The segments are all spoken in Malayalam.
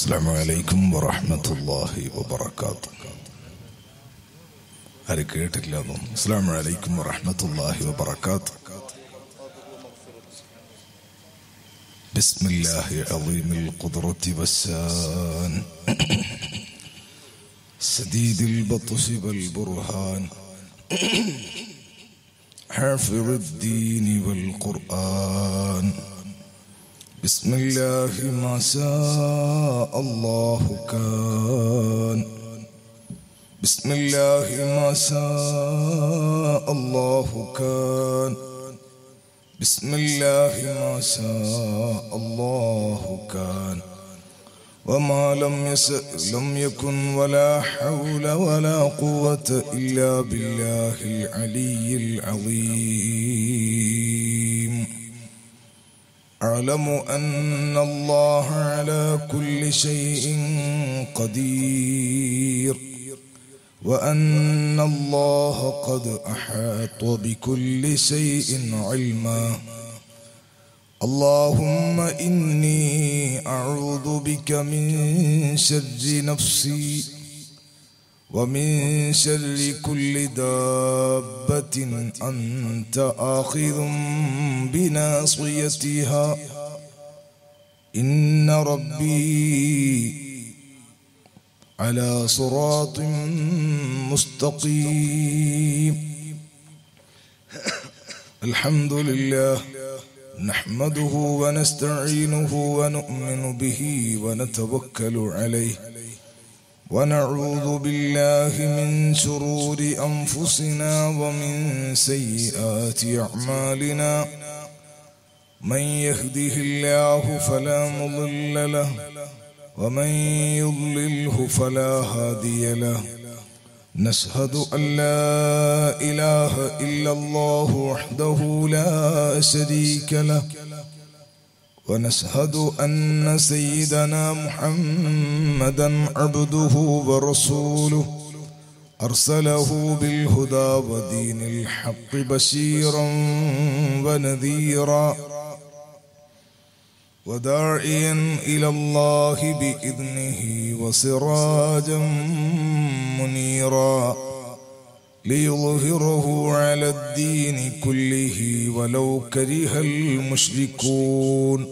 السلام عليكم ورحمة الله وبركاته ആര് കേട്ടില്ല അസ്സാം വലൈക്കും വറഹമത്തല്ലാഹി വബർക്കാത്ത് بسم الله عظيم القدرة والسان سديد البطش والبرهان حافظ الدين والقرآن بسم الله ما شاء الله كان بسم الله ما شاء الله كان بسم الله ما شاء الله كان وما لم يسأ لم يكن ولا حول ولا قوة إلا بالله العلي العظيم أعلم أن الله على كل شيء قدير وأن الله قد أحاط بكل شيء علما اللهم إني أعوذ بك من شر نفسي ومن شر كل دابة أنت آخذ بناصيتها إن ربي على صراط مستقيم الحمد لله نحمده ونستعينه ونؤمن به ونتوكل عليه ونعوذ بالله من شرور أنفسنا ومن سيئات أعمالنا من يهده الله فلا مضل له ومن يضلله فلا هادي له نشهد أن لا إله إلا الله وحده لا شريك له ونشهد أن سيدنا محمدا عبده ورسوله أرسله بالهدى ودين الحق بشيرا ونذيرا وداعيا إلى الله بإذنه وسراجا منيرا ليظهره على الدين كله ولو كره المشركون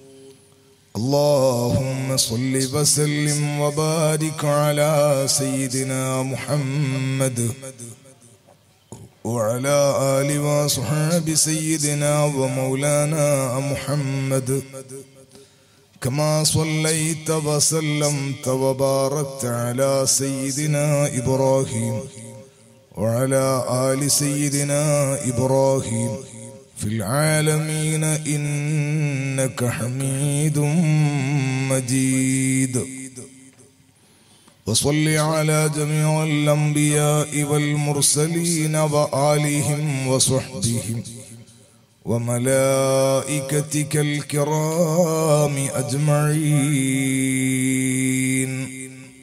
اللهم صل وسلم وبارك على سيدنا محمد وعلى آل وصحاب سيدنا ومولانا محمد كما صليت وسلمت وباركت على سيدنا إبراهيم وعلى آل سيدنا إبراهيم في العالمين إنك حميد مجيد وصل على جميع الأنبياء والمرسلين وآلهم وصحبهم وملائكتك الكرام أجمعين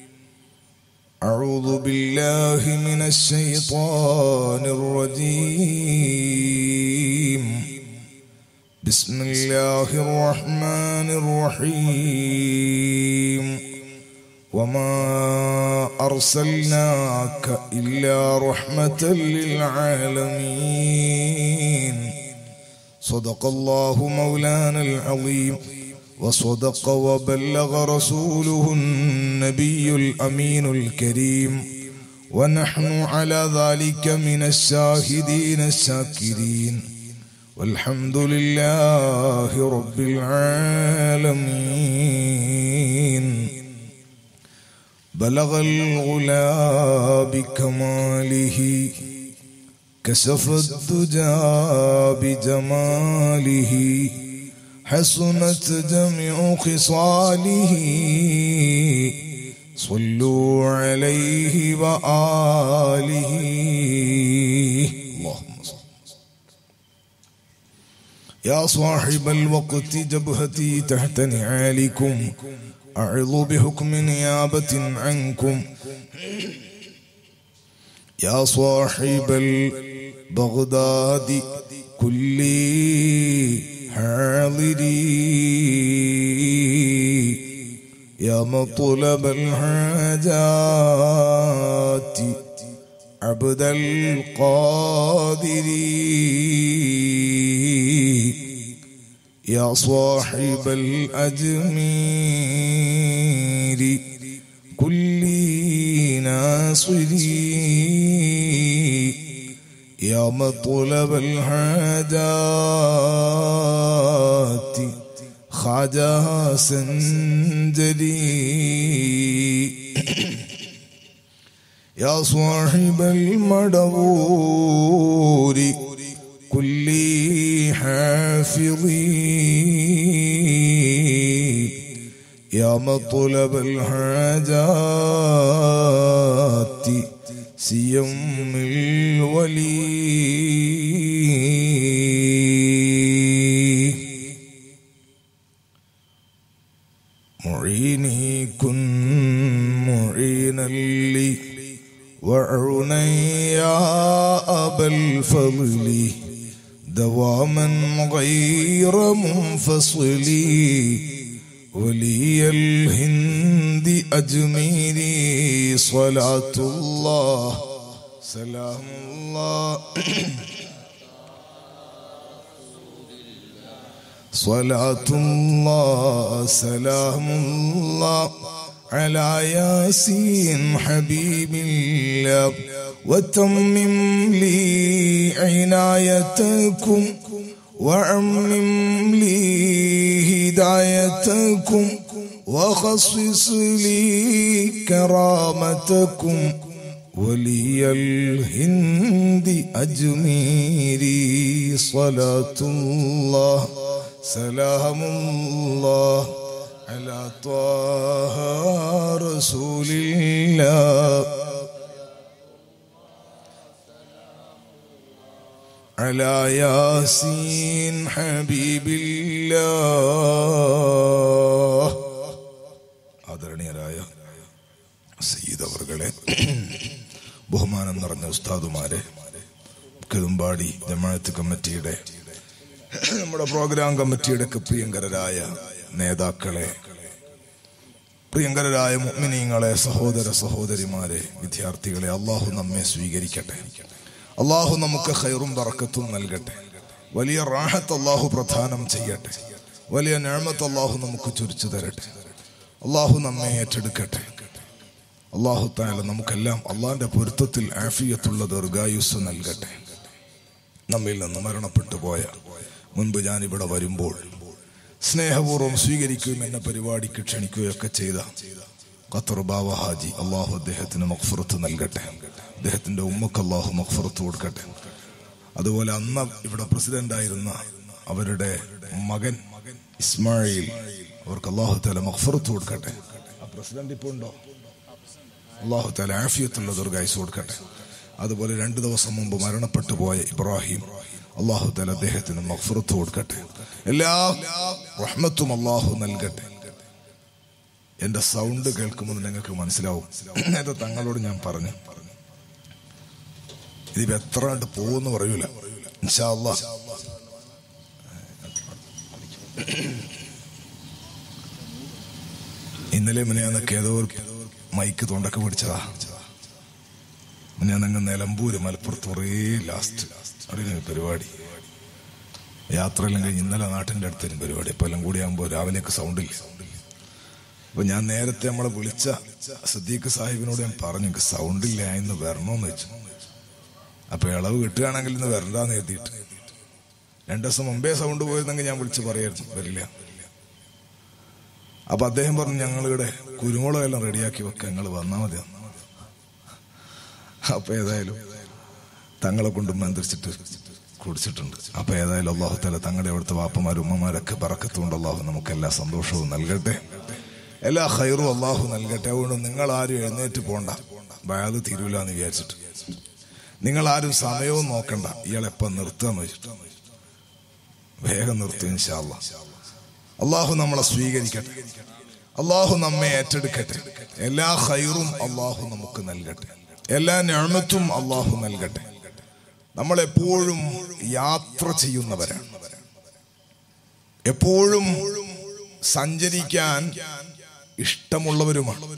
أعوذ بالله من الشيطان الرجيم بسم الله الرحمن الرحيم وما أرسلناك إلا رحمة للعالمين صدق الله مولانا العظيم وصدق وبلغ رسوله النبي الأمين الكريم ونحن على ذلك من الشاهدين الشاكرين والحمد لله رب العالمين بلغ الغلا بكماله كشف الدجى بجماله حسنت جميع خصاله صلوا عليه وآله اللهم صل يا صاحب الوقت جبهتي تحت نعالكم أعظ بحكم نيابة عنكم يا صاحب البغداد كل حاضري يا مطلب الحاجات عبد القادر يا صاحب الأجمير كل ناصري يا مطلب الحاجات خواجه سنجري يا صاحب المدبور كل حافظي يا مطلب الحاجات سيم الولي معيني كن معينا لي وعوني يا أبا الفضل دواما غير منفصل ولي الهند أجميري صلاة الله سلام الله صلاة الله سلام الله على ياسين حبيب الله وتمم لي عنايتكم وعمم لي هدايتكم وخصص لي كرامتكم ولي الهند أجميري صلاة الله سلام الله على طه رسول الله على ياسين حبيب الله ആദരണീയരായ സയ്യിദ് അവർകളെ ബഹുമാനം നിറഞ്ഞ ഉസ്താദുമാരെ കെതുമ്പാടി ജമാഅത്ത് കമ്മിറ്റിയുടെ നമ്മുടെ പ്രോഗ്രാം കമ്മിറ്റിയുടെ ഒക്കെ പ്രിയങ്കരരായ നേതാക്കളെ പ്രിയങ്കരരായ മുഅ്മിനീങ്ങളെ സഹോദര സഹോദരിമാരെ വിദ്യാർത്ഥികളെ അള്ളാഹു നമ്മെ സ്വീകരിക്കട്ടെ അള്ളാഹു നമുക്ക് ഖൈറും ബറക്കത്തും നൽകട്ടെ വലിയ റാഹത്ത് അള്ളാഹു പ്രദാനം ചെയ്യട്ടെ വലിയ ഞാമത്ത് അള്ളാഹു നമുക്ക് ചുരിച്ചു തരട്ടെ അള്ളാഹു നമ്മെ ഏറ്റെടുക്കട്ടെ അള്ളാഹു താല നമുക്കെല്ലാം അള്ളാഹിന്റെ പൊരുത്തത്തിൽ ആഫിയത്തുള്ള ദീർഘായുസ് നൽകട്ടെ നമ്മിൽ നിന്ന് മരണപ്പെട്ടു പോയ മുൻപ് ഞാൻ ഇവിടെ വരുമ്പോൾ സ്നേഹപൂർവ്വം സ്വീകരിക്കുകയും എന്നെ പരിപാടിക്ക് ക്ഷണിക്കുകയൊക്കെ ചെയ്ത ഖത്തർ ബാവ ഹാജി അള്ളാഹു അദ്ദേഹത്തിന് മക്ഫുറത്ത് നൽകട്ടെ അദ്ദേഹത്തിന്റെ ഉമ്മക്ക് അള്ളാഹു മക്ഫുറത്ത് കൊടുക്കട്ടെ അതുപോലെ അന്ന് ഇവിടെ പ്രസിഡന്റ് ആയിരുന്ന അവരുടെ മകൻ ഇസ്മായിൽ അവർക്ക് അള്ളാഹു താല മക്ഫുറത്ത് കൊടുക്കട്ടെ ആ പ്രസിഡന്റ് ഇപ്പോൾ ഉണ്ടോ അള്ളാഹു താല ആഫിയത്തുള്ള ദുർഗായുസ് കൊടുക്കട്ടെ അതുപോലെ രണ്ടു ദിവസം മുമ്പ് മരണപ്പെട്ടു പോയ ഇബ്രാഹിം അള്ളാഹു താല അദ്ദേഹത്തിന് മക്ഫുറത്ത് കൊടുക്കട്ടെ എല്ലാ റഹ്മത്തും അള്ളാഹു നൽകട്ടെ എന്റെ സൗണ്ട് കേൾക്കുമ്പോൾ നിങ്ങൾക്ക് മനസ്സിലാവും നേരത്തെ തങ്ങളോട് ഞാൻ പറഞ്ഞു ഇതിപ്പോ എത്ര കണ്ട് പോകുമെന്ന് പറയൂല ഇൻഷാ അല്ലാ ഇന്നലെ മിനിയാന്നൊക്കെ ഏതോ ഒരു മൈക്ക് തൊണ്ടൊക്കെ പിടിച്ചതാ മിനിയാന്നങ്ങ് നിലമ്പൂര് മലപ്പുറത്ത് കുറേ ലാസ്റ്റ് അവിടെ പരിപാടി യാത്രയെല്ലാം കഴിഞ്ഞ് ഇന്നലെ നാട്ടിന്റെ അടുത്തേനും പരിപാടി ഇപ്പൊ എല്ലാം കൂടി ആകുമ്പോൾ രാവിലെയൊക്കെ സൗണ്ടില്ല അപ്പൊ ഞാൻ നേരത്തെ നമ്മളെ വിളിച്ച സദ്ദീഖ് സാഹിബിനോട് ഞാൻ പറഞ്ഞു എനിക്ക് സൗണ്ടില്ല ഇന്ന് വരണോന്ന് വെച്ചു അപ്പൊ ഇളവ് കിട്ടുകയാണെങ്കിൽ ഇന്ന് വരണ്ടാന്ന് എഴുതിയിട്ട് രണ്ടു ദിവസം മുമ്പേ സൗണ്ട് പോയിരുന്നെങ്കിൽ ഞാൻ വിളിച്ച് പറയായിരുന്നു വരില്ല അപ്പൊ അദ്ദേഹം പറഞ്ഞു ഞങ്ങളിവിടെ കുരുമുളക് എല്ലാം റെഡിയാക്കി വെക്കാം ഞങ്ങൾ വന്നാൽ മതി അപ്പൊ ഏതായാലും തങ്ങളെ കൊണ്ട് മന്ത്രിച്ചിട്ട് കുടിച്ചിട്ടുണ്ട് അപ്പൊ ഏതായാലും അള്ളാഹു തല തങ്ങളുടെ അവിടുത്തെ വാപ്പമാരും ഉമ്മമാരൊക്കെ പറക്കത്തുകൊണ്ട് അള്ളാഹു നമുക്ക് എല്ലാ സന്തോഷവും നൽകട്ടെ എല്ലാ ഹൈറും അള്ളാഹു നൽകട്ടെ അതുകൊണ്ട് നിങ്ങൾ ആരും എഴുന്നേറ്റ് പോണ്ട വയത് തീരൂല എന്ന് വിചാരിച്ചിട്ട് നിങ്ങൾ ആരും സമയവും നോക്കണ്ട ഇയാളെപ്പം നിർത്തുകയെന്ന് വെച്ചിട്ട് വേഗം നിർത്തും ഇൻഷാല്ല അള്ളാഹു നമ്മളെ സ്വീകരിക്കട്ടെ അള്ളാഹു നമ്മെ ഏറ്റെടുക്കട്ടെ എല്ലാ ഹൈറും അള്ളാഹു നമുക്ക് നൽകട്ടെ എല്ലാ ഞാമത്തും അള്ളാഹു നൽകട്ടെ നമ്മൾ എപ്പോഴും യാത്ര ചെയ്യുന്നവരാണ് എപ്പോഴും സഞ്ചരിക്കാൻ ഇഷ്ടമുള്ളവരുമാണ്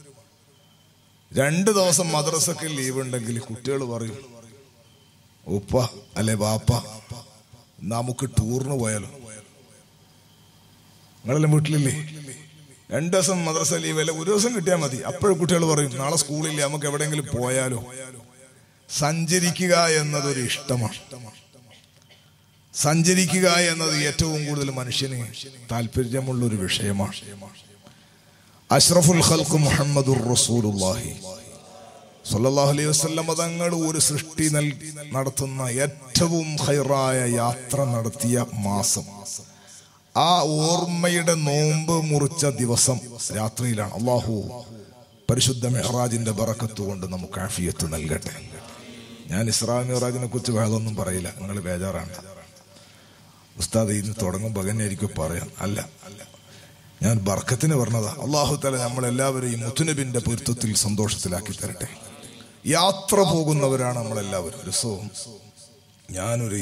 രണ്ട് ദിവസം മദ്രസക്ക് ലീവ് ഉണ്ടെങ്കിൽ കുട്ടികൾ പറയും ഉപ്പ അല്ലെ ബാപ്പ നമുക്ക് ടൂറിന് പോയാലോ നിങ്ങളെല്ലാം വീട്ടിലില്ലേ രണ്ട് ദിവസം മദ്രസ ലീവ് അല്ല ഒരു ദിവസം കിട്ടിയാൽ മതി അപ്പോഴും കുട്ടികൾ പറയും നാളെ സ്കൂളില്ല നമുക്ക് എവിടെയെങ്കിലും പോയാലോ സഞ്ചരിക്കുക എന്നതൊരു ഇഷ്ടമാണ് സഞ്ചരിക്കുക എന്നത് ഏറ്റവും കൂടുതൽ മനുഷ്യന് താല്പര്യമുള്ള ഒരു വിഷയമാണ് അഷ്റഫുൽ ഖൽഖ് മുഹമ്മദുർ റസൂലുള്ളാഹി സല്ലല്ലാഹു അലൈഹി വസല്ലം തങ്ങൾ ഒരു സൃഷ്ടി നൽ നടത്തുന്ന ഏറ്റവും ഹൈറായ യാത്ര നടത്തിയ മാസം ആ ഓർമ്മയുടെ നോമ്പ് മുറിച്ച ദിവസം രാത്രിയിലാണ് അള്ളാഹു പരിശുദ്ധ മെഹറാജിന്റെ ബറക്കത്ത് കൊണ്ട് നമുക്ക് ആഫിയത്ത് നൽകട്ടെ ഞാൻ ഇസ്രാ മെഹറാജിനെ കുറിച്ച് വേറൊന്നും പറയില്ല നിങ്ങൾ ബേജാറാണ് ഉസ്താദ് ഇന്ന് തുടങ്ങുമ്പോൾ അങ്ങനെയായിരിക്കും പറയാം അല്ല ഞാൻ ബർക്കത്തിന് പറഞ്ഞതാ അള്ളാഹു തല നമ്മളെല്ലാവരെയും മുത്തുനബിന്റെ പൊരുത്തത്തിൽ സന്തോഷത്തിലാക്കി തരട്ടെ യാത്ര പോകുന്നവരാണ് നമ്മളെല്ലാവരും രസവും ഞാനൊരു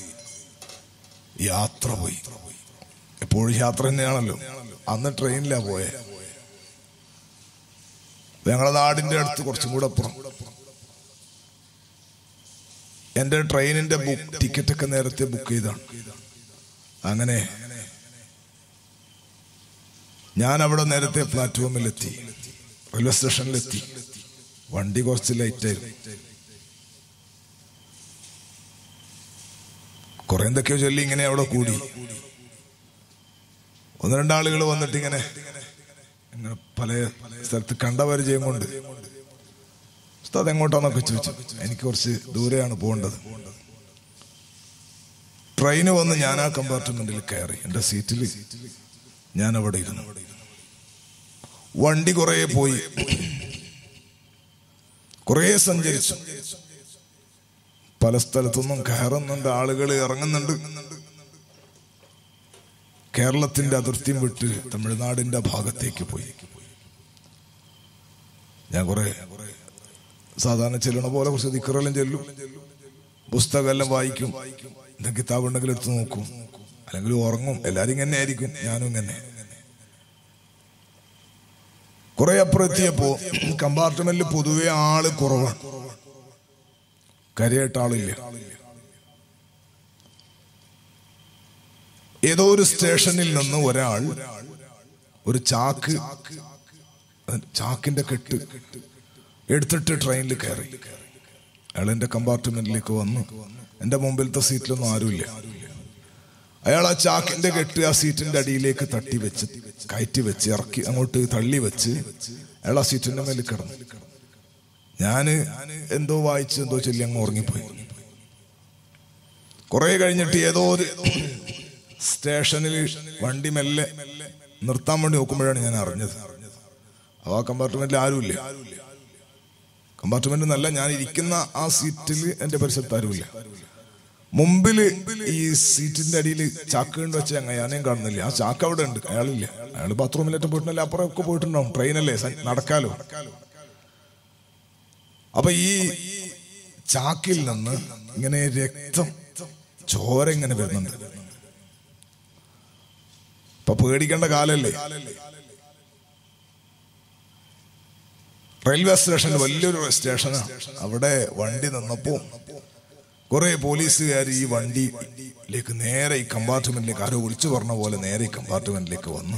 യാത്ര പോയി എപ്പോഴും യാത്ര തന്നെയാണല്ലോ അന്ന് ട്രെയിനിലാ പോയെ ഞങ്ങളുടെ നാടിന്റെ അടുത്ത് കുറച്ചും കൂടെ അപ്പുറം എന്റെ ട്രെയിനിന്റെ ബുക്ക് ടിക്കറ്റ് ഒക്കെ നേരത്തെ ബുക്ക് ചെയ്താണ് അങ്ങനെ ഞാൻ അവിടെ നേരത്തെ പ്ലാറ്റ്ഫോമിലെത്തി റെയിൽവേ സ്റ്റേഷനിലെത്തി വണ്ടി കുറച്ച് ലൈറ്റ് ആയിരുന്നു കുറെ എന്തൊക്കെയോ ചൊല്ലി ഇങ്ങനെ അവിടെ കൂടി ഒന്ന് രണ്ടാളുകൾ വന്നിട്ട് ഇങ്ങനെ ഇങ്ങനെ പല സ്ഥലത്ത് കണ്ട പരിചയം കൊണ്ട് ഉസ്താദ് എങ്ങോട്ടാന്നൊക്കെ ചോദിച്ചു എനിക്ക് കുറച്ച് ദൂരെയാണ് പോകേണ്ടത് ട്രെയിന് വന്ന് ഞാൻ ആ കമ്പാർട്ട്മെന്റിൽ കയറി എന്റെ സീറ്റിൽ ഞാൻ അവിടെ ഇരുന്നു വണ്ടി കുറെ പോയി കുറെ സഞ്ചരിച്ചു പല സ്ഥലത്തുനിന്നും കയറുന്നുണ്ട് ആളുകൾ ഇറങ്ങുന്നുണ്ട് കേരളത്തിന്റെ അതിർത്തിയും വിട്ട് തമിഴ്നാടിന്റെ ഭാഗത്തേക്ക് പോയി ഞാൻ കുറെ സാധാരണ ചെല്ലണ പോലെ കുറച്ച് ദിക്കറെല്ലാം ചെല്ലും പുസ്തകമെല്ലാം വായിക്കും എന്തെങ്കിലും കിതാബ് ഉണ്ടെങ്കിൽ എടുത്ത് നോക്കും അല്ലെങ്കിൽ ഉറങ്ങും എല്ലാരും ഇങ്ങനെ ആയിരിക്കും ഞാനും ഇങ്ങനെ കുറെ അപ്പുറത്തിയപ്പോ കമ്പാർട്ട്മെന്റിൽ പൊതുവെ ആള് കുറവാണ് കരയായിട്ട് ആളില്ല ഏതോ ഒരു സ്റ്റേഷനിൽ നിന്ന് ഒരാൾ ഒരു ചാക്ക് ചാക്കിന്റെ കെട്ട് എടുത്തിട്ട് ട്രെയിനിൽ കയറി അയാൾ എന്റെ കമ്പാർട്ട്മെന്റിലേക്ക് വന്നു എന്റെ മുമ്പിലത്തെ സീറ്റിലൊന്നും ആരുമില്ല അയാൾ ആ ചാക്കിന്റെ കെട്ട് ആ സീറ്റിന്റെ അടിയിലേക്ക് തട്ടി വെച്ച് കയറ്റി വെച്ച് ഇറക്കി അങ്ങോട്ട് തള്ളി വെച്ച് അയാൾ ആ സീറ്റിന്റെ മേലിൽ കിടന്നു ഞാന് എന്തോ വായിച്ച് എന്തോ ചൊല്ലി അങ്ങ് ഉറങ്ങിപ്പോയി കുറെ കഴിഞ്ഞിട്ട് ഏതോ ഒരു സ്റ്റേഷനിൽ വണ്ടി മെല്ലെ നിർത്താൻ വേണ്ടി നോക്കുമ്പോഴാണ് ഞാൻ അറിഞ്ഞത് ആ കമ്പാർട്ട്മെന്റിൽ ആരുമില്ല കമ്പാർട്ട്മെന്റ് നല്ല ഞാൻ ഇരിക്കുന്ന ആ സീറ്റിൽ എന്റെ പരിസരത്ത് ആരുമില്ല മുമ്പില് ഈ സീറ്റിന്റെ അടിയിൽ ചാക്ക് കൊണ്ട് വെച്ച ഞാനേം കാണുന്നില്ല ആ ചാക്ക് അവിടെ ഉണ്ട് അയാളില്ല അയാൾ ബാത്റൂമിലേറ്റം പോയിട്ടുണ്ടല്ലോ അപ്പുറം ഒക്കെ പോയിട്ടുണ്ടാവും ട്രെയിനല്ലേ സ- നടക്കാലോ അപ്പൊ ഈ ചാക്കിൽ നിന്ന് ഇങ്ങനെ രക്തം ചോര ഇങ്ങനെ വരുന്നുണ്ട് ഇപ്പൊ പേടിക്കേണ്ട കാലല്ലേ റെയിൽവേ സ്റ്റേഷൻ വലിയൊരു സ്റ്റേഷനാണ് അവിടെ വണ്ടി നിന്നപ്പോ കുറെ പോലീസുകാർ ഈ വണ്ടിയിലേക്ക് നേരെ ഈ കമ്പാർട്ട്മെന്റിലേക്ക് ആരോ വിളിച്ചു പറഞ്ഞ പോലെ നേരെ ഈ കമ്പാർട്ട്മെന്റിലേക്ക് വന്നു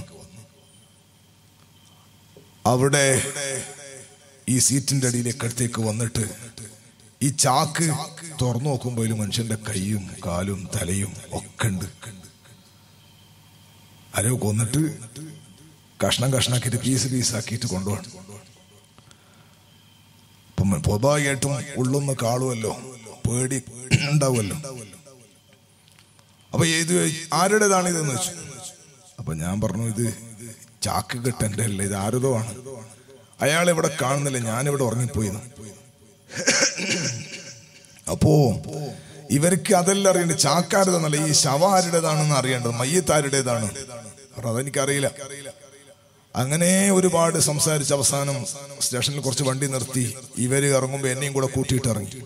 അവിടെ ഈ സീറ്റിന്റെ അടിയിലേക്ക് അടുത്തേക്ക് വന്നിട്ട് ഈ ചാക്ക് തുറന്നു നോക്കുമ്പോൾ ഇതിൽ മനുഷ്യന്റെ കൈയും കാലും തലയും ഒക്കെ ഉണ്ട് ആരോ കൊന്നിട്ട് കഷ്ണം കഷ്ണാക്കിയിട്ട് പീസ് പീസാക്കിയിട്ട് കൊണ്ടുപോകണം ഇപ്പം സ്വാഭാവികമായിട്ടും ഉള്ളൊന്ന് കാണുമല്ലോ പേടി ഉണ്ടാവുമല്ലോ അപ്പൊ ഏത് ആരുടേതാണ് ഇതെന്ന് വെച്ചു അപ്പൊ ഞാൻ പറഞ്ഞു ഇത് ചാക്ക് കെട്ടന്റെ അല്ല ഇത് ആരുതോ ആണ് അയാൾ ഇവിടെ കാണുന്നില്ല ഞാനിവിടെ ഉറങ്ങിപ്പോയി അപ്പോ ഇവർക്ക് അതെല്ലാം അറിയേണ്ടത് ചാക്കാരുതെന്നല്ല ഈ ശവ ആരുടേതാണെന്ന് അറിയേണ്ടത് മയ്യത്ത് ആരുടേതാണ് അവർ അതെനിക്കറിയില്ല അങ്ങനെ ഒരുപാട് സംസാരിച്ച് അവസാനം സ്റ്റേഷനിൽ കുറച്ച് വണ്ടി നിർത്തി ഇവര് ഇറങ്ങുമ്പോ എന്നെയും കൂടെ കൂട്ടിയിട്ട് ഇറങ്ങി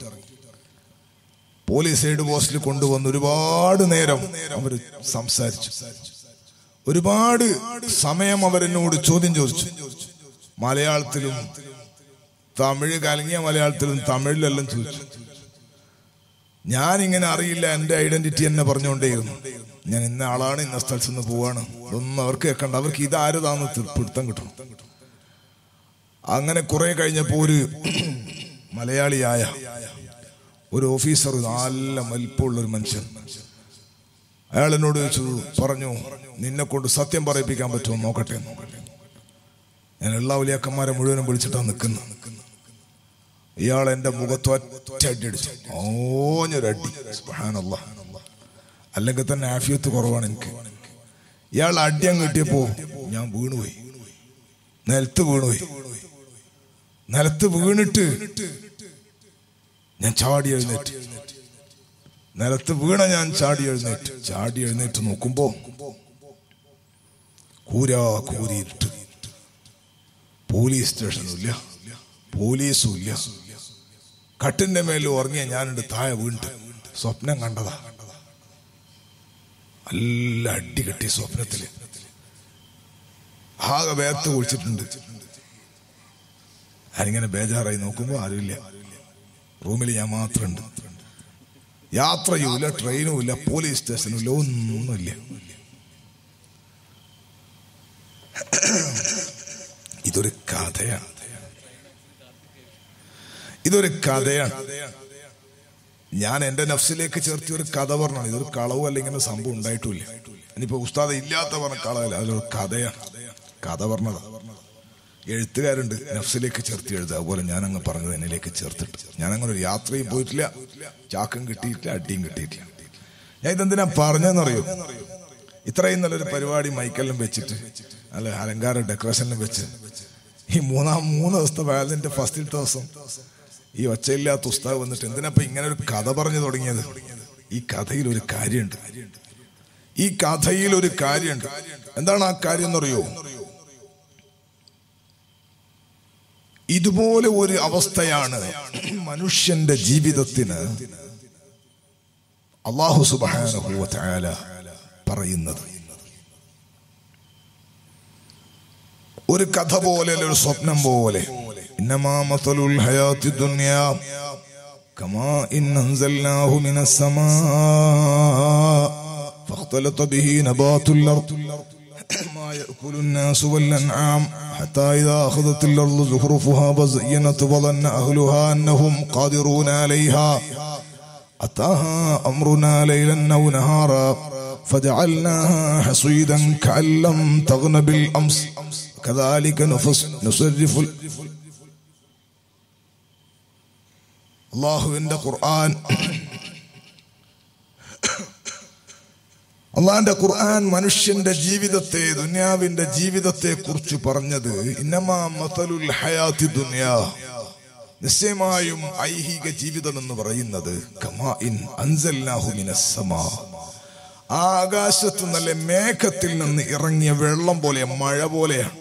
പോലീസ് എയ്ഡ് പോസ്റ്റിൽ കൊണ്ടുവന്ന് ഒരുപാട് നേരം അവർ സംസാരിച്ചു ഒരുപാട് സമയം അവരെന്നോട് ചോദ്യം ചോദിച്ചു മലയാളത്തിലും തമിഴ് കലങ്ങിയ മലയാളത്തിലും തമിഴിലെല്ലാം ചോദിച്ചു ഞാൻ ഇങ്ങനെ അറിയില്ല എന്റെ ഐഡന്റിറ്റി എന്നെ പറഞ്ഞുകൊണ്ടേയിരുന്നു ഞാൻ ഇന്ന ആളാണ് ഇന്ന സ്ഥലത്ത് നിന്ന് പോവാണ് ഇതൊന്നും അവർക്ക് കേൾക്കണ്ട അവർക്ക് ഇതാരതാന്ന് തി- പിടുത്തം കിട്ടണം അങ്ങനെ കുറെ കഴിഞ്ഞപ്പോ ഒരു മലയാളിയായ ഒരു ഓഫീസർ നല്ല വലിപ്പമുള്ള ഒരു മനുഷ്യൻ അയാൾ എന്നോട് ചോദിച്ചു പറഞ്ഞു നിന്നെ കൊണ്ട് സത്യം പറയിപ്പിക്കാൻ പറ്റുമോ നോക്കട്ടെ എന്ന്. ഞാൻ എല്ലാ വലിയക്കന്മാരെ മുഴുവനും വിളിച്ചിട്ടാണ് നിൽക്കുന്നത് ഇയാൾ എന്റെ മുഖത്ത് ഒറ്റ അടി അടിച്ചു ഓഞ്ഞൊരടി സുബ്ഹാനല്ലാ. അല്ലെങ്കിൽ തന്നെ ആഫിയത്ത് കുറവാണ് എനിക്ക് ഇയാൾ അടിയം കിട്ടിയപ്പോ ഞാൻ വീണുപോയി നിലത്ത് വീണുപോയി നിലത്ത് വീണിട്ട് ഞാൻ ചാടി എഴുന്നേറ്റ് നിലത്ത് വീണ ഞാൻ ചാടി എഴുന്നേറ്റ് ചാടി എഴുന്നേറ്റ് നോക്കുമ്പോ കൂരാ കൂരിയിട്ട് പോലീസ് സ്റ്റേഷനും ഇല്ല പോലീസും ഇല്ല കട്ടിന്റെ മേൽ ഉറങ്ങിയ ഞാനുണ്ട് താഴെ വീണിട്ട് സ്വപ്നം കണ്ടതാ നല്ല അടി കെട്ടി സ്വപ്നത്തില് ആകെ വേർത്ത് കുളിച്ചിട്ടുണ്ട് ഞാനിങ്ങനെ ബേജാറായി നോക്കുമ്പോ ആരുമില്ല റൂമിൽ ഞാൻ മാത്രമുണ്ട് യാത്രയുമില്ല ട്രെയിനും ഇല്ല പോലീസ് സ്റ്റേഷനും ഇല്ല ഒന്നുമില്ല ഇതൊരു കഥയാണ് ഇതൊരു കഥയാണ് ഞാൻ എന്റെ നഫ്സിലേക്ക് ചേർത്തി ഒരു കഥ പറഞ്ഞാണ് ഇതൊരു കളവും അല്ലെങ്കിൽ ഇങ്ങനെ സംഭവം ഉണ്ടായിട്ടില്ല ഇനിയിപ്പോ ഉസ്താദ് ഇല്ലാത്ത പറഞ്ഞ കളവല്ല അതൊരു കഥയാണ് കഥ പറഞ്ഞതാ എഴുത്തുകാരുണ്ട് നഫ്സിലേക്ക് ചേർത്തി എഴുതുക അതുപോലെ ഞാൻ അങ്ങ് പറഞ്ഞത് എന്നിലേക്ക് ചേർത്തിട്ട് ഞാൻ അങ്ങനെ ഒരു യാത്രയും പോയിട്ടില്ല ചാക്കും കിട്ടിയിട്ടില്ല അടിയും കിട്ടിയിട്ടില്ല ഞാൻ ഇതെന്തിനാ പറഞ്ഞെന്നറിയോ ഇത്രയും നല്ലൊരു പരിപാടി മൈക്കെല്ലാം വെച്ചിട്ട് നല്ല അലങ്കാര ഡെക്കറേഷനിലും വെച്ച് ഈ മൂന്നാം മൂന്ന് ദിവസത്തെ വേലന്റെ ഫസ്റ്റിലത്തെ ദിവസം ഈ ഒച്ചയില്ലാത്ത ഉസ്താവ് വന്നിട്ട് എന്തിനപ്പ ഇങ്ങനെ ഒരു കഥ പറഞ്ഞു തുടങ്ങിയത് ഈ കഥയിൽ ഒരു കാര്യമുണ്ട് ഈ കഥയിൽ ഒരു കാര്യമുണ്ട് എന്താണ് ആ കാര്യം എന്നറിയോ ഇതുപോലെ ഒരു അവസ്ഥയാണ് മനുഷ്യന്റെ ജീവിതത്തിന് അള്ളാഹു സുബ്ഹാനഹു വ തആല പറയുന്നത് ഒരു കഥ പോലെ അല്ല ഒരു സ്വപ്നം പോലെ ഇന്നമാ മസലുൽ ഹയാത്തി ദുനിയാ കമാ ഇൻ അൻസൽനാഹു മിനസ് സമാ فاختلط به نبات الأرض ما يأكل الناس والأنعام حتى إذا أخذت الأرض زخرفها وزينت وظن أهلها أنهم قادرون عليها أتاها أمرنا ليلا أو نهارا فجعلناها حصيدا كأن لم تغن بالأمس كذلك نفس نصرف ال- الله عند قرآن അള്ളാന്റെ ഖുർആൻ മനുഷ്യന്റെ ജീവിതത്തെ ദുനിയാവിന്റെ ജീവിതത്തെ കുറിച്ച് പറഞ്ഞത് ഇന്നമാ മസലുൽ ഹയാത്തി ദുനിയാ നിശ്ചയമായും ഐഹിക ജീവിതം എന്ന് പറയുന്നത് കമാ ഇൻ അൻസൽനാഹു മിനസ് സമാ ആകാശത്ത് നല്ല മേഘത്തിൽ നിന്ന് ഇറങ്ങിയ വെള്ളം പോലെ മഴ പോലെയാണ്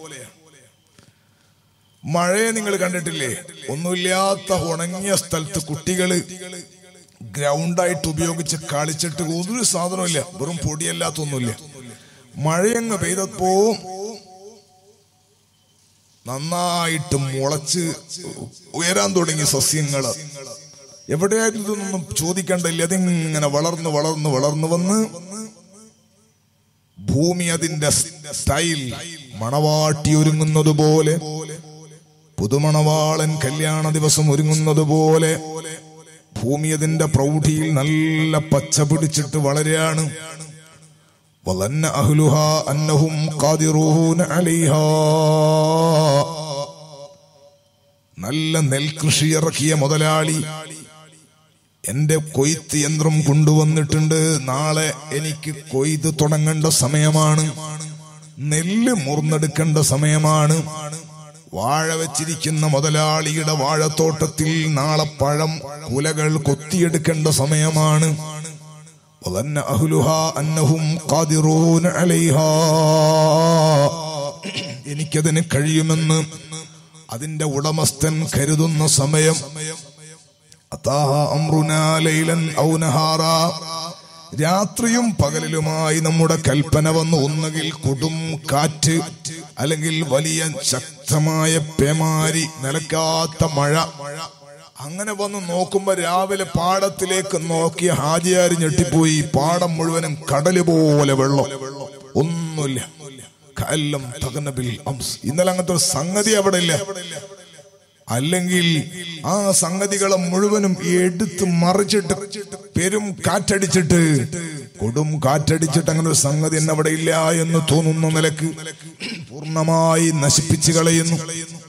മഴയെ നിങ്ങൾ കണ്ടിട്ടില്ലേ ഒന്നുമില്ലാത്ത ഉണങ്ങിയ സ്ഥലത്ത് കുട്ടികള് ഗ്രൗണ്ടായിട്ട് ഉപയോഗിച്ച് കളിച്ചിട്ട് ഒരു സാധനമില്ല വെറും പൊടിയല്ലാത്തൊന്നുമില്ല മഴയങ്ങ് പെയ്തപ്പോ നന്നായിട്ട് മുളച്ച് ഉയരാൻ തുടങ്ങി സസ്യങ്ങള് എവിടെയായിരുന്നു ഇതൊന്നും ചോദിക്കണ്ടില്ല അതിങ്ങനെ വളർന്ന് വളർന്ന് വളർന്നു വന്ന് ഭൂമി അതിന്റെ സ്റ്റൈൽ മണവാട്ടി ഒരുങ്ങുന്നത് പോലെ പുതുമണവാളൻ കല്യാണ ദിവസം ഒരുങ്ങുന്നത് പോലെ ഭൂമി അതിന്റെ പ്രൗഢിയിൽ നല്ല പച്ച പിടിച്ചിട്ട് വളരെയാണ് വലന്ന അഹ്ലുഹ അന്നഹും ഖാദിറൂന അലൈഹാ നല്ല നെൽകൃഷി ഇറക്കിയ മുതലാളി എന്റെ കൊയ്ത്ത് യന്ത്രം കൊണ്ടുവന്നിട്ടുണ്ട് നാളെ എനിക്ക് കൊയ്ത് തുടങ്ങേണ്ട സമയമാണ് നെല്ല് മുറിന്നെടുക്കേണ്ട സമയമാണ് വാഴ വെച്ചിരിക്കുന്ന മുതലാളിയുടെ വാഴത്തോട്ടത്തിൽ നാളെ പഴം കുലകൾ കൊത്തിയെടുക്കേണ്ട സമയമാണ് وظن أهلها أنهم قادرون عليها എനിക്കതിന് കഴിയുമെന്ന് അതിന്റെ ഉടമസ്ഥൻ കരുതുന്ന സമയം അതാഹ അമ്രുനാ ലൈലൻ ഔ നഹാറാ. രാത്രിയും പകലിലുമായി നമ്മുടെ കൽപ്പന വന്ന് ഒന്നുകിൽ കൊടും കാറ്റ് അല്ലെങ്കിൽ വലിയ ശക്തമായ പേമാരി നിലക്കാത്ത മഴ അങ്ങനെ വന്ന് നോക്കുമ്പോ രാവിലെ പാടത്തിലേക്ക് നോക്കിയ ഹാജിയാര് ഞെട്ടിപ്പോയി പാടം മുഴുവനും കടല് പോലെ വെള്ളം ഒന്നുമില്ല കല്ലം തകനബിൽ അംസ് ഇന്നലെ അങ്ങനത്തെ ഒരു സംഗതി അവിടെ ഇല്ല അല്ലെങ്കിൽ ആ സംഗതികളെ മുഴുവനും എടുത്ത് മറിച്ചിട്ട് പെരും കാറ്റടിച്ചിട്ട് കൊടും കാറ്റടിച്ചിട്ട് അങ്ങനെ ഒരു സംഗതി എന്നെ അവിടെ ഇല്ല എന്ന് തോന്നുന്ന നിലക്ക് പൂർണ്ണമായി നശിപ്പിച്ചു കളയുന്നു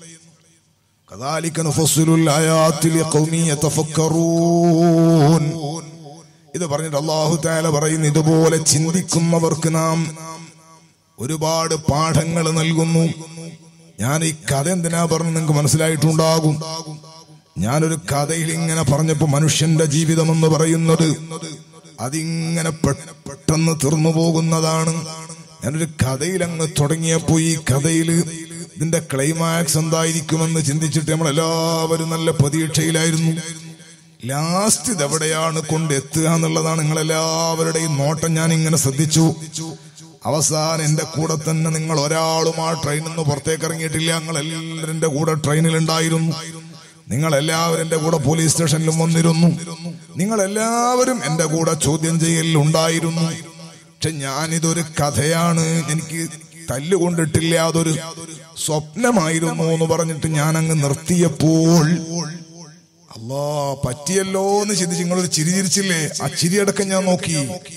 കദാലിക നുഫസ്സിലുൽ ആയാത്തി ലിഖൗമി യതഫക്കറൂൻ ഇത് പറഞ്ഞിട്ട് അല്ലാഹു തആല പറയുന്നു ഇതുപോലെ ചിന്തിക്കുന്നവർക്ക് നാം ഒരുപാട് പാഠങ്ങൾ നൽകുന്നു ഞാൻ ഈ കഥ എന്തിനാ പറഞ്ഞു നിങ്ങൾക്ക് മനസ്സിലായിട്ടുണ്ടാകും ഞാനൊരു കഥയിൽ ഇങ്ങനെ പറഞ്ഞപ്പോ മനുഷ്യന്റെ ജീവിതം എന്ന് പറയുന്നത് അതിങ്ങനെ പെ- പെട്ടെന്ന് തീർന്നു പോകുന്നതാണ് ഞാനൊരു കഥയിൽ അങ്ങ് തുടങ്ങിയപ്പോ ഈ കഥയിൽ ഇതിന്റെ ക്ലൈമാക്സ് എന്തായിരിക്കുമെന്ന് ചിന്തിച്ചിട്ട് നമ്മൾ എല്ലാവരും നല്ല പ്രതീക്ഷയിലായിരുന്നു ലാസ്റ്റ് ഇതെവിടെയാണ് കൊണ്ടെത്തുക എന്നുള്ളതാണ് നിങ്ങളെല്ലാവരുടെയും നോട്ടം ഞാൻ ഇങ്ങനെ ശ്രദ്ധിച്ചു അവസാനം എന്റെ കൂടെ തന്നെ നിങ്ങൾ ഒരാളും ആ ട്രെയിനിൽ നിന്ന് പുറത്തേക്ക് ഇറങ്ങിയിട്ടില്ല നിങ്ങൾ എല്ലാവരും എന്റെ കൂടെ ട്രെയിനിൽ ഉണ്ടായിരുന്നു നിങ്ങൾ എല്ലാവരും എന്റെ കൂടെ പോലീസ് സ്റ്റേഷനിലും വന്നിരുന്നു നിങ്ങൾ എല്ലാവരും എന്റെ കൂടെ ചോദ്യം ചെയ്യലിൽ ഉണ്ടായിരുന്നു പക്ഷെ ഞാനിതൊരു കഥയാണ് എനിക്ക് തല്ലുകൊണ്ടിട്ടില്ല അതൊരു സ്വപ്നമായിരുന്നു എന്ന് പറഞ്ഞിട്ട് ഞാൻ അങ്ങ് നിർത്തിയപ്പോൾ അല്ലാ പറ്റിയല്ലോ എന്ന് ചിന്തിച്ച് നിങ്ങളൊരു ചിരി ചിരിച്ചില്ലേ ആ ചിരിയടക്കം ഞാൻ നോക്കി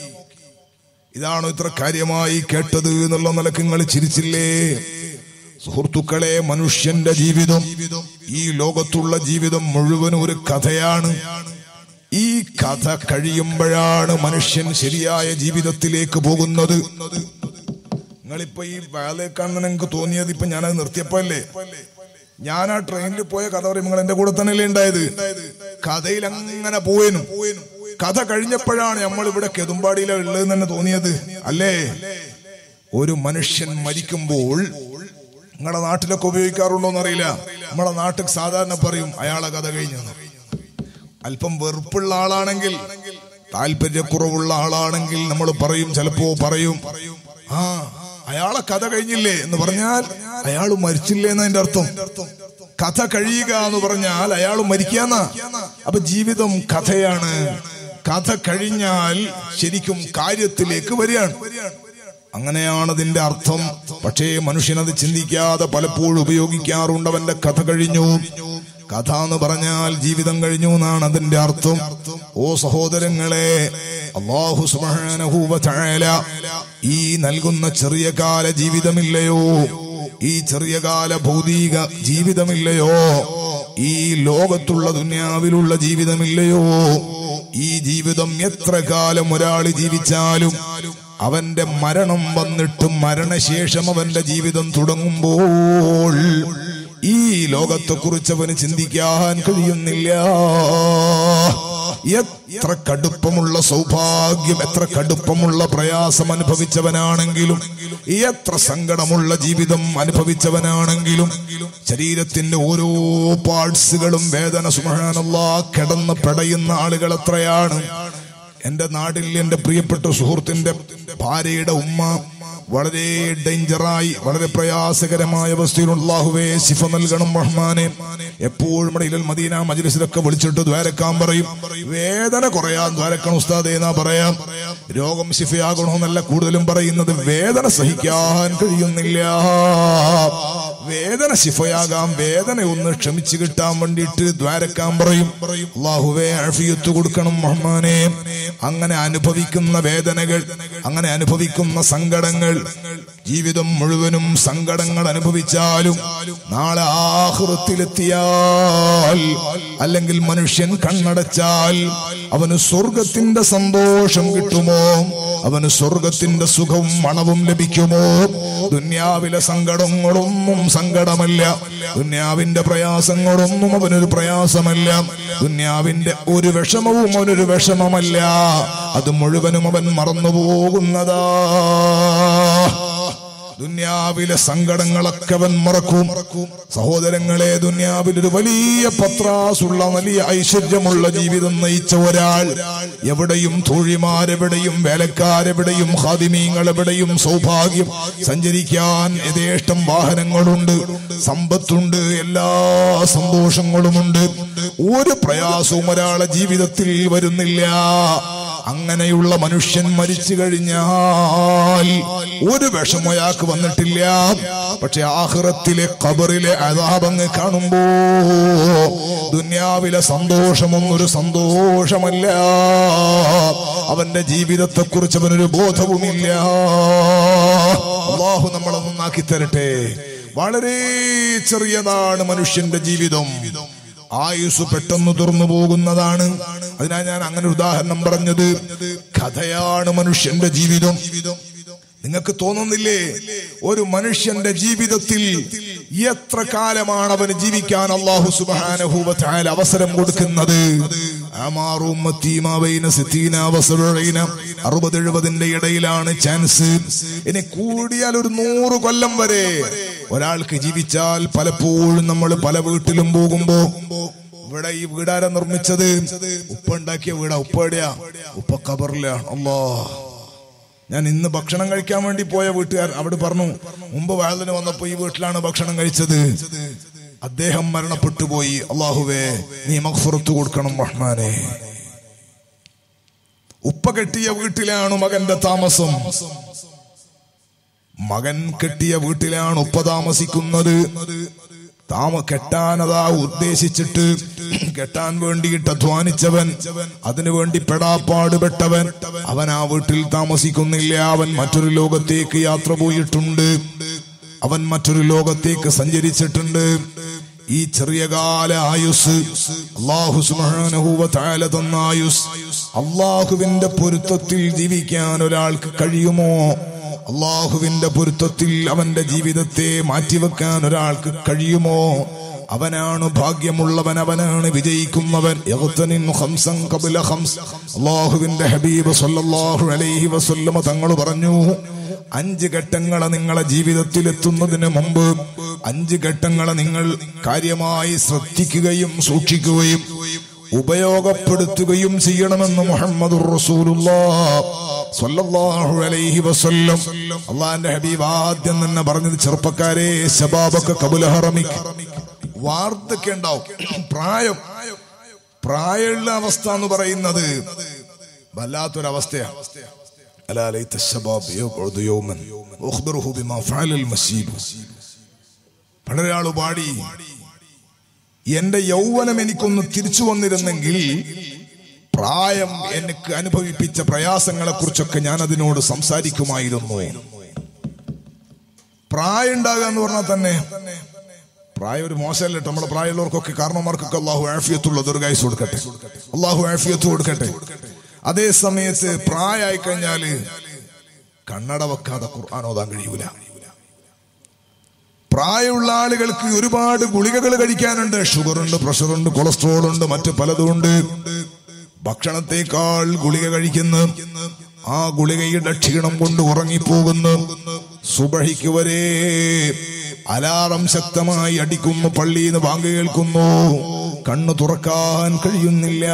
ഇതാണോ ഇത്ര കാര്യമായി കേട്ടത് എന്നുള്ള നിലക്ക് നിങ്ങൾ ചിരിച്ചില്ലേ സുഹൃത്തുക്കളെ മനുഷ്യന്റെ ജീവിതം ഈ ലോകത്തുള്ള ജീവിതം മുഴുവൻ ഒരു കഥയാണ് ഈ കഥ കഴിയുമ്പോഴാണ് മനുഷ്യൻ ശരിയായ ജീവിതത്തിലേക്ക് പോകുന്നത് നിങ്ങളിപ്പോ ഈ വേലക്കാണെന്ന് നിങ്ങൾക്ക് തോന്നിയത് ഇപ്പൊ ഞാനത് നിർത്തിയപ്പോ അല്ലേ ഞാൻ ആ ട്രെയിനിൽ പോയ കഥ പറയും നിങ്ങൾ എന്റെ കൂടെ തന്നെയല്ലേ ഉണ്ടായത് കഥയിൽ അങ്ങനെ പോയനും കഥ കഴിഞ്ഞപ്പോഴാണ് നമ്മൾ ഇവിടെ കെതുമ്പാടിയിലെ ഉള്ളതെന്ന് തന്നെ തോന്നിയത് അല്ലേ ഒരു മനുഷ്യൻ മരിക്കുമ്പോൾ നിങ്ങളുടെ നാട്ടിലൊക്കെ ഉപയോഗിക്കാറുണ്ടോ എന്നറിയില്ല നമ്മുടെ നാട്ടിൽ സാധാരണ പറയും അയാളെ കഥ കഴിഞ്ഞെന്ന് അല്പം വെറുപ്പുള്ള ആളാണെങ്കിൽ താല്പര്യക്കുറവുള്ള ആളാണെങ്കിൽ നമ്മൾ പറയും ചിലപ്പോ പറയും ആ അയാളെ കഥ കഴിഞ്ഞില്ലേ എന്ന് പറഞ്ഞാൽ അയാൾ മരിച്ചില്ലേ എന്നതിന്റെ അർത്ഥം കഥ കഴിയുക എന്ന് പറഞ്ഞാൽ അയാൾ മരിക്കാന്ന അപ്പൊ ജീവിതം കഥയാണ് കഥ കഴിഞ്ഞാൽ ശരിക്കും കാര്യത്തിലേക്ക് വരികയാണ് അങ്ങനെയാണ് അതിന്റെ അർത്ഥം പക്ഷേ മനുഷ്യനത് ചിന്തിക്കാതെ പലപ്പോഴും ഉപയോഗിക്കാറുണ്ട് അവന്റെ കഥ കഴിഞ്ഞു കഥ എന്ന് പറഞ്ഞാൽ ജീവിതം കഴിഞ്ഞു എന്നാണ് അതിന്റെ അർത്ഥം ഓ സഹോദരങ്ങളെ അള്ളാഹു സുബ്ഹാനഹു വ തആല ഈ നൽകുന്ന ചെറിയ കാല ജീവിതമില്ലയോ ഈ ചെറിയ കാല ഭൗതിക ജീവിതമില്ലയോ ഈ ലോകത്തുള്ള ദുന്യാവിലുള്ള ജീവിതമില്ലയോ ഈ ജീവിതം എത്ര കാലം ഒരാൾ ജീവിച്ചാലും അവന്റെ മരണം വന്നിട്ട് മരണശേഷം അവന്റെ ജീവിതം തുടങ്ങുമ്പോൾ ഈ ലോകത്തെ കുറിച്ച് അവന് ചിന്തിക്കാൻ കഴിയുന്നില്ല എത്ര കടുപ്പമുള്ള സൗഭാഗ്യം എത്ര കടുപ്പമുള്ള പ്രയാസം അനുഭവിച്ചവനാണെങ്കിലും എത്ര സങ്കടമുള്ള ജീവിതം അനുഭവിച്ചവനാണെങ്കിലും ശരീരത്തിന്റെ ഓരോ പാർട്സുകളും വേദന സുമഹാനല്ല കിടന്ന് പെടയുന്ന ആളുകൾ എത്രയാണ് എന്റെ നാട്ടിൽ എന്റെ പ്രിയപ്പെട്ട സുഹൃത്തിന്റെ ഭാര്യയുടെ ഉമ്മ വളരെ ഡേഞ്ചറായി വളരെ പ്രയാസകരമായ അവസ്ഥയിലുള്ളാഹുവേ ശിഫ നൽകണം റഹ്മാനെ എപ്പോഴും ഇടയിൽ മദീന മജ്ലിസിലൊക്കെ വിളിച്ചിട്ട് ദ്വാരക്കാൻ പറയും വേദന കുറയാൻ ദ്വാരക്കണം ഉസ്താദേ എന്നാ പറയാം രോഗം ശിഫയാകണമെന്നല്ല കൂടുതലും പറയുന്നത് വേദന സഹിക്കാൻ കഴിയുന്നില്ല വേദന ശിഫയാകാം വേദന ഒന്ന് ക്ഷമിച്ചു കിട്ടാൻ വേണ്ടിയിട്ട് ദ്വാരക്കാൻ പറയും അള്ളാഹുവേ അഫിയത്ത് കൊടുക്കണം റഹ്മാനെ അങ്ങനെ അനുഭവിക്കുന്ന വേദനകൾ അങ്ങനെ അനുഭവിക്കുന്ന സങ്കടങ്ങൾ ജീവിതം മുഴുവനും സങ്കടങ്ങൾ അനുഭവിച്ചാലും നാളെ ആഹൃത്തിലെത്തിയാൽ അല്ലെങ്കിൽ മനുഷ്യൻ കണ്ണടച്ചാൽ അവന് സ്വർഗത്തിന്റെ സന്തോഷം കിട്ടുമോ അവന് സ്വർഗത്തിന്റെ സുഖവും മണവും ലഭിക്കുമോ ദുന്യാവിലെ സങ്കടങ്ങളൊന്നും സങ്കടമല്ല ദുന്യാവിന്റെ പ്രയാസങ്ങളൊന്നും അവനൊരു പ്രയാസമല്ല ദുന്യാവിന്റെ ഒരു വിഷമവും അവനൊരു വിഷമമല്ല അത് മുഴുവനും അവൻ മറന്നു പോകുന്നതാ ദുന്യാവിലെ സങ്കടങ്ങളൊക്കെ അവൻ മറക്കും സഹോദരങ്ങളെ ദുന്യാവിൽ ഒരു വലിയ പത്രാസുള്ള വലിയ ഐശ്വര്യമുള്ള ജീവിതം നയിച്ച ഒരാൾ എവിടെയും തൊഴിമാരെവിടെയും വേലക്കാരെവിടെയും ഹാദിമീങ്ങൾ എവിടെയും സൗഭാഗ്യം സഞ്ചരിക്കാൻ യഥേഷ്ടം വാഹനങ്ങളുണ്ട് സമ്പത്തുണ്ട് എല്ലാ സന്തോഷങ്ങളുമുണ്ട് ഒരു പ്രയാസവും ഒരാളെ ജീവിതത്തിൽ വരുന്നില്ല അങ്ങനെയുള്ള മനുഷ്യൻ മരിച്ചു കഴിഞ്ഞാൽ ഒരു വിഷമം അയാൾക്ക് വന്നിട്ടില്ല പക്ഷെ ആഹ്റത്തിലെ കബറിലെ അതാപങ്ങ് കാണുമ്പോ ദുന്യാവിലെ സന്തോഷമൊന്നും ഒരു സന്തോഷമല്ല അവന്റെ ജീവിതത്തെ കുറിച്ച് അവനൊരു ബോധവുമില്ല അള്ളാഹു നമ്മളെ നന്നാക്കി തരട്ടെ വളരെ ചെറിയതാണ് മനുഷ്യന്റെ ജീവിതം ആയുസ് പെട്ടെന്ന് തുറന്നു പോകുന്നതാണ് അതിനാ ഞാൻ അങ്ങനെ ഒരു ഉദാഹരണം പറഞ്ഞത് കഥയാണ് മനുഷ്യന്റെ ജീവിതം നിങ്ങൾക്ക് തോന്നുന്നില്ലേ ഒരു മനുഷ്യന്റെ ജീവിതത്തിൽ എത്ര കാലമാണ് അവന് ജീവിക്കാൻ അള്ളാഹു സുബാനഹൂവത്തായ അവസരം കൊടുക്കുന്നത് അറുപത് എഴുപതിന്റെ ഇടയിലാണ് ചാൻസ് ഇനി കൂടിയാൽ ഒരു നൂറ് കൊല്ലം വരെ ഒരാൾക്ക് ജീവിച്ചാൽ പലപ്പോഴും നമ്മൾ പല വീട്ടിലും പോകുമ്പോ ഇവിടെ ഈ വീടാര നിർമ്മിച്ചത് ഉപ്പ ഉണ്ടാക്കിയ വീടാ ഉപ്പ എവിടെയാ ഉപ്പ കബറിലാണ് അല്ലോ ഞാൻ ഇന്ന് ഭക്ഷണം കഴിക്കാൻ വേണ്ടി പോയ വീട്ടുകാരൻ അവിടെ പറഞ്ഞു മുമ്പ് വയലിന് വന്നപ്പോ ഈ വീട്ടിലാണ് ഭക്ഷണം കഴിച്ചത് അദ്ദേഹം മരണപ്പെട്ടു പോയി അള്ളാഹുവേ നീ മഹ്ഫുറത്ത് കൊടുക്കണം റഹ്മാനെ ഉപ്പ കെട്ടിയ വീട്ടിലാണ് മകന്റെ താമസം മകൻ കെട്ടിയ വീട്ടിലാണ് ഉപ്പ താമസിക്കുന്നത് താമ കെട്ടാനതാ ഉദ്ദേശിച്ചിട്ട് കെട്ടാൻ വേണ്ടിയിട്ട് അധ്വാനിച്ചവൻ അതിനു വേണ്ടി പെടാപ്പാടുപെട്ടവൻ അവൻ ആ വീട്ടിൽ താമസിക്കുന്നില്ല അവൻ മറ്റൊരു ലോകത്തേക്ക് യാത്ര പോയിട്ടുണ്ട് അവൻ മറ്റൊരു ലോകത്തേക്ക് സഞ്ചരിച്ചിട്ടുണ്ട് ഈ ചെറിയ കാല ആയുസ് അള്ളാഹു സുബ്ഹാനഹു തആല തന്ന ആയുസ് അള്ളാഹുവിന്റെ പൊരുത്തത്തിൽ ജീവിക്കാൻ ഒരാൾക്ക് കഴിയുമോ അള്ളാഹുവിന്റെ പൊരുത്തത്തിൽ അവന്റെ ജീവിതത്തെ മാറ്റിവെക്കാൻ ഒരാൾക്ക് കഴിയുമോ അവനാണ് ഭാഗ്യമുള്ളവൻ അവനാണ് വിജയിക്കുന്നവൻ യഗ്തനിൻ ഖംസൻ ഖബ്ല ഖംസ് അള്ളാഹുവിന്റെ ഹബീബ് സല്ലല്ലാഹു അലൈഹി വസല്ലമ തങ്ങൾ പറഞ്ഞു അഞ്ച് ഘട്ടങ്ങളെ നിങ്ങളെ ജീവിതത്തിൽ എത്തുന്നതിന് മുമ്പ് അഞ്ച് ഘട്ടങ്ങളെ നിങ്ങൾ കാര്യമായി ശ്രദ്ധിക്കുകയും സൂക്ഷിക്കുകയും ഉപയോഗപ്പെടുത്തുകയും ചെയ്യണമെന്ന് മുഹമ്മദ് അലൈഹി വസല്ലം അള്ളാന്റെ ഹബീബ് ആദ്യം തന്നെ പറഞ്ഞത് ചെറുപ്പക്കാരെ ശബാബൊക്കെ കബുലഹറമിക് വാർദ്ധക്യം ഉണ്ടാവും പ്രായം പ്രായമുള്ള അവസ്ഥ എന്ന് പറയുന്നത് വല്ലാത്തൊരവസ്ഥയാണ് ألا ليت الشباب يقعد يوما أخبره بما فعل المسيب വളരെ ആള് പാടി എന്റെ യൗവനം എനിക്കൊന്ന് തിരിച്ചു വന്നിരുന്നെങ്കിൽ പ്രായം എനിക്ക് അനുഭവിപ്പിച്ച പ്രയാസങ്ങളെ കുറിച്ചൊക്കെ ഞാൻ അതിനോട് സംസാരിക്കുമായിരുന്നു പ്രായം ഉണ്ടാകുക എന്ന് പറഞ്ഞാൽ തന്നെ പ്രായം ഒരു മോശമല്ല കേട്ടോ നമ്മളെ പ്രായമുള്ളവർക്കൊക്കെ കാരണന്മാർക്കൊക്കെ അള്ളാഹു ആഫിയത്തുള്ള ദീർഘായുസ് കൊടുക്കട്ടെ അള്ളാഹു ആഫിയത്ത് കൊടുക്കട്ടെ അതേ സമയത്ത് പ്രായമായി കഴിഞ്ഞാല് കണ്ണട വെക്കാതെ ഖുർആൻ ഓതാൻ കഴിയൂല പ്രായമുള്ള ആളുകൾക്ക് ഒരുപാട് ഗുളികകൾ കഴിക്കാനുണ്ട് ഷുഗറുണ്ട് പ്രഷറുണ്ട് കൊളസ്ട്രോൾ ഉണ്ട് മറ്റു പലതുമുണ്ട് ഭക്ഷണത്തെക്കാൾ ഗുളിക കഴിക്കുന്നു ആ ഗുളികയുടെ ക്ഷീണം കൊണ്ട് ഉറങ്ങിപ്പോകുന്നു സുബഹിക്ക് വരെ അലാറം ശക്തമായി അടിക്കുന്നു പള്ളിയിൽ നിന്ന് ബാങ്ക് കേൾക്കുന്നു കണ്ണു തുറക്കാൻ കഴിയുന്നില്ല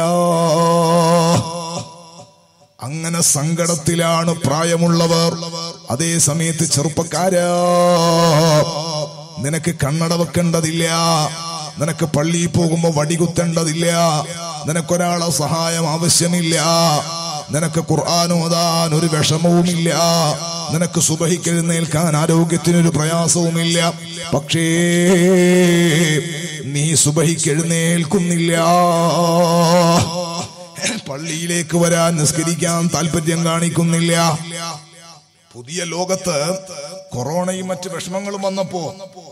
അങ്ങനെ സങ്കടത്തിലാണ് പ്രായമുള്ളവർ അതേ സമയത്ത് ചെറുപ്പക്കാരാ നിനക്ക് കണ്ണട വെക്കേണ്ടതില്ല നിനക്ക് പള്ളിയിൽ പോകുമ്പോ വടികുത്തേണ്ടതില്ല നിനക്കൊരാളെ സഹായം ആവശ്യമില്ല നിനക്ക് ഖുർആൻ ഓതാൻ ഒരു വിഷമവുമില്ല നിനക്ക് സുബഹിക്കെഴുന്നേൽക്കാൻ ആരോഗ്യത്തിനൊരു പ്രയാസവുമില്ല പക്ഷേ നീ സുബഹിക്കെഴുന്നേൽക്കുന്നില്ല പള്ളിയിലേക്ക് വരാൻ നിസ്കരിക്കാൻ താല്പര്യം കാണിക്കുന്നില്ല പുതിയ ലോകത്ത് കൊറോണയും മറ്റ് വിഷമങ്ങളും വന്നപ്പോ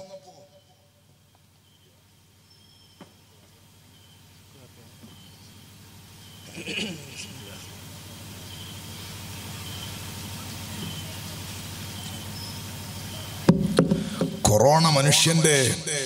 കൊറോണ മനുഷ്യന്റെ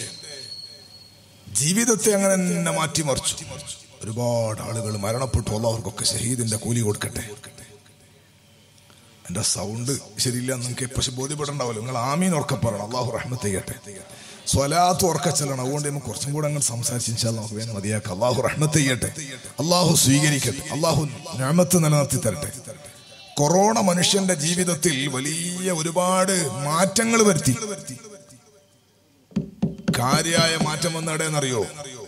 ജീവിതത്തെ അങ്ങനെ തന്നെ മാറ്റിമറിച്ചു ഒരുപാട് ആളുകൾ മരണപ്പെട്ടു അവർക്കൊക്കെ ഷഹീദിന്റെ കൂലി കൊടുക്കട്ടെ എന്റെ സൗണ്ട് ശരിയില്ല നിങ്ങൾക്ക് പക്ഷെ ബോധ്യപ്പെടണ്ടാവല്ലോ നിങ്ങൾ ആമീൻ ഉറക്കെ പറയണം അള്ളാഹു റഹ്മത്ത് ചെയ്യട്ടെ സ്വലാത്ത് ഉറക്ക ചെല്ലണം അതുകൊണ്ട് നമുക്ക് കുറച്ചും കൂടെ അങ്ങ് സംസാരിച്ചാൽ നമുക്ക് വേണം മതിയാക്കാം അള്ളാഹു റഹ്മത്ത് ചെയ്യട്ടെ അള്ളാഹു സ്വീകരിക്കട്ടെ അള്ളാഹു ഞാമത്ത് നിലനിർത്തി തരട്ടെ കൊറോണ മനുഷ്യന്റെ ജീവിതത്തിൽ വലിയ ഒരുപാട് മാറ്റങ്ങൾ വരുത്തി കാര്യായ മാറ്റം വന്ന എവിടെയെന്നറിയോ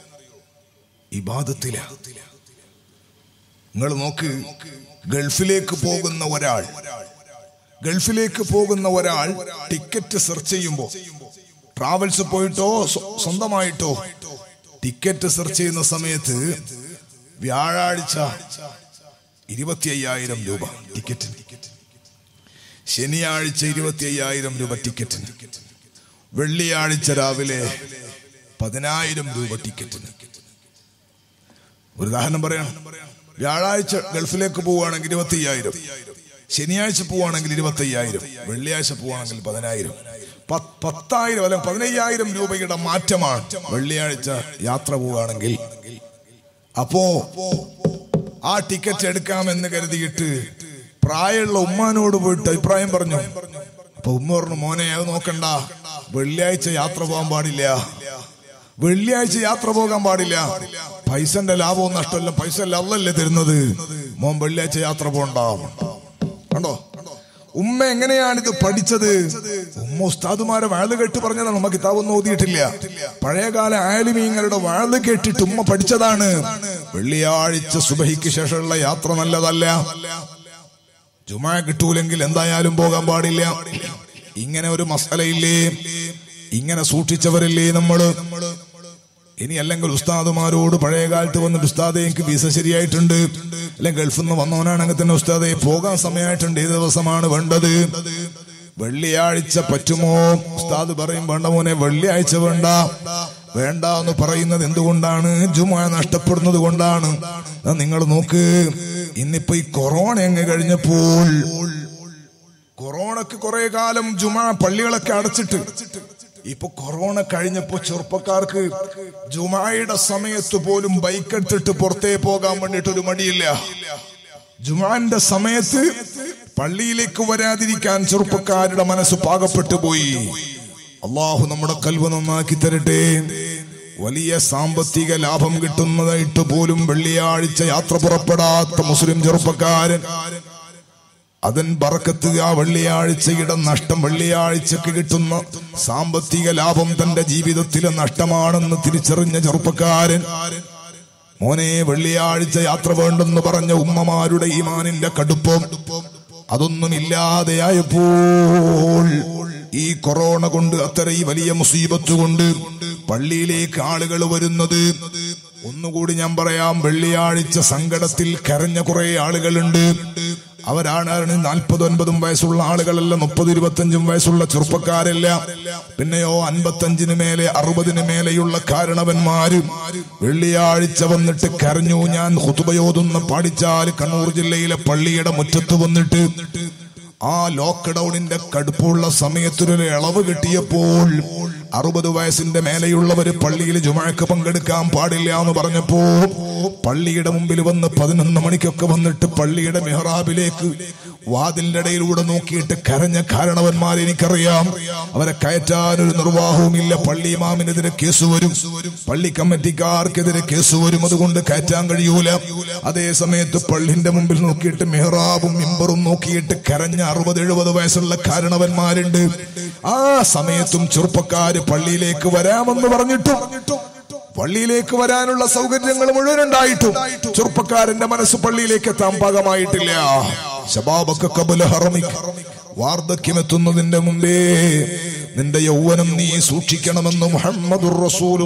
ഇബാദത്തില നിങ്ങൾ നോക്ക് ഗൾഫിലേക്ക് പോകുന്ന ഒരാൾ ഗൾഫിലേക്ക് പോകുന്ന ഒരാൾ ടിക്കറ്റ് സെർച്ച് ചെയ്യുമ്പോൾ ട്രാവൽസ് പോയിട്ടോ സ്വ- സ്വന്തമായിട്ടോ ടിക്കറ്റ് സെർച്ച് ചെയ്യുന്ന സമയത്ത് വ്യാഴാഴ്ച ഇരുപത്തി അയ്യായിരം രൂപ ടിക്കറ്റിന് ശനിയാഴ്ച ഇരുപത്തി അയ്യായിരം രൂപ ടിക്കറ്റിന് വെള്ളിയാഴ്ച രാവിലെ പതിനായിരം രൂപ ടിക്കറ്റിന് ഒരു ഉദാഹരണം പറയണം വ്യാഴാഴ്ച ഗൾഫിലേക്ക് പോവുകയാണെങ്കിൽ ഇരുപത്തി അയ്യായിരം ശനിയാഴ്ച പോവുകയാണെങ്കിൽ ഇരുപത്തി അയ്യായിരം വെള്ളിയാഴ്ച പോവുകയാണെങ്കിൽ പതിനായിരം പത്ത് പത്തായിരം അല്ലെങ്കിൽ പതിനയ്യായിരം രൂപയുടെ മാറ്റമാണ് വെള്ളിയാഴ്ച യാത്ര പോവുകയാണെങ്കിൽ അപ്പോ ആ ടിക്കറ്റ് എടുക്കാമെന്ന് കരുതിയിട്ട് പ്രായമുള്ള ഉമ്മാനോട് പോയിട്ട് അഭിപ്രായം പറഞ്ഞു അപ്പൊ ഉമ്മ പറഞ്ഞു മോനെ അത് നോക്കണ്ട വെള്ളിയാഴ്ച യാത്ര പോകാൻ പാടില്ല വെള്ളിയാഴ്ച യാത്ര പോകാൻ പാടില്ല പൈസന്റെ ലാഭവും നഷ്ടമല്ല പൈസ അല്ലല്ലേ തരുന്നത് മോൻ വെള്ളിയാഴ്ച യാത്ര പോകണ്ടാവും കണ്ടോ ഉമ്മ എങ്ങനെയാണ് ഇത് പഠിച്ചത് ഉമ്മ ഉസ്താദുമാരെ വാഴ് കേട്ട് പറഞ്ഞതാണ് ഉമ്മ കിതാബൊന്നും ഓതിയിട്ടില്ല പഴയകാല ആലിമീങ്ങളുടെ വാഴ് കേട്ടിട്ട് ഉമ്മ പഠിച്ചതാണ് വെള്ളിയാഴ്ച സുബഹിക്ക് ശേഷമുള്ള യാത്ര നല്ലതല്ല ജുമാ കിട്ടൂലെങ്കിൽ എന്തായാലും പോകാൻ പാടില്ല ഇങ്ങനെ ഒരു മസലയില്ലേ ഇങ്ങനെ സൂക്ഷിച്ചവരില്ലേ നമ്മള് ഇനി അല്ലെങ്കിൽ ഉസ്താദുമാരോട് പഴയ കാലത്ത് വന്നിട്ട് ഉസ്താദെ എനിക്ക് വിസ ശരിയായിട്ടുണ്ട് അല്ലെങ്കിൽ ഗൾഫിൽ നിന്ന് വന്നവനാണെങ്കിൽ തന്നെ ഉസ്താദെ പോകാൻ സമയമായിട്ടുണ്ട് ഏത് ദിവസമാണ് വേണ്ടത് വെള്ളിയാഴ്ച പറ്റുമോ ഉസ്താദ് പറയും വേണ്ട മോനെ വെള്ളിയാഴ്ച വേണ്ട വേണ്ട എന്ന് പറയുന്നത് എന്തുകൊണ്ടാണ് ജുമ നഷ്ടപ്പെടുന്നത് കൊണ്ടാണ് നിങ്ങൾ നോക്ക് ഇന്നിപ്പോ ഈ കൊറോണ അങ്ങ് കഴിഞ്ഞപ്പോൾ കൊറോണക്ക് കുറെ കാലം ജുമാ പള്ളികളൊക്കെ അടച്ചിട്ട് ഇപ്പൊ കൊറോണ കഴിഞ്ഞപ്പോ ചെറുപ്പക്കാർക്ക് ജുമായുടെ സമയത്ത് പോലും ബൈക്ക് എടുത്തിട്ട് പുറത്തേ പോകാൻ വേണ്ടിട്ട് ഒരു മടിയില്ല ജുമാന്റെ സമയത്ത് പള്ളിയിലേക്ക് വരാതിരിക്കാൻ ചെറുപ്പക്കാരുടെ മനസ്സ് പാകപ്പെട്ടു പോയി അള്ളാഹു നമ്മുടെ കൽവ് നന്നാക്കി തരട്ടെ വലിയ സാമ്പത്തിക ലാഭം കിട്ടുന്നതായിട്ട് പോലും വെള്ളിയാഴ്ച യാത്ര പുറപ്പെടാത്ത മുസ്ലിം ചെറുപ്പക്കാരൻ അതൻ ബറക്കത്ത് ആ വെള്ളിയാഴ്ചയുടെ നഷ്ടം വെള്ളിയാഴ്ചക്ക് കിട്ടുന്ന സാമ്പത്തിക ലാഭം തന്റെ ജീവിതത്തിലെ നഷ്ടമാണെന്ന് തിരിച്ചറിഞ്ഞ ചെറുപ്പക്കാരൻ മോനെ വെള്ളിയാഴ്ച യാത്ര വേണ്ടെന്ന് പറഞ്ഞ ഉമ്മമാരുടെ ഈമാനിന്റെ കടുപ്പം അതൊന്നും ഇല്ലാതെയായപ്പോൾ ഈ കൊറോണ കൊണ്ട് അത്ര ഈ വലിയ മുസീബത്ത് കൊണ്ട് പള്ളിയിലേക്ക് ആളുകൾ വരുന്നത് ഒന്നുകൂടി ഞാൻ പറയാം വെള്ളിയാഴ്ച സങ്കടത്തിൽ കരഞ്ഞ കുറെ ആളുകളുണ്ട് അവരാണ് നാൽപ്പത് ഒൻപതും വയസ്സുള്ള ആളുകളല്ല മുപ്പത് ഇരുപത്തഞ്ചും വയസ്സുള്ള ചെറുപ്പക്കാരല്ല പിന്നെയോ അൻപത്തഞ്ചിന് മേലെ അറുപതിന് മേലെയുള്ള കാരണവന്മാര് വെള്ളിയാഴ്ച വന്നിട്ട് കരഞ്ഞു ഞാൻ ഹുതുബയോതുന്ന പാടിച്ചാൽ കണ്ണൂർ ജില്ലയിലെ പള്ളിയുടെ മുറ്റത്ത് വന്നിട്ട് ആ ലോക്ക്ഡൌണിന്റെ കടുപ്പുള്ള സമയത്തൊരു ഇളവ് കിട്ടിയപ്പോൾ അറുപത് വയസ്സിന്റെ മേലെയുള്ളവര് പള്ളിയിൽ ജുമാക്ക് പങ്കെടുക്കാൻ പാടില്ല എന്ന് പറഞ്ഞപ്പോ പള്ളിയുടെ മുമ്പിൽ വന്ന് പതിനൊന്ന് മണിക്കൊക്കെ വന്നിട്ട് പള്ളിയുടെ മെഹ്റാബിലേക്ക് വാതിലിന്റെ ഇടയിലൂടെ നോക്കിയിട്ട് കരഞ്ഞ കാരണവന്മാരെ എനിക്കറിയാം അവരെ കയറ്റാൻ ഒരു നിർവാഹവുമില്ല പള്ളി ഇമാമിനെതിരെ കേസ് വരും പള്ളി കമ്മിറ്റിക്കാർക്കെതിരെ കേസ് വരും അതുകൊണ്ട് കയറ്റാൻ കഴിയൂല അതേ സമയത്ത് പള്ളിന്റെ മുമ്പിൽ നോക്കിയിട്ട് മെഹ്റാബും മിമ്പറും നോക്കിയിട്ട് കരഞ്ഞ അറുപത് എഴുപത് വയസ്സുള്ള കാരണവന്മാരുണ്ട് ആ സമയത്തും ചെറുപ്പക്കാര് പള്ളിയിലേക്ക് വരാമെന്ന് പറഞ്ഞിട്ടും പള്ളിയിലേക്ക് വരാനുള്ള സൗകര്യങ്ങൾ മുഴുവൻ ഉണ്ടായിട്ടും ചെറുപ്പക്കാരന്റെ മനസ്സ് പള്ളിയിലേക്ക് എത്താൻ പാകമായിട്ടില്ല ശബാബൊക്കെ കബുല ഹറമിക്ക് വാർദ്ധക്യമെത്തുന്നതിന്റെ മുമ്പേ നിന്റെ യൗവനം നീ സൂക്ഷിക്കണമെന്ന് മുഹമ്മദുർ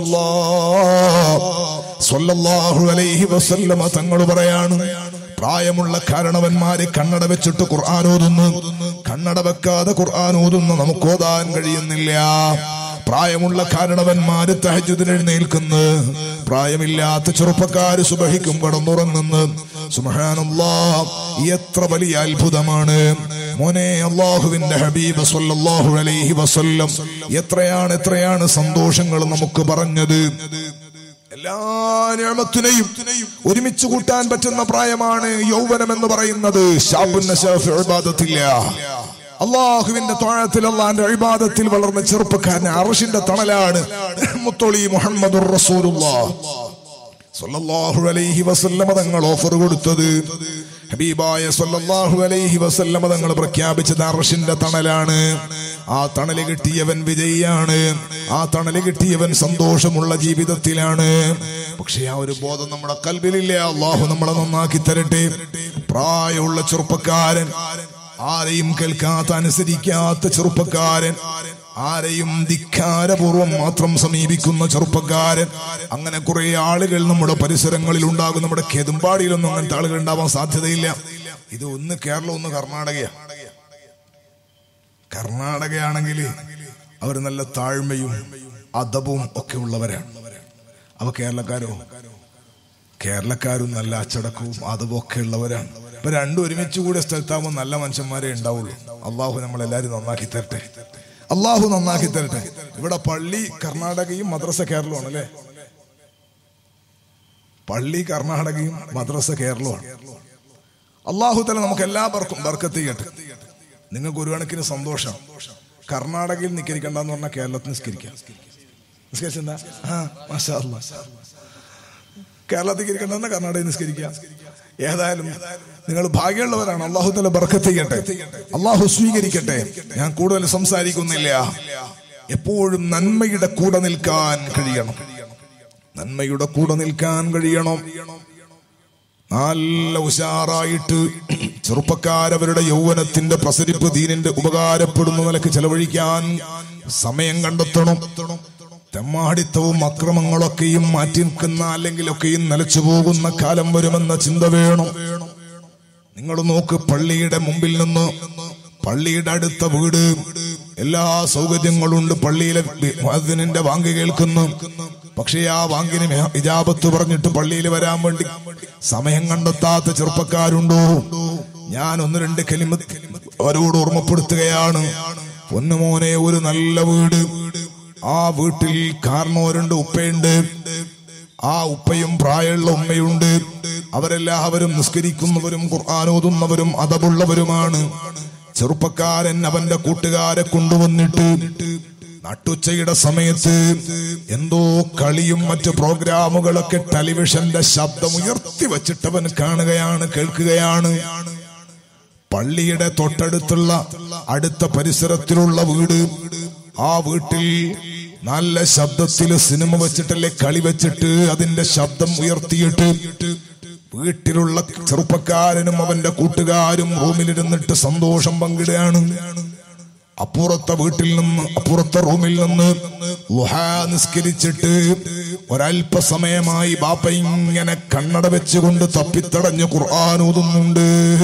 റസൂലുള്ളാഹു അലൈഹി വസല്ലമ തങ്ങൾ പറയാണ് പ്രായമുള്ള കാരണവന്മാര് കണ്ണട വെച്ചിട്ട് ഖുർആൻ ഓതുന്നു കണ്ണട വെക്കാതെ ഖുർആൻ ഓതുന്നു നമുക്ക് ഓതാൻ കഴിയുന്നില്ല പ്രായമുള്ള കാരണവന്മാര് തഹജുദിന് എഴുന്നേൽക്കുന്നു പ്രായമില്ലാത്ത ചെറുപ്പക്കാര് സുബഹിക്കും കടന്നുറങ്ങുന്നു സുബ്ഹാനല്ലാ എത്ര വലിയ അത്ഭുതമാണ് മോനെ അള്ളാഹുവിന്റെ ഹബീബ് സല്ലല്ലാഹു അലൈഹി വസല്ലം എത്രയാണ് എത്രയാണ് സന്തോഷങ്ങൾ നമുക്ക് പറഞ്ഞത് എല്ലാ നിയമത്തിനെയും ഒരുമിച്ച് കൂട്ടാൻ പറ്റുന്ന പ്രായമാണ് യൗവനം എന്ന് പറയുന്നത് ഷാബുൻ നശാഫ് ഇബാദത്തില്ല അള്ളാഹുവിന്റെ തോഴത്തിൽ അള്ളാന്റെ അഴിബാദത്തിൽ വളർന്ന ചെറുപ്പക്കാരൻ അറഷിന്റെ തണലാണ് മുത്തൊളി മുഹമ്മദ് സല്ലല്ലാഹു അലൈഹി വസല്ലമ തങ്ങൾ ഓഫർ കൊടുത്തത് ഹബീബായ സല്ലല്ലാഹു അലൈഹി വസല്ലമ തങ്ങൾ പ്രഖ്യാപിച്ചത് അർഷിന്റെ തണലാണ് ആ തണല് കിട്ടിയവൻ വിജയിയാണ് ആ തണല് കിട്ടിയവൻ സന്തോഷമുള്ള ജീവിതത്തിലാണ് പക്ഷെ ആ ഒരു ബോധം നമ്മുടെ കൽബിലില്ല അള്ളാഹു നമ്മളെ നന്നാക്കി തരട്ടെ പ്രായമുള്ള ചെറുപ്പക്കാരൻ ആരെയും കേൾക്കാത്ത അനുസരിക്കാത്ത ചെറുപ്പക്കാരൻ ആരെയും ധിക്കാരപൂർവം മാത്രം സമീപിക്കുന്ന ചെറുപ്പക്കാരൻ അങ്ങനെ കുറെ ആളുകൾ നമ്മുടെ പരിസരങ്ങളിൽ ഉണ്ടാകും നമ്മുടെ കെതുമ്പാടിയിലൊന്നും അങ്ങനത്തെ ആളുകൾ ഉണ്ടാവാൻ സാധ്യതയില്ല ഇത് ഒന്ന് കേരളം ഒന്ന് കർണാടകയാ കർണാടകയാണെങ്കിൽ അവർ നല്ല താഴ്മയും അദബവും ഒക്കെ ഉള്ളവരാണ് അവ കേരളക്കാരോ കേരളക്കാരും നല്ല അച്ചടക്കവും അതവും ഒക്കെ ഉള്ളവരാണ് ഇപ്പൊ രണ്ടും ഒരുമിച്ച് കൂടിയ സ്ഥലത്താകുമ്പോൾ നല്ല മനുഷ്യന്മാരെ ഉണ്ടാവുള്ളൂ അള്ളാഹു നമ്മളെല്ലാരും നന്നാക്കി തരട്ടെ അള്ളാഹു നന്നാക്കി തരട്ടെ ഇവിടെ പള്ളി കർണാടകയും മദ്രസ കേരളമാണ് അല്ലേ പള്ളി കർണാടകയും മദ്രസ കേരളമാണ് അള്ളാഹു തല നമുക്ക് എല്ലാവർക്കും ബർക്കത്ത് ചെയ്യട്ടെ നിങ്ങൾക്ക് ഒരു കണക്കിന് സന്തോഷം കർണാടകയിൽ നിസ്കരിക്കണ്ടെന്ന് പറഞ്ഞാൽ കേരളത്തിൽ നിസ്കരിക്കാം നിസ്കരിച്ചെന്താ ആ മാഷാ അല്ലാ. കേരളത്തിൽ നിസ്കരിക്കണ്ടെന്ന് കർണാടകയിൽ നിസ്കരിക്കാം ഏതായാലും നിങ്ങൾ ഭാഗ്യമുള്ളവരാണ് അള്ളാഹു തല ബർക്കത്ത് ചെയ്യട്ടെ അള്ളാഹു സ്വീകരിക്കട്ടെ ഞാൻ കൂടുതൽ സംസാരിക്കുന്നില്ല എപ്പോഴും നന്മയുടെ കൂടെ നിൽക്കാൻ കഴിയണം നന്മയുടെ കൂടെ നിൽക്കാൻ കഴിയണം നല്ല ഉഷാറായിട്ട് ചെറുപ്പക്കാരവരുടെ യൗവനത്തിന്റെ പ്രസരിപ്പ് ദീനിന്റെ ഉപകാരപ്പെടുന്ന നിലക്ക് ചെലവഴിക്കാൻ സമയം കണ്ടെത്തണം തെമ്മാടിത്തവും അക്രമങ്ങളൊക്കെയും മാറ്റി നിൽക്കുന്ന അല്ലെങ്കിലൊക്കെയും നിലച്ചു പോകുന്ന കാലം വരുമെന്ന ചിന്ത വേണം നിങ്ങൾ നോക്ക് പള്ളിയുടെ മുമ്പിൽ നിന്ന് പള്ളിയുടെ അടുത്ത വീട് എല്ലാ സൗകര്യങ്ങളുണ്ട് പള്ളിയിലെ അതിനിന്റെ വാങ്ക് കേൾക്കുന്നു പക്ഷേ ആ വാങ്കിന് ഇജാബത്ത് പറഞ്ഞിട്ട് പള്ളിയിൽ വരാൻ വേണ്ടി സമയം കണ്ടെത്താത്ത ചെറുപ്പക്കാരുണ്ടോ ഞാൻ ഒന്ന് രണ്ട് കലിമ അവരോട് ഓർമ്മപ്പെടുത്തുകയാണ് പൊന്നുമോനെ ഒരു നല്ല വീട് ആ വീട്ടിൽ കാരണവരുണ്ട് ഉപ്പയുണ്ട് ആ ഉപ്പയും പ്രായമുള്ള ഉമ്മയുണ്ട് അവരെല്ലാവരും നിസ്കരിക്കുന്നവരും ഖുർആൻ ഓതുന്നവരും അതവുള്ളവരുമാണ് ചെറുപ്പക്കാരൻ അവന്റെ കൂട്ടുകാരെ കൊണ്ടുവന്നിട്ട് നട്ടുച്ചയുടെ സമയത്ത് എന്തോ കളിയും മറ്റു പ്രോഗ്രാമുകളൊക്കെ ടെലിവിഷന്റെ ശബ്ദം ഉയർത്തി വച്ചിട്ടവൻ കാണുകയാണ് കേൾക്കുകയാണ് പള്ളിയുടെ തൊട്ടടുത്തുള്ള അടുത്ത പരിസരത്തിലുള്ള വീട് ആ വീട്ടിൽ നല്ല ശബ്ദത്തിൽ സിനിമ വെച്ചിട്ടല്ലേ കളി വെച്ചിട്ട് അതിന്റെ ശബ്ദം ഉയർത്തിയിട്ട് വീട്ടിലുള്ള ചെറുപ്പക്കാരനും അവന്റെ കൂട്ടുകാരും റൂമിലിരുന്നിട്ട് സന്തോഷം പങ്കിടുകയാണ് അപ്പുറത്തെ വീട്ടിൽ നിന്ന് അപ്പുറത്തെ റൂമിൽ നിന്ന് ലുഹാ നിസ്കരിച്ചിട്ട് ഒരല്പസമയമായി ബാപ്പ ഇങ്ങനെ കണ്ണട വെച്ചുകൊണ്ട് തപ്പിത്തടഞ്ഞ് ഖുർആൻ ഊതുന്നുണ്ട്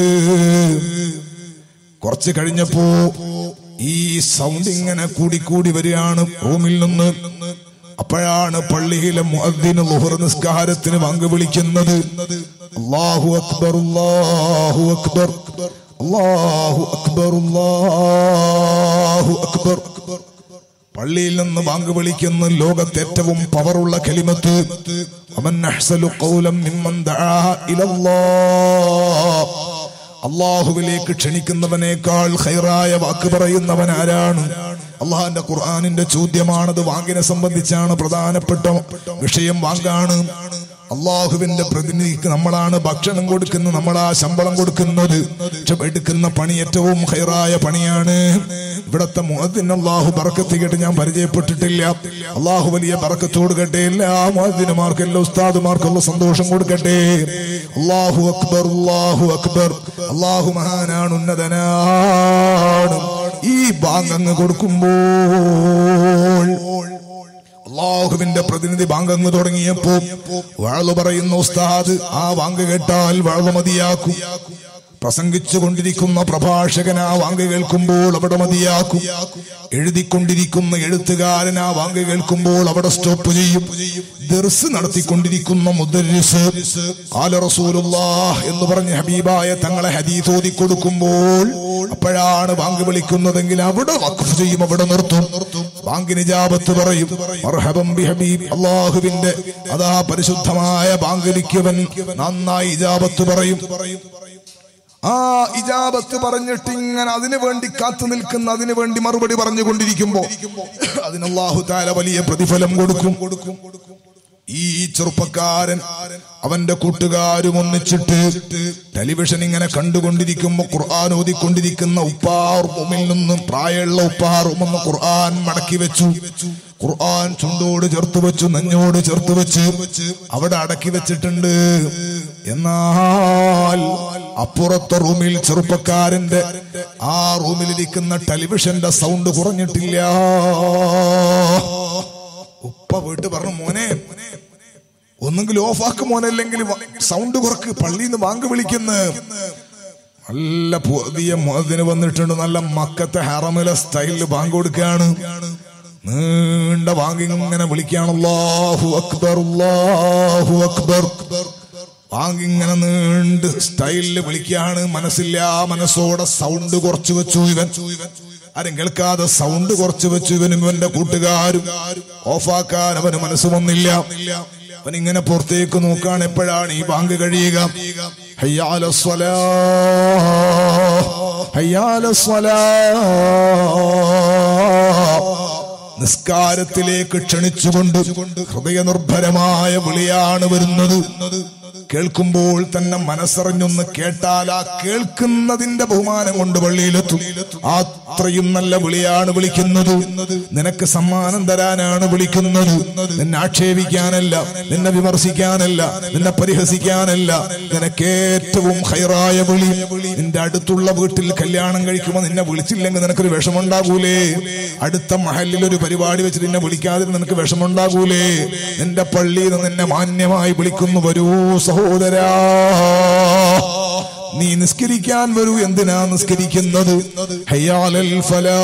കുറച്ച് കഴിഞ്ഞപ്പോ ഈ സൗണ്ട് ഇങ്ങനെ കൂടിക്കൂടി വരികയാണ് റൂമിൽ നിന്ന് അപ്പോഴാണ് പള്ളിയിലെ മുഅദ്ദിന് ലുഹർ നിസ്കാരത്തിന് പങ്ക് വിളിക്കുന്നത് അല്ലാഹു അക്ബർ അല്ലാഹു അക്ബർ അല്ലാഹു അക്ബർ അല്ലാഹു അക്ബർ പള്ളിയിൽ നിന്ന് ബാങ്ക് വിളിക്കുന്ന ലോകത്ത് ഏറ്റവും പവറുള്ള കലിമത്ത് അമൻ അഹ്സലു ഖൗലം മിമ്മൻ ദആ ഇലല്ലാഹ് അള്ളാഹുവിലേക്ക് ക്ഷണിക്കുന്നവനേക്കാൾ ഖൈറായ വാക്ക് പറയുന്നവൻ ആരാണ് അള്ളാഹിന്റെ ഖുർആാനിന്റെ ചോദ്യമാണത് വാങ്ങിനെ സംബന്ധിച്ചാണ് പ്രധാനപ്പെട്ട വിഷയം വാങ്കാണ് അള്ളാഹുവിന്റെ പ്രതിനിധിക്ക് നമ്മളാണ് ഭക്ഷണം കൊടുക്കുന്നത് നമ്മളാ ശമ്പളം കൊടുക്കുന്നത് പക്ഷെ എടുക്കുന്ന പണി ഏറ്റവും ഹൈറായ പണിയാണ് ഇവിടത്തെ മുഹദ്ദിന് അള്ളാഹു ബറക്കത്ത് കേട്ട് ഞാൻ പരിചയപ്പെട്ടിട്ടില്ല അള്ളാഹു വലിയ ബറക്കത്ത് കൊടുക്കട്ടെ എല്ലാ മുഹദ്ദിനുമാർക്കും എല്ലാ ഉസ്താദുമാർക്കുള്ള സന്തോഷം കൊടുക്കട്ടെ അള്ളാഹു അക്ബർ അള്ളാഹു അക്ബർ അള്ളാഹു മഹാനാണ് ഉന്നതനാണ് ഈ ബാങ്ക് അങ്ങ് കൊടുക്കുമ്പോൾ അള്ളാഹുവിന്റെ പ്രതിനിധി ബാങ്കങ്ങ് തുടങ്ങിയപ്പോ വാള് പറയുന്ന ഉസ്താദ് ആ വാങ്ക് കേട്ടാൽ വാള് മതിയാക്കും പ്രസംഗിച്ചു കൊണ്ടിരിക്കുന്ന പ്രഭാഷകൻ ആ വാങ്ക് കേൾക്കുമ്പോൾ അവിടെ മതിയാക്കും എഴുതിക്കൊണ്ടിരിക്കുന്ന എഴുത്തുകാരൻ ആ വാങ്ക് കേൾക്കുമ്പോൾ അവിടെ സ്റ്റോപ്പ് ചെയ്യും ദർസ് നടത്തിക്കൊണ്ടിരിക്കുന്ന മുദരിസ് ആല റസൂലുള്ളാഹ് എന്ന് പറഞ്ഞ് ഹബീബായ തങ്ങളെ ഹദീസ് ഓതി കൊടുക്കുമ്പോൾ അപ്പോഴാണ് ബാങ്ക് വിളിക്കുന്നതെങ്കിൽ അവിടെ വഖഫ് ചെയ്യും അവിടെ നിർത്തും ബാങ്കിന് ജാബത്ത് പറയും മർഹബം ബി ഹബീബ് അള്ളാഹുവിന്റെ അതാ പരിശുദ്ധമായ ബാങ്കിരിക്കവൻ നന്നായി ഇജാബത്ത് പറയും ആ ഇജാബത്ത് പറഞ്ഞിട്ട് ഇങ്ങനെ അതിനു വേണ്ടി കാത്തു നിൽക്കുന്ന അതിനു വേണ്ടി മറുപടി പറഞ്ഞുകൊണ്ടിരിക്കുമ്പോ അതിന് അള്ളാഹു താല വലിയ പ്രതിഫലം കൊടുക്കും കൊടുക്കും ഈ ചെറുപ്പക്കാരൻ അവന്റെ കൂട്ടുകാരും ഒന്നിച്ചിട്ട് ടെലിവിഷൻ ഇങ്ങനെ കണ്ടുകൊണ്ടിരിക്കുമ്പോ ഖുർആൻ ഓതിക്കൊണ്ടിരിക്കുന്ന ഉപ്പാർ റൂമിൽ നിന്നും പ്രായമുള്ള ഉപ്പാർ റൂമെന്ന് ഖുർആൻ മടക്കി വെച്ചു ഖുർആൻ ചുണ്ടോട് ചേർത്ത് വെച്ചു നെഞ്ഞോട് ചേർത്ത് വെച്ച് അവിടെ അടക്കി വെച്ചിട്ടുണ്ട് എന്നാൽ അപ്പുറത്തെ റൂമിൽ ചെറുപ്പക്കാരന്റെ ആ റൂമിലിരിക്കുന്ന ടെലിവിഷന്റെ സൗണ്ട് കുറഞ്ഞിട്ടില്ല ഉപ്പ വീട്ട് പറഞ്ഞു മോനെ ഒന്നെങ്കിൽ ഓഫാക്ക് മോനെ അല്ലെങ്കിൽ സൗണ്ട് കുറക്ക് പള്ളിയിൽ നിന്ന് വാങ്ക് വിളിക്കുന്ന നല്ല പുതിയ മുഅദ്ദിന് വന്നിട്ടുണ്ട് നല്ല മക്കത്തെ ഹറമിലെ സ്റ്റൈലിൽ ബാങ്ക് കൊടുക്കുകയാണ് നീണ്ട വാങ്ക് ഇങ്ങനെ വിളിക്കുകയാണ് അല്ലാഹു അക്ബർ അല്ലാഹു അക്ബർ വാങ്ക് ഇങ്ങനെ നീണ്ട് സ്റ്റൈലിൽ വിളിക്കുകയാണ് മനസ്സില്ല മനസ്സോടെ സൗണ്ട് കുറച്ചു വെച്ചു ഇവൻ ആരും കേൾക്കാതെ സൗണ്ട് കുറച്ചു വെച്ചു ഇവനും ഇവന്റെ കൂട്ടുകാരും ഓഫാക്കാൻ അവന് മനസ്സ് വന്നില്ല അവൻ ഇങ്ങനെ പുറത്തേക്ക് നോക്കാൻ എപ്പോഴാണ് ഈ ബാങ്ക് കഴിയുക ഹയ്യാല സ്വലാ ഹയ്യാല സ്വലാ നിസ്കാരത്തിലേക്ക് ക്ഷണിച്ചുകൊണ്ട് ഹൃദയനിർഭരമായ വിളിയാണ് വരുന്നത് കേൾക്കുമ്പോൾ തന്നെ മനസ്സറിഞ്ഞൊന്ന് കേട്ടാൽ ആ കേൾക്കുന്നതിന്റെ ബഹുമാനം കൊണ്ട് പള്ളിയിലെത്തും അത്രയും നല്ല വിളിയാണ് വിളിക്കുന്നത് നിനക്ക് സമ്മാനം തരാനാണ് വിളിക്കുന്നത് നിന്നെ ആക്ഷേപിക്കാനല്ല നിന്നെ വിമർശിക്കാനല്ല നിന്നെ പരിഹസിക്കാനല്ല നിനക്ക് ഏറ്റവും ഹൈറായ വിളി നിന്റെ അടുത്തുള്ള വീട്ടിൽ കല്യാണം കഴിക്കുമ്പോൾ നിന്നെ വിളിച്ചില്ലെങ്കിൽ നിനക്കൊരു വിഷമുണ്ടാകൂലേ അടുത്ത മഹലിൽ ഒരു പരിപാടി വെച്ചിട്ട് നിന്നെ വിളിക്കാതെ നിനക്ക് വിഷമുണ്ടാകൂലേ നിന്റെ പള്ളിയിൽ നിന്ന് നിന്നെ മാന്യമായി വിളിക്കുന്നു വരൂ സഹോദരാ നീ നിസ്കരിക്കാൻ വരൂ എന്തിനാ നിസ്കരിക്കുന്നത് ഹയ്യാലൽ ഫലാ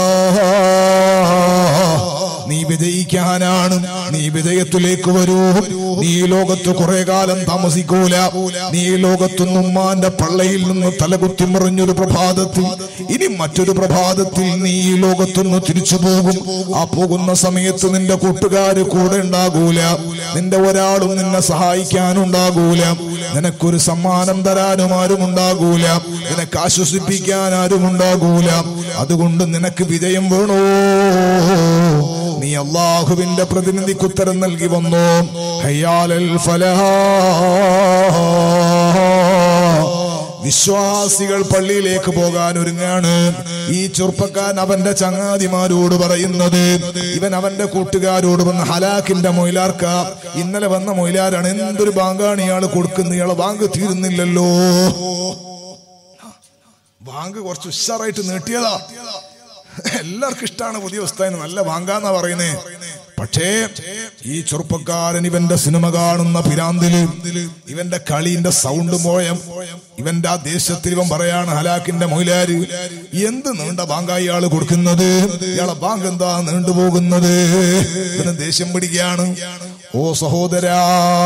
നീ വിജയിക്കാനാണ് നീ വിജയത്തിലേക്ക് വരൂ നീ ഈ ലോകത്ത് കുറെ കാലം താമസിക്കൂല നീ ഈ ലോകത്തുനിന്ന് ഉമ്മാന്റെ പള്ളയിൽ നിന്ന് തലകുത്തി മറിഞ്ഞൊരു പ്രഭാതത്തിൽ ഇനി മറ്റൊരു പ്രഭാതത്തിൽ നീ ഈ ലോകത്തുനിന്ന് തിരിച്ചു പോകും ആ പോകുന്ന സമയത്ത് നിന്റെ കൂട്ടുകാര് കൂടെ ഉണ്ടാകൂല നിന്റെ ഒരാളും നിന്നെ സഹായിക്കാനുണ്ടാകൂല നിനക്കൊരു സമ്മാനം തരാനും ആരും ഉണ്ടാകൂല നിനക്ക് ആശ്വസിപ്പിക്കാൻ ആരും ഉണ്ടാകൂല അതുകൊണ്ട് നിനക്ക് വിജയം വേണോ നീ അള്ളാഹുവിന്റെ പ്രതിനിധിക്ക് ഉത്തരം നൽകി വന്നു ഹയ്യാലൽ ഫലഹാ വിശ്വാസികൾ പള്ളിയിലേക്ക് പോകാൻ ഒരുങ്ങാണ് ഈ ചെറുപ്പക്കാരൻ അവന്റെ ചങ്ങാതിമാരോട് പറയുന്നത് ഇവൻ അവന്റെ കൂട്ടുകാരോട് വന്ന ഹലാക്കിന്റെ മൊയിലാർക്ക ഇന്നലെ വന്ന മൊയിലാരാണ് എന്തൊരു ബാങ്കാണ് ഇയാൾ കൊടുക്കുന്ന ഇയാളെ ബാങ്ക് തീരുന്നില്ലല്ലോ ബാങ്ക് കുറച്ച് ഉഷാറായിട്ട് നീട്ടിയതാ എല്ലാവർക്കും ഇഷ്ടമാണ് പുതിയ ഉസ്താദിന് നല്ല ബാങ്കാന്നാ പറയുന്നേ പക്ഷേ ഈ ചെറുപ്പക്കാരൻ ഇവന്റെ സിനിമ കാണുന്ന പിരാന്തില് ഇവന്റെ കളിന്റെ സൗണ്ട് മോയം ഇവന്റെ ആ ദേശത്തിൽ ഇവൻ പറയാണ് ഹലാക്കിന്റെ മൊയിലാര് എന്ത് നീണ്ട ബാങ്കായി ഇയാള് കൊടുക്കുന്നത് ഇയാളെ ബാങ്ക് എന്താ നീണ്ടുപോകുന്നത് ഇവന് ദേഷ്യം പിടിക്കുകയാണ് ഓ സഹോദരാ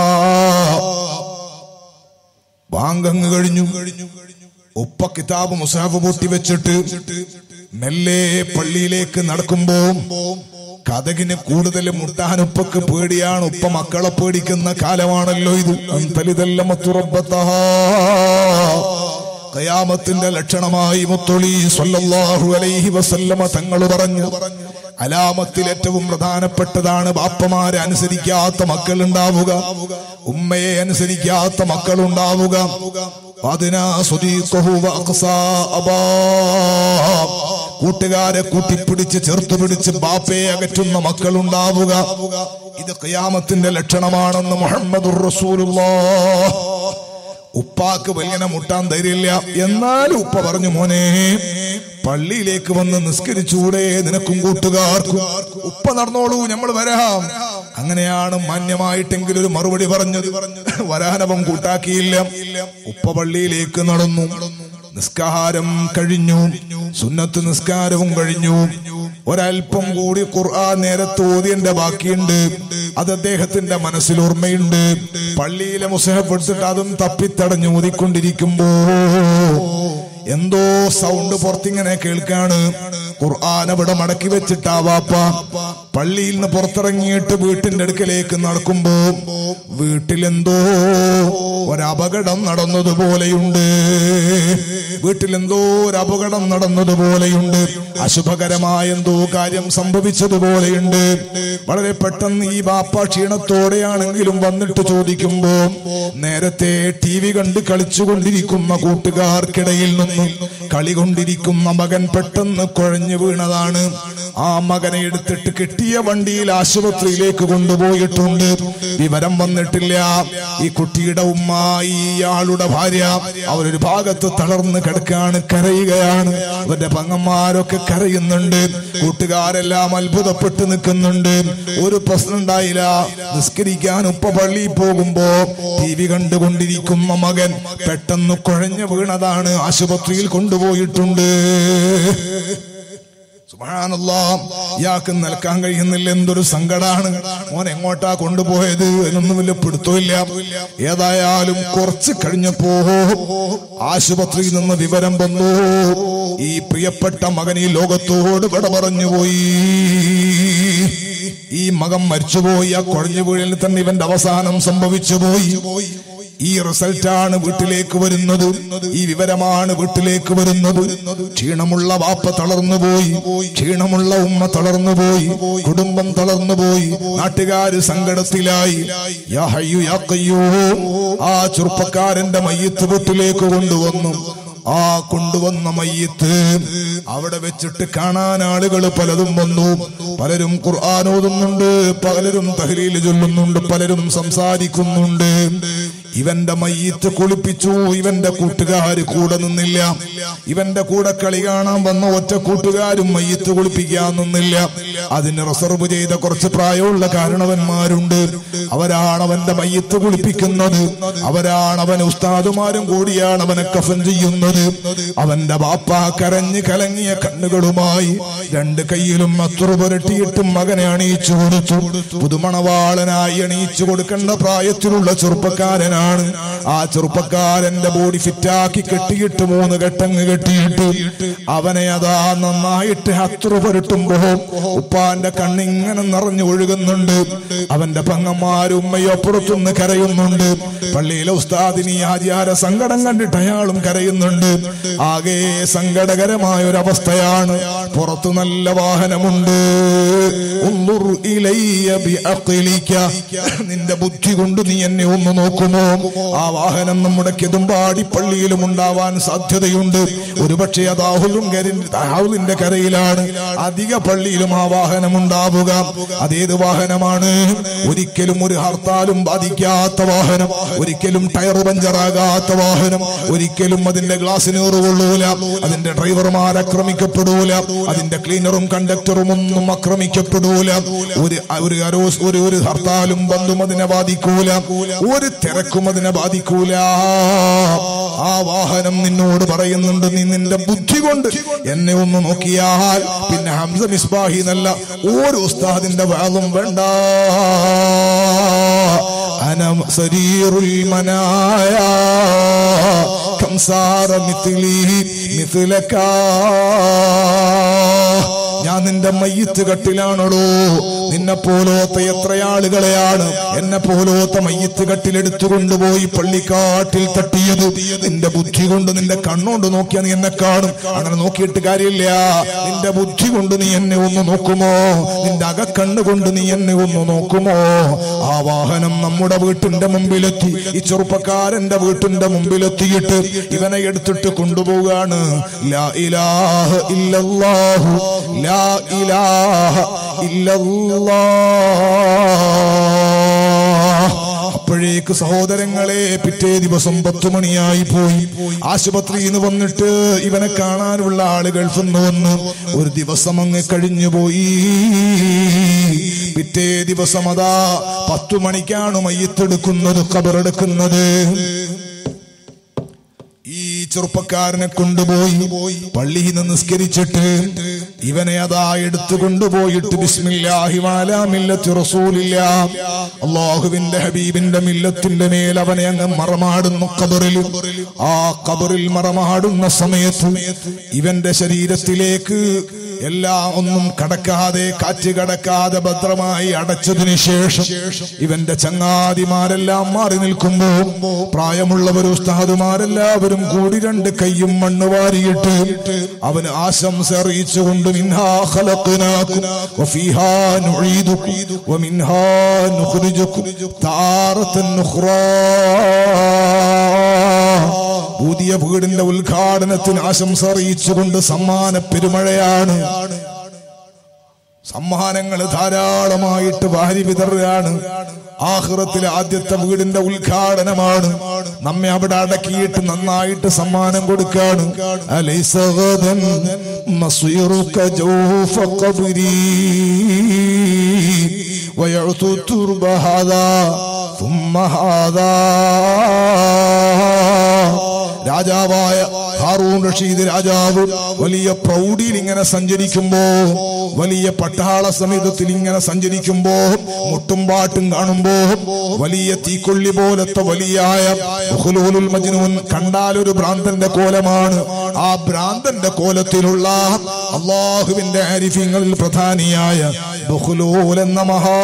ബാങ്ക് അങ്ങ് കഴിഞ്ഞു ഉപ്പ കിതാബ് മുസാഫ് പൂട്ടി വെച്ചിട്ട് മെല്ലെ പള്ളിയിലേക്ക് നടക്കുമ്പോ കഥകിന് കൂടുതൽ മുട്ടാൻ ഉപ്പക്ക് പേടിയാണ് ഉപ്പ മക്കളെ പേടിക്കുന്ന കാലമാണല്ലോ ഇത് അന്തലിതല്ലമത്തുറബത്താ കയാമത്തിന്റെ ലക്ഷണമായി മുത്തൊളി സല്ലല്ലാഹു അലൈഹി വസല്ലമ തങ്ങൾ പറഞ്ഞു അലാമത്തിൽ ഏറ്റവും പ്രധാനപ്പെട്ടതാണ് ബാപ്പമാരെ അനുസരിക്കാത്ത മക്കൾ ഉണ്ടാവുക ഉമ്മയെ അനുസരിക്കാത്ത മക്കൾ ഉണ്ടാവുക അതിനാ സ്വദീഖഹു വഅഖ്സാ അബാ. കൂട്ടുകാരെ കൂട്ടിപ്പിടിച്ച് ചേർത്ത് പിടിച്ച് ബാപ്പയെ അകറ്റുന്ന മക്കൾ ഉണ്ടാവുക ഇത് ഖിയാമത്തിന്റെ ലക്ഷണമാണെന്ന് മുഹമ്മദുർ റസൂലുള്ളാഹ് ഉപ്പാക്ക് വലിയ മുട്ടാൻ ധൈര്യമില്ല എന്നാലും ഉപ്പ പറഞ്ഞു മോനെ പള്ളിയിലേക്ക് വന്ന് നിസ്കരിച്ചൂടെ നിനക്കും കൂട്ടുകാർക്കും ഉപ്പ നടന്നോളൂ നമ്മൾ വരാം അങ്ങനെയാണ് മാന്യമായിട്ടെങ്കിലും ഒരു മറുപടി പറഞ്ഞത് വരാനവൻ കൂട്ടാക്കിയില്ല ഉപ്പ പള്ളിയിലേക്ക് നടന്നു നിസ്കാരം കഴിഞ്ഞു സുന്നത്ത് നിസ്കാരവും കഴിഞ്ഞു ഒരൽപ്പം കൂടി ഖുർആൻ നേരത്തെ ഓതിയന്റെ ബാക്കിയുണ്ട് അത് അദ്ദേഹത്തിന്റെ മനസ്സിൽ ഓർമ്മയുണ്ട് പള്ളിയിലെ മുസഹഫ് എടുത്തിട്ട് അതും തപ്പിത്തടഞ്ഞു ഊതിക്കൊണ്ടിരിക്കുമ്പോ എന്തോ സൗണ്ട് പുറത്തിങ്ങനെ കേൾക്കാണ് ഖുർആൻ അവിടെ മടക്കി വെച്ചിട്ടാ വാപ്പ പള്ളിയിൽ നിന്ന് പുറത്തിറങ്ങിയിട്ട് വീട്ടിന്റെ അടുക്കലേക്ക് നടക്കുമ്പോ വീട്ടിലെന്തോ ഒരപകടം നടന്നതുപോലെയുണ്ട് വീട്ടിലെന്തോ ഒരു അപകടം നടന്നതുപോലെയുണ്ട് അശുഭകരമായ എന്തോ കാര്യം സംഭവിച്ചതുപോലെയുണ്ട് വളരെ പെട്ടെന്ന് ഈ ബാപ്പ ക്ഷീണത്തോടെയാണെങ്കിലും വന്നിട്ട് ചോദിക്കുമ്പോ നേരത്തെ ടി വി കണ്ട് കളിച്ചുകൊണ്ടിരിക്കുന്ന കൂട്ടുകാർക്കിടയിൽ നിന്നും കളി കൊണ്ടിരിക്കുന്ന മകൻ പെട്ടെന്ന് കുഴഞ്ഞു വീണതാണ് ആ മകനെ എടുത്തിട്ട് കിട്ടിയ വണ്ടിയിൽ ആശുപത്രിയിലേക്ക് കൊണ്ടുപോയിട്ടുണ്ട് വിവരം വന്നിട്ടില്ല ഈ കുട്ടിയുടെ ഉമ്മ ഇയാളുടെ ഭാര്യ അവരൊരു ഭാഗത്ത് തളർന്ന് കിടക്കാണ് കരയുകയാണ് അവരുടെ പങ്ങന്മാരൊക്കെ കരയുന്നുണ്ട് കൂട്ടുകാരെല്ലാം അത്ഭുതപ്പെട്ട് നിൽക്കുന്നുണ്ട് ഒരു പ്രശ്നം ഉണ്ടായില്ല നിസ്കരിക്കാൻ ഉപ്പ പള്ളിയിൽ പോകുമ്പോ ടി വി കണ്ടുകൊണ്ടിരിക്കുന്ന മകൻ പെട്ടെന്ന് കുഴഞ്ഞു വീണതാണ് ആശുപത്രിയിൽ കൊണ്ടുപോയിട്ടുണ്ട് സുബ്ഹാനല്ലാ ഇയാൾക്ക് നിൽക്കാൻ കഴിയുന്നില്ല എന്തൊരു സങ്കടാണ് മോൻ എങ്ങോട്ടാ കൊണ്ടുപോയത് എന്നൊന്നും വലിയ പിടുത്തമില്ല ഏതായാലും കുറച്ച് കഴിഞ്ഞപ്പോ ആശുപത്രിയിൽ നിന്ന് വിവരം വന്നു ഈ പ്രിയപ്പെട്ട മകൻ ഈ ലോകത്തോട് വിട പറഞ്ഞുപോയി ഈ മകൻ മരിച്ചുപോയി ആ കുഴഞ്ഞു വീഴിൽ തന്നെ ഇവന്റെ അവസാനം സംഭവിച്ചു പോയി ഈ റിസൾട്ടാണ് വീട്ടിലേക്ക് വരുന്നത് ഈ വിവരമാണ് വീട്ടിലേക്ക് വരുന്നത് ക്ഷീണമുള്ള വാപ്പ തളർന്നുപോയി ക്ഷീണമുള്ള ഉമ്മ തളർന്നുപോയി കുടുംബം തളർന്നുപോയി നാട്ടുകാര് സങ്കടത്തിലായി യാ ഹയ്യു യാ ഖയ്യൂം. ആ ചെറുപ്പക്കാരന്റെ മയ്യത്ത് വീട്ടിലേക്ക് കൊണ്ടുവന്നു ആ കൊണ്ടുവന്ന മയ്യത്ത് അവിടെ വെച്ചിട്ട് കാണാൻ ആളുകൾ പലതും വന്നു പലരും ഖുർആൻ ഓതുന്നുണ്ട് പലരും തഹലീൽ ചൊല്ലുന്നുണ്ട് പലരും സംസാരിക്കുന്നുണ്ട് ഇവന്റെ മയ്യത്ത് കുളിപ്പിച്ചു ഇവന്റെ കൂട്ടുകാര് കൂടെ നിന്നില്ല ഇവന്റെ കൂടെ കളി കാണാൻ വന്ന ഒറ്റ കൂട്ടുകാരും മയ്യത്ത് കുളിപ്പിക്കാൻ നിന്നില്ല അതിന് റിസർവ് ചെയ്ത കുറച്ച് പ്രായമുള്ള കാരണവന്മാരുണ്ട് അവരാണ് അവന്റെ മയ്യത്ത് കുളിപ്പിക്കുന്നത് അവരാണ് അവൻ ഉസ്താദുമാരും കൂടിയാണ് അവനെ കഫൻ ചെയ്യുന്നത് അവന്റെ ബാപ്പ കരഞ്ഞ് കലങ്ങിയ കണ്ണുകളുമായി രണ്ട് കൈയിലും അത്തുറു പുരട്ടിയിട്ടും മകനെ അണിയിച്ചു കൊടുത്തു പുതുമണവാളനായി അണിയിച്ചു കൊടുക്കേണ്ട പ്രായത്തിലുള്ള ചെറുപ്പക്കാരനാണ് ആ ചെറുപ്പക്കാരന്റെ ബോഡി ഫിറ്റാക്കി കെട്ടിയിട്ട് മൂന്ന് ഘട്ടങ്ങ് കെട്ടിയിട്ട് അവനെ അതാ നന്നായിട്ട് അത്തുറു പുരട്ടുമ്പോ ഉപ്പാന്റെ കണ്ണിങ്ങനെ നിറഞ്ഞു ഒഴുകുന്നുണ്ട് അവന്റെ പങ്ങന്മാരും ഉമ്മയും അപ്പുറത്തുനിന്ന് കരയുന്നുണ്ട് പള്ളിയിലെ ഉസ്താദിനി ആചാര സങ്കടം കണ്ടിട്ട് അയാളും കരയുന്നുണ്ട് ആകെ സങ്കടകരമായ ഒരു അവസ്ഥയാണ് പുറത്തു നല്ല വാഹനമുണ്ട് ഉന്നുർ ഇലയ്യ ബിഅഖ്ലിക. നിന്റെ ബുദ്ധി കൊണ്ട് നീ എന്നെ ഒന്ന് നോക്കുമോ ആ വാഹനം നമ്മുടെ കെതുമ്പാടി പള്ളിയിലും ഉണ്ടാവാൻ സാധ്യതയുണ്ട് ഒരുപക്ഷെ അത് ആഹുലിന്റെ കരയിലാണ് അധിക പള്ളിയിലും ആ വാഹനം ഉണ്ടാവുക അതേത് വാഹനമാണ് ഒരിക്കലും ഒരു ഹർത്താലും ബാധിക്കാത്ത വാഹനം ഒരിക്കലും ടയർ പഞ്ചറാകാത്ത വാഹനം ഒരിക്കലും അതിന്റെ ഗ്ലാസ്സിന് കൊള്ളൂല അതിന്റെ ഡ്രൈവർമാർ ആക്രമിക്കപ്പെടൂല അതിന്റെ ക്ലീനറും കണ്ടക്ടറും ഒന്നും ആക്രമിക്കപ്പെടൂല ഒരു ഒരു അരോസ് ഒരു ഒരു ഹർത്താലും ബന്ധും അതിനെ ബാധിക്കൂല ഒരു തിരക്കും അതിനെ ബാധിക്കൂല ആ വാഹനം നിന്നോട് പറയുന്നുണ്ട് നീ നിന്റെ ബുദ്ധി കൊണ്ട് എന്നെ ഒന്ന് നോക്കിയാൽ പിന്നെ ഹംസ മിസ്ബാഹി എന്നല്ല ഒരു ഉസ്താദിന്റെ വാദം വേണ്ട أنا سرير المنايا كم صار مثلي مثلك ഞാൻ നിന്റെ മയ്യത്ത് കട്ടിലാണോടോ നിന്നെ പോലോത്ത എത്ര ആളുകളെയാണ് എന്നെ പോലോത്ത മയ്യത്ത് കട്ടിലെടുത്തു കൊണ്ടുപോയി പള്ളിക്കാട്ടിൽ തട്ടിയത് നിന്റെ ബുദ്ധി കൊണ്ട് നിന്റെ കണ്ണുകൊണ്ട് നോക്കിയാ നീ എന്നെ കാണും അങ്ങനെ നോക്കിയിട്ട് കാര്യമില്ല നിന്റെ ബുദ്ധി കൊണ്ട് നീ എന്നെ ഒന്ന് നോക്കുമോ നിന്റെ അകക്കണ്ണ് കൊണ്ട് നീ എന്നെ ഒന്ന് നോക്കുമോ ആ വാഹനം നമ്മുടെ വീട്ടിന്റെ മുമ്പിലെത്തി ഈ ചെറുപ്പക്കാരന്റെ വീട്ടിന്റെ മുമ്പിലെത്തിയിട്ട് ഇവനെ എടുത്തിട്ട് കൊണ്ടുപോവുകയാണ് ലാ ഇലാഹ ഇല്ലല്ലാഹു ലാ ഇലാഹ ഇല്ലല്ലാഹ് അപ്പോഴേക്ക് സഹോദരങ്ങളെ പിറ്റേ ദിവസം പത്തു മണിയായി പോയി ആശുപത്രിയിൽ നിന്ന് വന്നിട്ട് ഇവനെ കാണാനുള്ള ആളുകൾ നിന്ന് വന്ന് ഒരു ദിവസം അങ്ങ് കഴിഞ്ഞു പോയി പിറ്റേ ദിവസം അതാ പത്തു മണിക്കാണ് മയ്യത്തെടുക്കുന്നത് കബറെടുക്കുന്നത് ഈ ചെറുപ്പക്കാരനെ കൊണ്ടുപോയി പള്ളിയിൽ നിന്ന് നിസ്കരിച്ചിട്ട് ഇവനെ അതാ എടുത്തു കൊണ്ടുപോയിട്ട് ബിസ്മില്ലാഹി വാലാ മില്ലത്തി റസൂലില്ല അള്ളാഹുവിന്റെ ഹബീബിന്റെ മില്ലത്തിന്റെ മേൽ അവനെ അങ്ങ് മറമാടുന്നു കബറിൽ ആ കബറിൽ മറമാടുന്ന സമയത്ത് ഇവന്റെ ശരീരത്തിലേക്ക് എല്ലാം ഒന്നും കടക്കാതെ കാറ്റ് കടക്കാതെ ഭദ്രമായി അടച്ചതിന് ശേഷം ഇവന്റെ ചങ്ങാതിമാരെല്ലാം മാറി നിൽക്കുമ്പോ പ്രായമുള്ളവർ ഉസ്താദുമാരെല്ലാവരും കൂടി രണ്ട് കൈയും മണ്ണ് വാരിയിട്ട് അവന് ആശംസ അറിയിച്ചുകൊണ്ട് മിൻഹാ ഖലഖനാകും വഫീഹാ നുഈദുകും വമിൻഹാ നുഖ്രിജുകും താറത്തൻ നുഖ്റാ പുതിയ വീടിന്റെ ഉദ്ഘാടനത്തിന് ആശംസ അറിയിച്ചുകൊണ്ട് സമ്മാന പെരുമഴയാണ് സമ്മാനങ്ങൾ ധാരാളമായിട്ട് വാരി വിതറുകയാണ് ആഹ്റത്തിലെ ആദ്യത്തെ വീടിന്റെ ഉദ്ഘാടനമാണ് നമ്മെ അവിടെ അടക്കിയിട്ട് നന്നായിട്ട് സമ്മാനം കൊടുക്കാണ് അലൈസ ഗദൻ മസ്വീറുക ജൗഫ ഖബ്രി ويعطو الترب هذا ثم هذا രാജാവായ ഹാറൂൺ റഷീദ് രാജാവ് വലിയ പ്രൗഢിയിൽ ഇങ്ങനെ സഞ്ചരിക്കുമ്പോ വലിയ പട്ടാള സമീപത്തിൽ ഇങ്ങനെ സഞ്ചരിക്കുമ്പോ മുട്ടും പാട്ടും കാണുമ്പോ വലിയ തീക്കൊള്ളി പോലത്തെ വലിയായ ബഹുലൂലുൽ മജ്നൂൻ കണ്ടാൽ ഒരു ഭ്രാന്തന്റെ കോലമാണ് ആ ഭ്രാന്തന്റെ കോലത്തിലുള്ള അള്ളാഹുവിന്റെ ആരിഫ്യങ്ങളിൽ പ്രധാനിയായ ബഹുലൂൽ എന്ന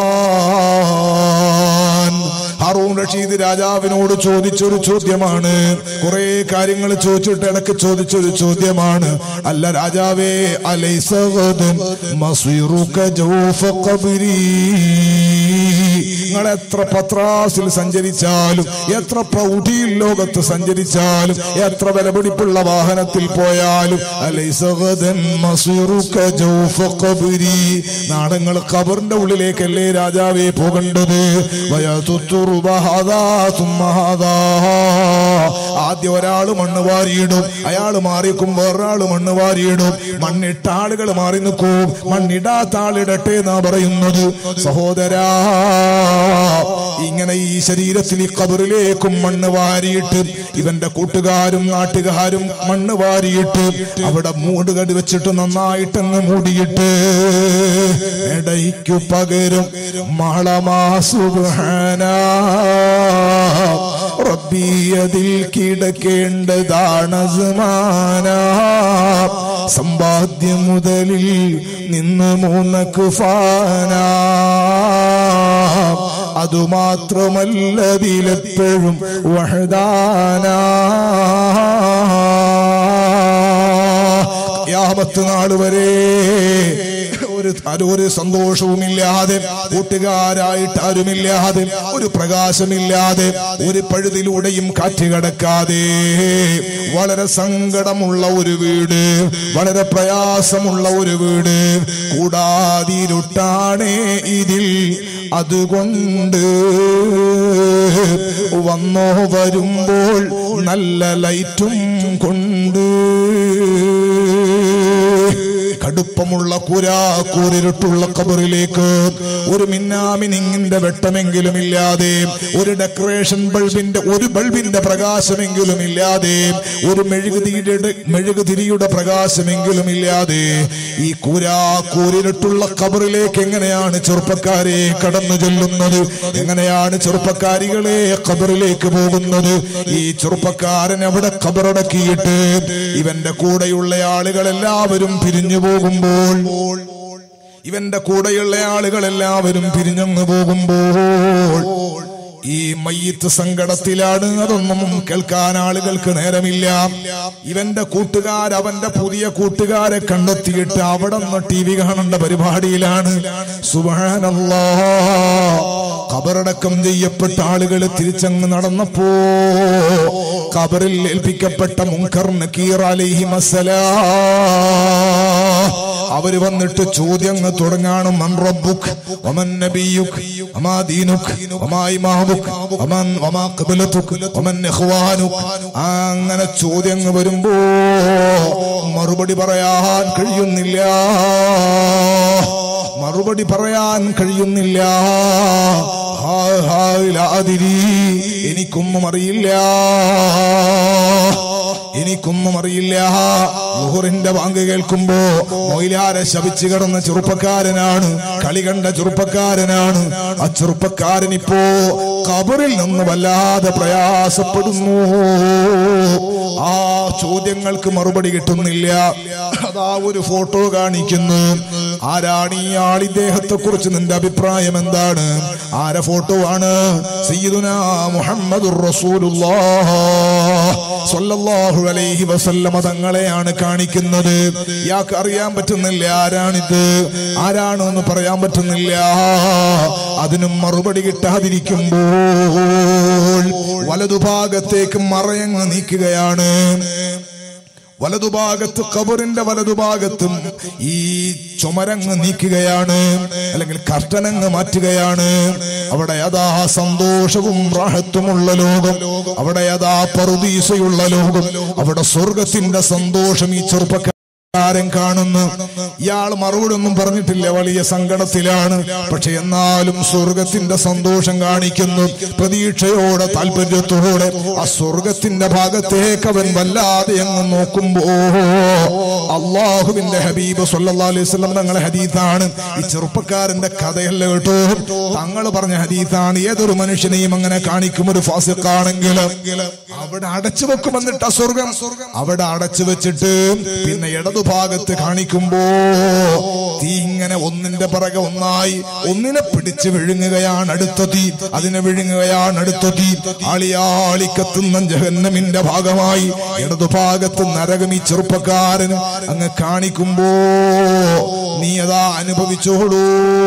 മഹാൻ ഹാറൂൺ റഷീദ് രാജാവിനോട് ചോദിച്ചൊരു ചോദ്യമാണ് കുറെ കാര്യങ്ങൾ ചോദിച്ചിട്ട് ഇടക്ക് ചോദിച്ചൊരു ചോദ്യമാണ് അല്ല രാജാവേ അലൈസഗദൻ മസ്വീറുക ജൗഫ ഖബ്രി നിങ്ങൾ എത്ര പത്രാസിൽ സഞ്ചരിച്ചാലും എത്ര പ്രൗഢിയിൽ ലോകത്ത് സഞ്ചരിച്ചാലും എത്ര വിലപിടിപ്പുള്ള വാഹനത്തിൽ പോയാലും അലൈസഗദൻ മസ്വീറുക ജൗഫ ഖബ്രി നാടങ്ങൾ ഖബറിന്റെ ഉള്ളിലേക്കല്ലേ രാജാവേ പോകേണ്ടത് വയതുത്തുറുബഹദാ തുമ്മഹദാ. ആദ്യം ഒരാള് മണ്ണ് വാരിയിടും അയാൾ മാറിക്കും വേറൊരാള് മണ്ണ് വാരിയിടും മണ്ണിട്ട ആളുകൾ മാറി നിൽക്കും മണ്ണിടാത്ത ആളിടട്ടെ എന്നാ പറയുന്നത് സഹോദരാ ഇങ്ങനെ ഈ ശരീരത്തിൽ ഈ കബറിലേക്കും മണ്ണ് വാരിയിട്ട് ഇവന്റെ കൂട്ടുകാരും നാട്ടുകാരും മണ്ണ് വാരിയിട്ട് അവിടെ മൂടുകടി വെച്ചിട്ട് നന്നായിട്ടങ്ങ് മൂടിയിട്ട് ഇടയ്ക്കു പകരും മാളമാ സുബ്ഹാന റബ്ബിയതിൽ കിടക്കേണ്ടതാണ് സമാന സമ്പാദ്യം മുതലിൽ നിന്ന് മൂന്നക്ക് ഫാന അതുമാത്രമല്ല ഇതിലെപ്പോഴും വഹദാന യാമത്ത് നാൾ വരെ ഒരു ഒരു സന്തോഷവുമില്ലാതെ കൂട്ടുകാരായിട്ട് ആരുമില്ലാതെ ഒരു പ്രകാശമില്ലാതെ ഒരു പഴുതിലൂടെയും കാറ്റ് കടക്കാതെ വളരെ സങ്കടമുള്ള ഒരു വീട് വളരെ പ്രയാസമുള്ള ഒരു വീട് കൂടാതിരുട്ടാണേ ഇതിൽ അതുകൊണ്ട് വന്നോ വരുമ്പോൾ നല്ല ലൈറ്റും കൊണ്ട് കടുപ്പമുള്ള കൂരാക്കൂരിട്ടുള്ള കബറിലേക്ക് ഒരു മിന്നാമിനിങ്ങിന്റെ വെട്ടമെങ്കിലും ഇല്ലാതെ ഒരു ഡെക്കറേഷൻ ബൾബിന്റെ ഒരു ബൾബിന്റെ പ്രകാശമെങ്കിലും ഇല്ലാതെ ഒരു മെഴുകുതിരിയുടെ മെഴുകുതിരിയുടെ പ്രകാശമെങ്കിലും ഇല്ലാതെ ഈ കൂരാക്കൂരിട്ടുള്ള കബറിലേക്ക് എങ്ങനെയാണ് ചെറുപ്പക്കാരെ കടന്നു ചെല്ലുന്നത് എങ്ങനെയാണ് ചെറുപ്പക്കാരികളെ കബറിലേക്ക് പോകുന്നത് ഈ ചെറുപ്പക്കാരൻ അവിടെ കബറടക്കിയിട്ട് ഇവന്റെ കൂടെയുള്ള ആളുകൾ എല്ലാവരും പിരിഞ്ഞു പോകുമ്പോൾ ഇവന്റെ കൂടെയുള്ള ആളുകൾ എല്ലാവരും പിരിഞ്ഞങ്ങ് പോകുമ്പോൾ ഈ മയ്യത്ത് സങ്കടത്തിലാണ് അതൊന്നും കേൾക്കാൻ ആളുകൾക്ക് നേരമില്ല ഇവന്റെ കൂട്ടുകാർ അവന്റെ പുതിയ കൂട്ടുകാരെ കണ്ടെത്തിയിട്ട് അവിടെ നിന്ന് ടി വി കാണേണ്ട പരിപാടിയിലാണ് സുബാനല്ലാ കബറടക്കം ചെയ്യപ്പെട്ട ആളുകൾ തിരിച്ചങ്ങ് നടന്നപ്പോ കബറിൽ ഏൽപ്പിക്കപ്പെട്ട മുൻകർ നക്കീർ അലൈഹി മസലാ അവര് വന്നിട്ട് ചോദ്യങ്ങൾ തുടങ്ങാണ് മൻ റബ്ബുക് വമൻ നബിയുക് വമാ ദീനുക് വമാ ഇമാമുക് വമൻ വമാ ഖിബ്ലതുക് വമൻ ഇഖ്വാനുക് അങ്ങനെ ചോദ്യങ്ങൾ വരുമ്പോ മറുപടി പറയാൻ കഴിയുന്നില്ല മറുപടി പറയാൻ കഴിയുന്നില്ല ഹായ് ഹായ് ലാതിരി എനിക്കൊന്നും അറിയില്ല എനിക്കൊന്നും അറിയില്ല ലുഹറിന്റെ ബാങ്ക് കേൾക്കുമ്പോ മൊയിലാരെ ശപിച്ചു കിടന്ന ചെറുപ്പക്കാരനാണ് കളി കണ്ട ചെറുപ്പക്കാരനാണ് ആ ചെറുപ്പക്കാരൻ ഇപ്പോ കബറിൽ നിന്ന് വല്ലാതെ പ്രയാസപ്പെടുന്നു ആ ചോദ്യങ്ങൾക്ക് മറുപടി കിട്ടുന്നില്ല അതാ ഒരു ഫോട്ടോ കാണിക്കുന്നു ആരാണ് ഈ ആൾ ഇദ്ദേഹത്തെ കുറിച്ച് നിന്റെ അഭിപ്രായം എന്താണ് ആരെ ഫോട്ടോ ആണ് സയ്യിദുന മുഹമ്മദുർ റസൂലുള്ളാഹ് സ്വല്ലല്ലാഹു അലൈഹി വസല്ലമ തങ്ങളെയാണ് കാണിക്കുന്നത് ഇയാൾക്ക് അറിയാൻ പറ്റുന്നില്ല ആരാണിത് ആരാണ് എന്ന് പറയാൻ പറ്റുന്നില്ല അതിനും മറുപടി കിട്ടാതിരിക്കുമ്പോൾ വലതുഭാഗത്തേക്ക് മറയങ്ങ് നീക്കുകയാണ് വലതുഭാഗത്ത് കബറിന്റെ വലതുഭാഗത്തും ഈ ചുമരങ്ങ് നീക്കുകയാണ് അല്ലെങ്കിൽ കർട്ടനങ്ങ് മാറ്റുകയാണ് അവിടെ അതാ സന്തോഷവും റാഹത്തുമുള്ള ലോകം അവിടെ അതാ പറുദീസയുള്ള ലോകം അവിടെ സ്വർഗത്തിന്റെ സന്തോഷം ഈ ചെറുപ്പക്കാർ ാരൻ കാണുന്നു ഇയാൾ മറുപടി ഒന്നും പറഞ്ഞിട്ടില്ല വലിയ സങ്കടത്തിലാണ് പക്ഷെ എന്നാലും സ്വർഗത്തിന്റെ സന്തോഷം കാണിക്കുന്നു പ്രതീക്ഷയോടെ താല്പര്യത്തോടെ ആ സ്വർഗത്തിന്റെ ഭാഗത്തേക്ക് അവൻ വല്ലാതെ അങ്ങ് നോക്കുമ്പോ അള്ളാഹുവിന്റെ ഹബീബ് സല്ലല്ലാഹു അലൈഹി വസല്ലം തങ്ങളെ ഹദീത്താണ് ഈ ചെറുപ്പക്കാരന്റെ കഥയല്ല കേട്ടോ തങ്ങൾ പറഞ്ഞ ഹദീത്താണ് ഏതൊരു മനുഷ്യനെയും അങ്ങനെ കാണിക്കും ഒരു ഫാസിഖാണെങ്കിൽ അവിടെ അടച്ചു വെക്കും എന്നിട്ട് ആ സ്വർഗം അവിടെ അടച്ചു വെച്ചിട്ട് പിന്നെ ഇടതുഭാഗത്ത് കാണിക്കുമ്പോ തീ ഇങ്ങനെ ഒന്നിന്റെ പിറകെ ഒന്നായി ഒന്നിനെ പിടിച്ച് വിഴുങ്ങുകയാണ് അടുത്ത തീ അതിനെ വിഴുങ്ങുകയാണ് അടുത്ത തീ ആളിയാളി കത്തുന്ന ജഹന്നമിന്റെ ഭാഗമായി ഇടതുഭാഗത്ത് നരകം ഈ ചെറുപ്പക്കാരന് അങ്ങ് കാണിക്കുമ്പോ നീ അതാ അനുഭവിച്ചോളൂ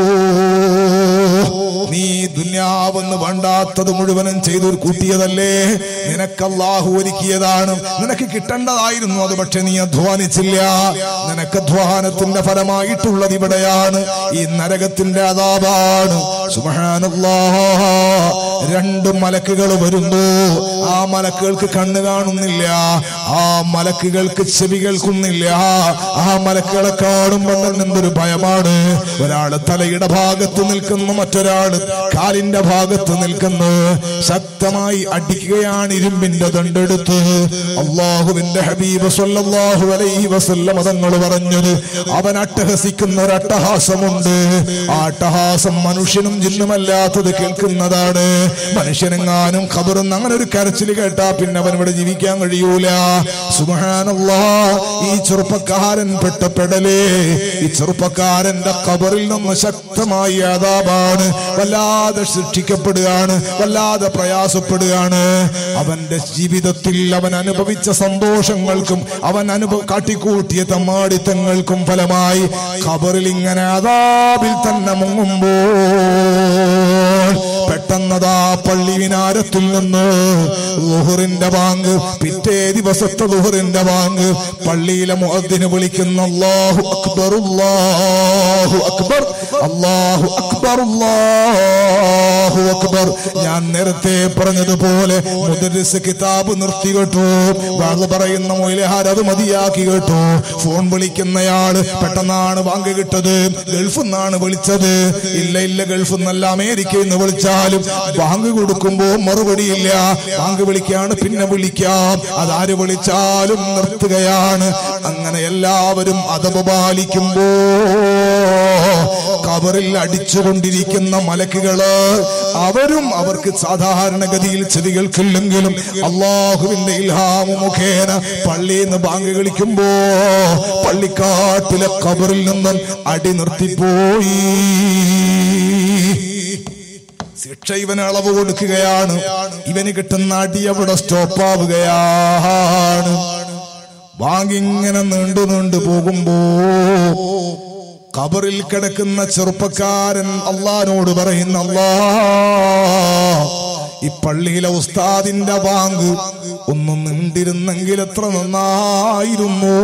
നീ ദുന്യാവെന്ന് വേണ്ടാത്തത് മുഴുവനും ചെയ്തു കൂട്ടിയതല്ലേ നിനക്ക് അള്ളാഹു ഒരുക്കിയതാണ് നിനക്ക് കിട്ടേണ്ടതായിരുന്നു അത് പക്ഷെ നീ അധ്വാനിച്ചില്ല നിനക്ക് അധ്വാനത്തിന്റെ ഫലമായിട്ടുള്ളത് ഇവിടെയാണ് ഈ നരകത്തിന്റെ അതാപാണ് സുബ്ഹാനല്ലാ രണ്ട് മലക്കുകൾ വരുന്നു ആ മലക്കുകൾക്ക് കണ്ണ് കാണുന്നില്ല ആ മലക്കുകൾക്ക് ചെവി കേൾക്കുന്നില്ല ആ മലക്കുകളെ കാണുമ്പോൾ തന്നെ എന്തൊരു ഭയമാണ് ഒരാള് തലയുടെ ഭാഗത്ത് നിൽക്കുന്നു മറ്റൊരാള് കാലിന്റെ ഭാഗത്ത് നിൽക്കുന്നു ശക്തമായി അടിക്കുകയാണ് ഇരുമ്പിന്റെ ദണ്ടെടുത്ത് അള്ളാഹുവിന്റെ ഹബീബ് സല്ലല്ലാഹു അലൈഹി വസല്ലം തങ്ങൾ പറഞ്ഞത് അവൻ അട്ടഹസിക്കുന്ന ഒരു അട്ടഹാസമുണ്ട് ആ അട്ടഹാസം മനുഷ്യനും ജിന്നുമല്ലാത്തത് കേൾക്കുന്നതാണ് മനുഷ്യനെങ്ങാനും ഖബറുന്ന് അങ്ങനെ ഒരു കരച്ചിൽ കേട്ടാ പിന്നെ അവൻ ഇവിടെ ജീവിക്കാൻ കഴിയൂല സുബ്ഹാനല്ലാ ഈ ചെറുപ്പക്കാരൻ പെട്ടപ്പെടലേ ഈ ചെറുപ്പക്കാരന്റെ ഖബറിൽ നിന്ന് ശക്തമായ അതാപാണ് വല്ലാതെ ശിക്ഷിക്കപ്പെടുകയാണ് വല്ലാതെ പ്രയാസപ്പെടുകയാണ് അവന്റെ ജീവിതത്തിൽ അവൻ അനുഭവിച്ച സന്തോഷങ്ങൾക്കും അവൻ അനുഭവ കാട്ടിക്കൂട്ടിയ തമ്മാടിത്തങ്ങൾക്കും ഫലമായി ഖബറിൽ ഇങ്ങനെ അതാബിൽ തന്നെ മുങ്ങുമ്പോൾ പെട്ടെന്നതാ പള്ളി വിനാരത്തിൽ നിന്ന് ലുഹറിന്റെ ബാങ്ക് പിറ്റേ ദിവസത്തെ ലുഹറിന്റെ ബാങ്ക് പള്ളിയിലെ മുഅദ്ദിന് വിളിക്കുന്ന അല്ലാഹു അക്ബർ അല്ലാഹു അക്ബർ അല്ലാഹു അക്ബർ അല്ലാഹു അക്ബർ ഞാൻ നേരത്തെ പറഞ്ഞതുപോലെ മുദരിസ് കിതാബ് നിർത്തി കേട്ടു വാള് പറയുന്ന മൊയിലഹാർ അത് മതിയാക്കി കേട്ടു ഫോൺ വിളിക്കുന്നയാള് പെട്ടെന്നാണ് ബാങ്ക് കിട്ടത് ഗൾഫിൽ നിന്നാണ് വിളിച്ചത് ഇല്ല ഇല്ല ഗൾഫിൽ നിന്നല്ല അമേരിക്കയിൽ നിന്ന് വിളിച്ചാലും ബാങ്ക് കൊടുക്കുമ്പോ മറുപടിയില്ല ബാങ്ക് വിളിക്കാണ് പിന്നെ വിളിക്കാം അതാര് വിളിച്ചാലും നിർത്തുകയാണ് അങ്ങനെ എല്ലാവരും അതപ പാലിക്കുമ്പോ കബറിൽ അടിച്ചുകൊണ്ടിരിക്കുന്ന മലക്കുകള് അവരും അവർക്ക് സാധാരണഗതിയിൽ ചെവി കേൾക്കില്ലെങ്കിലും അള്ളാഹുവിന്റെ ഇൽഹാമു മുഖേന പള്ളിയിൽ നിന്ന് ബാങ്ക് കളിക്കുമ്പോ പള്ളിക്കാട്ടിലെ കബറിൽ നിന്നും അടി നിർത്തിപ്പോയി ശിക്ഷ ഇവന് അളവ് കൊടുക്കുകയാണ് ഇവന് കിട്ടുന്ന അടി അവിടെ സ്റ്റോപ്പാവുകയാണ് ബാങ്കിങ്ങനെ നീണ്ടു നീണ്ടു പോകുമ്പോ കബറിൽ കിടക്കുന്ന ചെറുപ്പക്കാരൻ അള്ളഹാനോട് പറയുന്ന അല്ലാ ഈ പള്ളിയിലെ ഉസ്താദിന്റെ ബാങ്ക് ഒന്നും നീണ്ടിരുന്നെങ്കിൽ എത്ര നന്നായിരുന്നു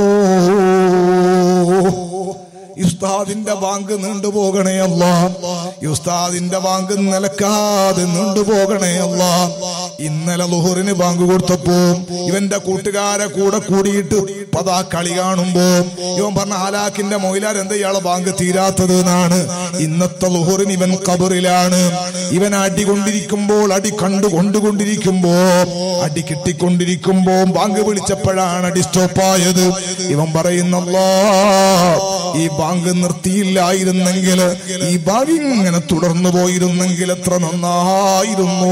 ഈ ഉസ്താദിന്റെ ബാങ്ക് നീണ്ടുപോകണേ അല്ല ഈ ഉസ്താദിന്റെ ബാങ്ക് നിലക്കാതെ നീണ്ടുപോകണേ അല്ല ഇന്നലെ ലുഹറിന് ബാങ്ക് കൊടുത്തപ്പോ ഇവന്റെ കൂട്ടുകാരെ കൂടെ കൂടിയിട്ട് പതാ കളി കാണുമ്പോ ഇവൻ പറഞ്ഞ ആലാക്കിന്റെ മൊയിലാർ എന്താ ഇയാളെ ബാങ്ക് തീരാത്തത് എന്നാണ് ഇന്നത്തെ ലുഹറിന് ഇവൻ കബറിലാണ് ഇവൻ അടി കൊണ്ടിരിക്കുമ്പോൾ അടി കണ്ടുകൊണ്ടുകൊണ്ടിരിക്കുമ്പോ അടി കിട്ടിക്കൊണ്ടിരിക്കുമ്പോ ബാങ്ക് വിളിച്ചപ്പോഴാണ് അടി സ്റ്റോപ്പായത് ഇവൻ പറയുന്നല്ലോ ഈ ബാങ്ക് നിർത്തിയില്ലായിരുന്നെങ്കിൽ ഈ ബാങ്ക് ഇങ്ങനെ തുടർന്നു പോയിരുന്നെങ്കിൽ എത്ര നന്നായിരുന്നു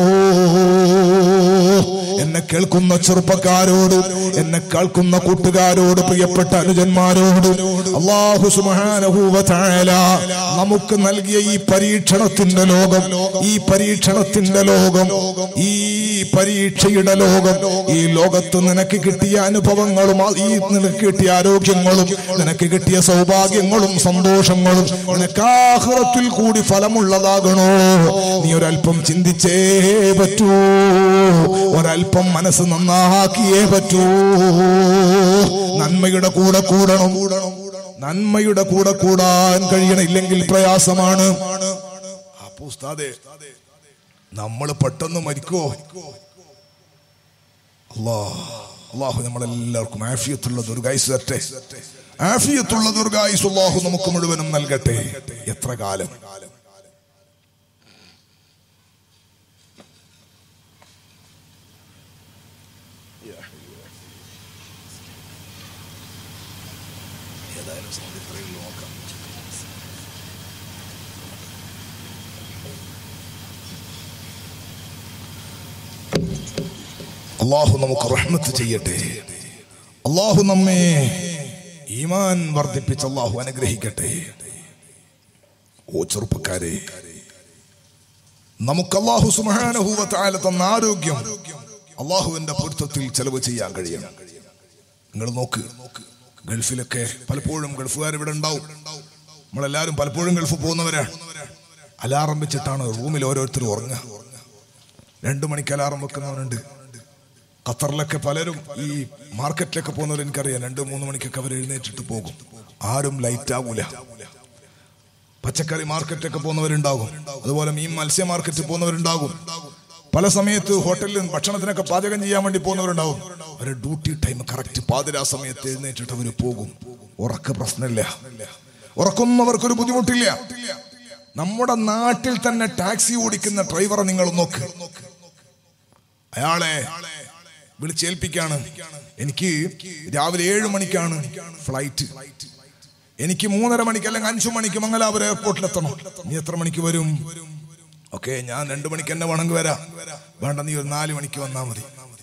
എന്നെ കേൾക്കുന്ന ചെറുപ്പക്കാരോട് എന്നെ കേൾക്കുന്ന കൂട്ടുകാരോട് പ്രിയപ്പെട്ട അനുജന്മാരോട് അള്ളാഹു സുബാനഹൂവല നമുക്ക് നൽകിയ ഈ പരീക്ഷണത്തിന്റെ ലോകം ഈ പരീക്ഷണത്തിന്റെ ലോകം ഈ പരീക്ഷയുടെ ലോകം ഈ ലോകത്ത് നിനക്ക് കിട്ടിയ അനുഭവങ്ങളും ആ- ഈ നിനക്ക് കിട്ടിയ ആരോഗ്യങ്ങളും നിനക്ക് കിട്ടിയ സൗഭാഗ്യങ്ങളും സന്തോഷങ്ങളും നിനക്ക് ആഹ്റത്തിൽ കൂടി ഫലമുള്ളതാകണോ നീ ഒരല്പം ചിന്തിച്ചേ പറ്റൂ ഒരല്പം മനസ്സ് നന്നാക്കിയേ പറ്റൂ നന്മയുടെ കൂടെ കൂടണം നന്മയുടെ കൂടെ കൂടാൻ കഴിയണം ഇല്ലെങ്കിൽ പ്രയാസമാണ് അപ്പൊ ഉസ്താദേ നമ്മൾ പെട്ടെന്ന് മരിക്കോ അല്ലാ അള്ളാഹു നമ്മളെല്ലാവർക്കും ആഫിയത്തുള്ള ദുർഗായുസ് തരട്ടെ ആഫിയത്തുള്ള ദുർഗായുസ് അള്ളാഹു നമുക്ക് മുഴുവനും നൽകട്ടെ എത്ര കാലം ഏതായാലും സൗണ്ട് ഇത്രയേ ഉള്ളൂ, നോക്കാം അള്ളാഹു നമുക്ക് റഹ്മത്ത് ചെയ്യട്ടെ അള്ളാഹു നമ്മെ ഈമാൻ വർദ്ധിപ്പിച്ച് അള്ളാഹു അനുഗ്രഹിക്കട്ടെ ഓ ചെറുപ്പക്കാരെ നമുക്ക് അള്ളാഹു സുമഹാനഹൂവത്തായ തന്ന ആരോഗ്യം അള്ളാഹുവിന്റെ പൊരുത്തത്തിൽ ചെലവ് ചെയ്യാൻ കഴിയണം നിങ്ങൾ നോക്ക് ഗൾഫിലൊക്കെ പലപ്പോഴും ഗൾഫുകാർ ഇവിടെ ഉണ്ടാവും നമ്മളെല്ലാരും പലപ്പോഴും ഗൾഫ് പോകുന്നവരാണ് അലാറം വെച്ചിട്ടാണ് റൂമിൽ ഓരോരുത്തരും ഉറങ്ങുക രണ്ടു മണിക്ക് അലാറം വെക്കുന്നവരുണ്ട് ഖത്തറിലൊക്കെ പലരും ഈ മാർക്കറ്റിലൊക്കെ പോകുന്നവർ എനിക്കറിയാം രണ്ടു മൂന്ന് മണിക്കൊക്കെ അവർ എഴുന്നേറ്റിട്ട് പോകും ആരും ലൈറ്റ് ആകൂല പച്ചക്കറി മാർക്കറ്റൊക്കെ പോകുന്നവരുണ്ടാകും അതുപോലെ മീൻ മത്സ്യ മാർക്കറ്റിൽ പോകുന്നവരുണ്ടാകും പല സമയത്ത് ഹോട്ടലിൽ ഭക്ഷണത്തിനൊക്കെ പാചകം ചെയ്യാൻ വേണ്ടി പോകുന്നവരുണ്ടാവും അവരുടെ ഡ്യൂട്ടി ടൈം കറക്റ്റ് പാതിരാ സമയത്ത് എഴുന്നേറ്റിട്ട് അവർ പോകും ഉറക്ക പ്രശ്നമില്ല ഉറക്കൊന്നും അവർക്കൊരു ബുദ്ധിമുട്ടില്ല നമ്മുടെ നാട്ടിൽ തന്നെ ടാക്സി ഓടിക്കുന്ന ഡ്രൈവറെ നിങ്ങൾ നോക്ക് അയാളെ വിളിച്ചേൽപ്പിക്കാണ് എനിക്ക് രാവിലെ ഏഴ് മണിക്കാണ് ഫ്ലൈറ്റ് എനിക്ക് മൂന്നര മണിക്ക് അല്ലെങ്കിൽ അഞ്ചു മണിക്ക് മംഗലാപുരം എയർപോർട്ടിൽ എത്തണം നീ എത്ര മണിക്ക് വരും ഓക്കെ ഞാൻ രണ്ടു മണിക്ക് എന്നെ വേണമെങ്കിൽ വരാം വേണ്ട നീ ഒരു നാല് മണിക്ക് വന്നാൽ മതി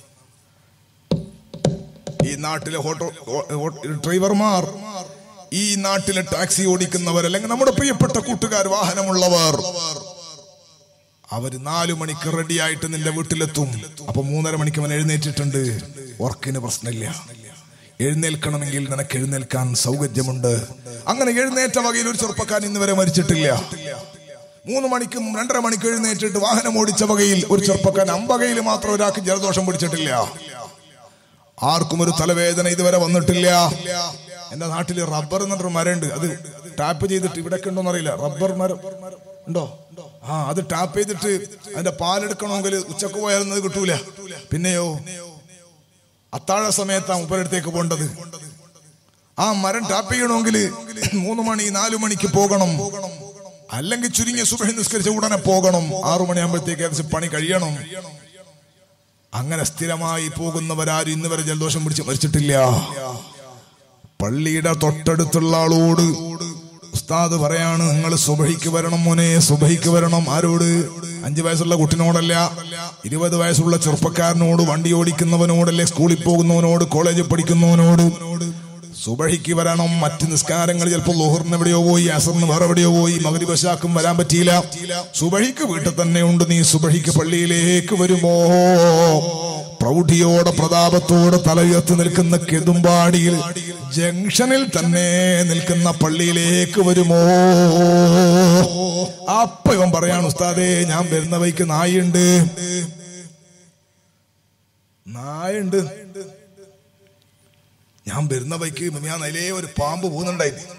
ഈ നാട്ടിലെ ഹോട്ടോ ഡ്രൈവർമാർ ഈ നാട്ടിലെ ടാക്സി ഓടിക്കുന്നവർ അല്ലെങ്കിൽ നമ്മുടെ പ്രിയപ്പെട്ട കൂട്ടുകാർ വാഹനമുള്ളവർ അവര് നാലു മണിക്ക് റെഡി ആയിട്ട് നിന്റെ വീട്ടിലെത്തും അപ്പൊ മൂന്നര മണിക്ക് അവൻ എഴുന്നേറ്റിട്ടുണ്ട് ഉറക്കിന് പ്രശ്നമില്ല എഴുന്നേൽക്കണമെങ്കിൽ നിനക്ക് എഴുന്നേൽക്കാൻ സൗകര്യമുണ്ട് അങ്ങനെ എഴുന്നേറ്റ വകയിൽ ഒരു ചെറുപ്പക്കാരൻ ഇന്ന് വരെ മരിച്ചിട്ടില്ല മൂന്ന് മണിക്കും രണ്ടര മണിക്ക് എഴുന്നേറ്റിട്ട് വാഹനം ഓടിച്ച വകയിൽ ഒരു ചെറുപ്പക്കാരൻ അമ്പകയിൽ മാത്രം ഒരാൾക്ക് ജലദോഷം പിടിച്ചിട്ടില്ല ആർക്കും ഒരു തലവേദന ഇതുവരെ വന്നിട്ടില്ല എന്റെ നാട്ടിൽ റബ്ബർ എന്നൊരു മരമുണ്ട് അത് ടാപ്പ് ചെയ്തിട്ട് ഇവിടെ ഉണ്ടോന്ന് അറിയില്ല റബ്ബർ മരം ഉണ്ടോ ആ അത് ടാപ്പ് ചെയ്തിട്ട് അതിന്റെ പാലെടുക്കണമെങ്കിൽ ഉച്ചക്ക് പോയാലൊന്നും അത് കിട്ടൂല പിന്നെയോ അത്താഴ സമയത്താണ് ഉപ്പരടുത്തേക്ക് പോകേണ്ടത് ആ മരം ടാപ്പ് ചെയ്യണമെങ്കിൽ മൂന്ന് മണി നാലു മണിക്ക് പോകണം അല്ലെങ്കിൽ ചുരുങ്ങിയ സുബഹി നിസ്കരിച്ച ഉടനെ പോകണം ആറു മണിയാകുമ്പോഴത്തേക്ക് ഏകദേശം പണി കഴിയണം അങ്ങനെ സ്ഥിരമായി പോകുന്നവരാരും ഇന്ന് വരെ ജലദോഷം പിടിച്ച് മരിച്ചിട്ടില്ല പള്ളിയുടെ തൊട്ടടുത്തുള്ള ആളോട് ഉസ്താദ് പറയാണ് നിങ്ങൾ സുബഹിക്ക് വരണം മോനെ സുബഹിക്ക് വരണം ആരോട് അഞ്ചു വയസ്സുള്ള കുട്ടിനോടല്ല ഇരുപത് വയസ്സുള്ള ചെറുപ്പക്കാരനോട് വണ്ടി ഓടിക്കുന്നവനോടല്ലേ സ്കൂളിൽ പോകുന്നവനോട് കോളേജിൽ പഠിക്കുന്നവനോട് സുബഹിക്ക് വരണം മറ്റ് നിസ്കാരങ്ങൾ ചിലപ്പോൾ ലോഹറിന് എവിടെയോ പോയി അസറിന് വേറെ എവിടെയോ പോയി മകരി വശാക്കും വരാൻ പറ്റിയില്ല സുബഹിക്ക് വീട്ടിൽ തന്നെ ഉണ്ട് നീ സുബഹിക്ക് പള്ളിയിലേക്ക് വരുമോ പ്രൗഢിയോടെ പ്രതാപത്തോടെ തലയുയർത്തി നിൽക്കുന്ന കെതുമ്പാടിയിൽ ജംഗ്ഷനിൽ തന്നെ നിൽക്കുന്ന പള്ളിയിലേക്ക് വരുമോ അപ്പൊ ഇവൻ പറയാണ് ഉസ്താദേ ഞാൻ വരുന്ന വഴിക്ക് നായുണ്ട് നായുണ്ട് ഞാൻ വരുന്ന വഴിക്ക് ഞാൻ അതിലേ ഒരു പാമ്പ് പോകുന്നുണ്ടായിരുന്നു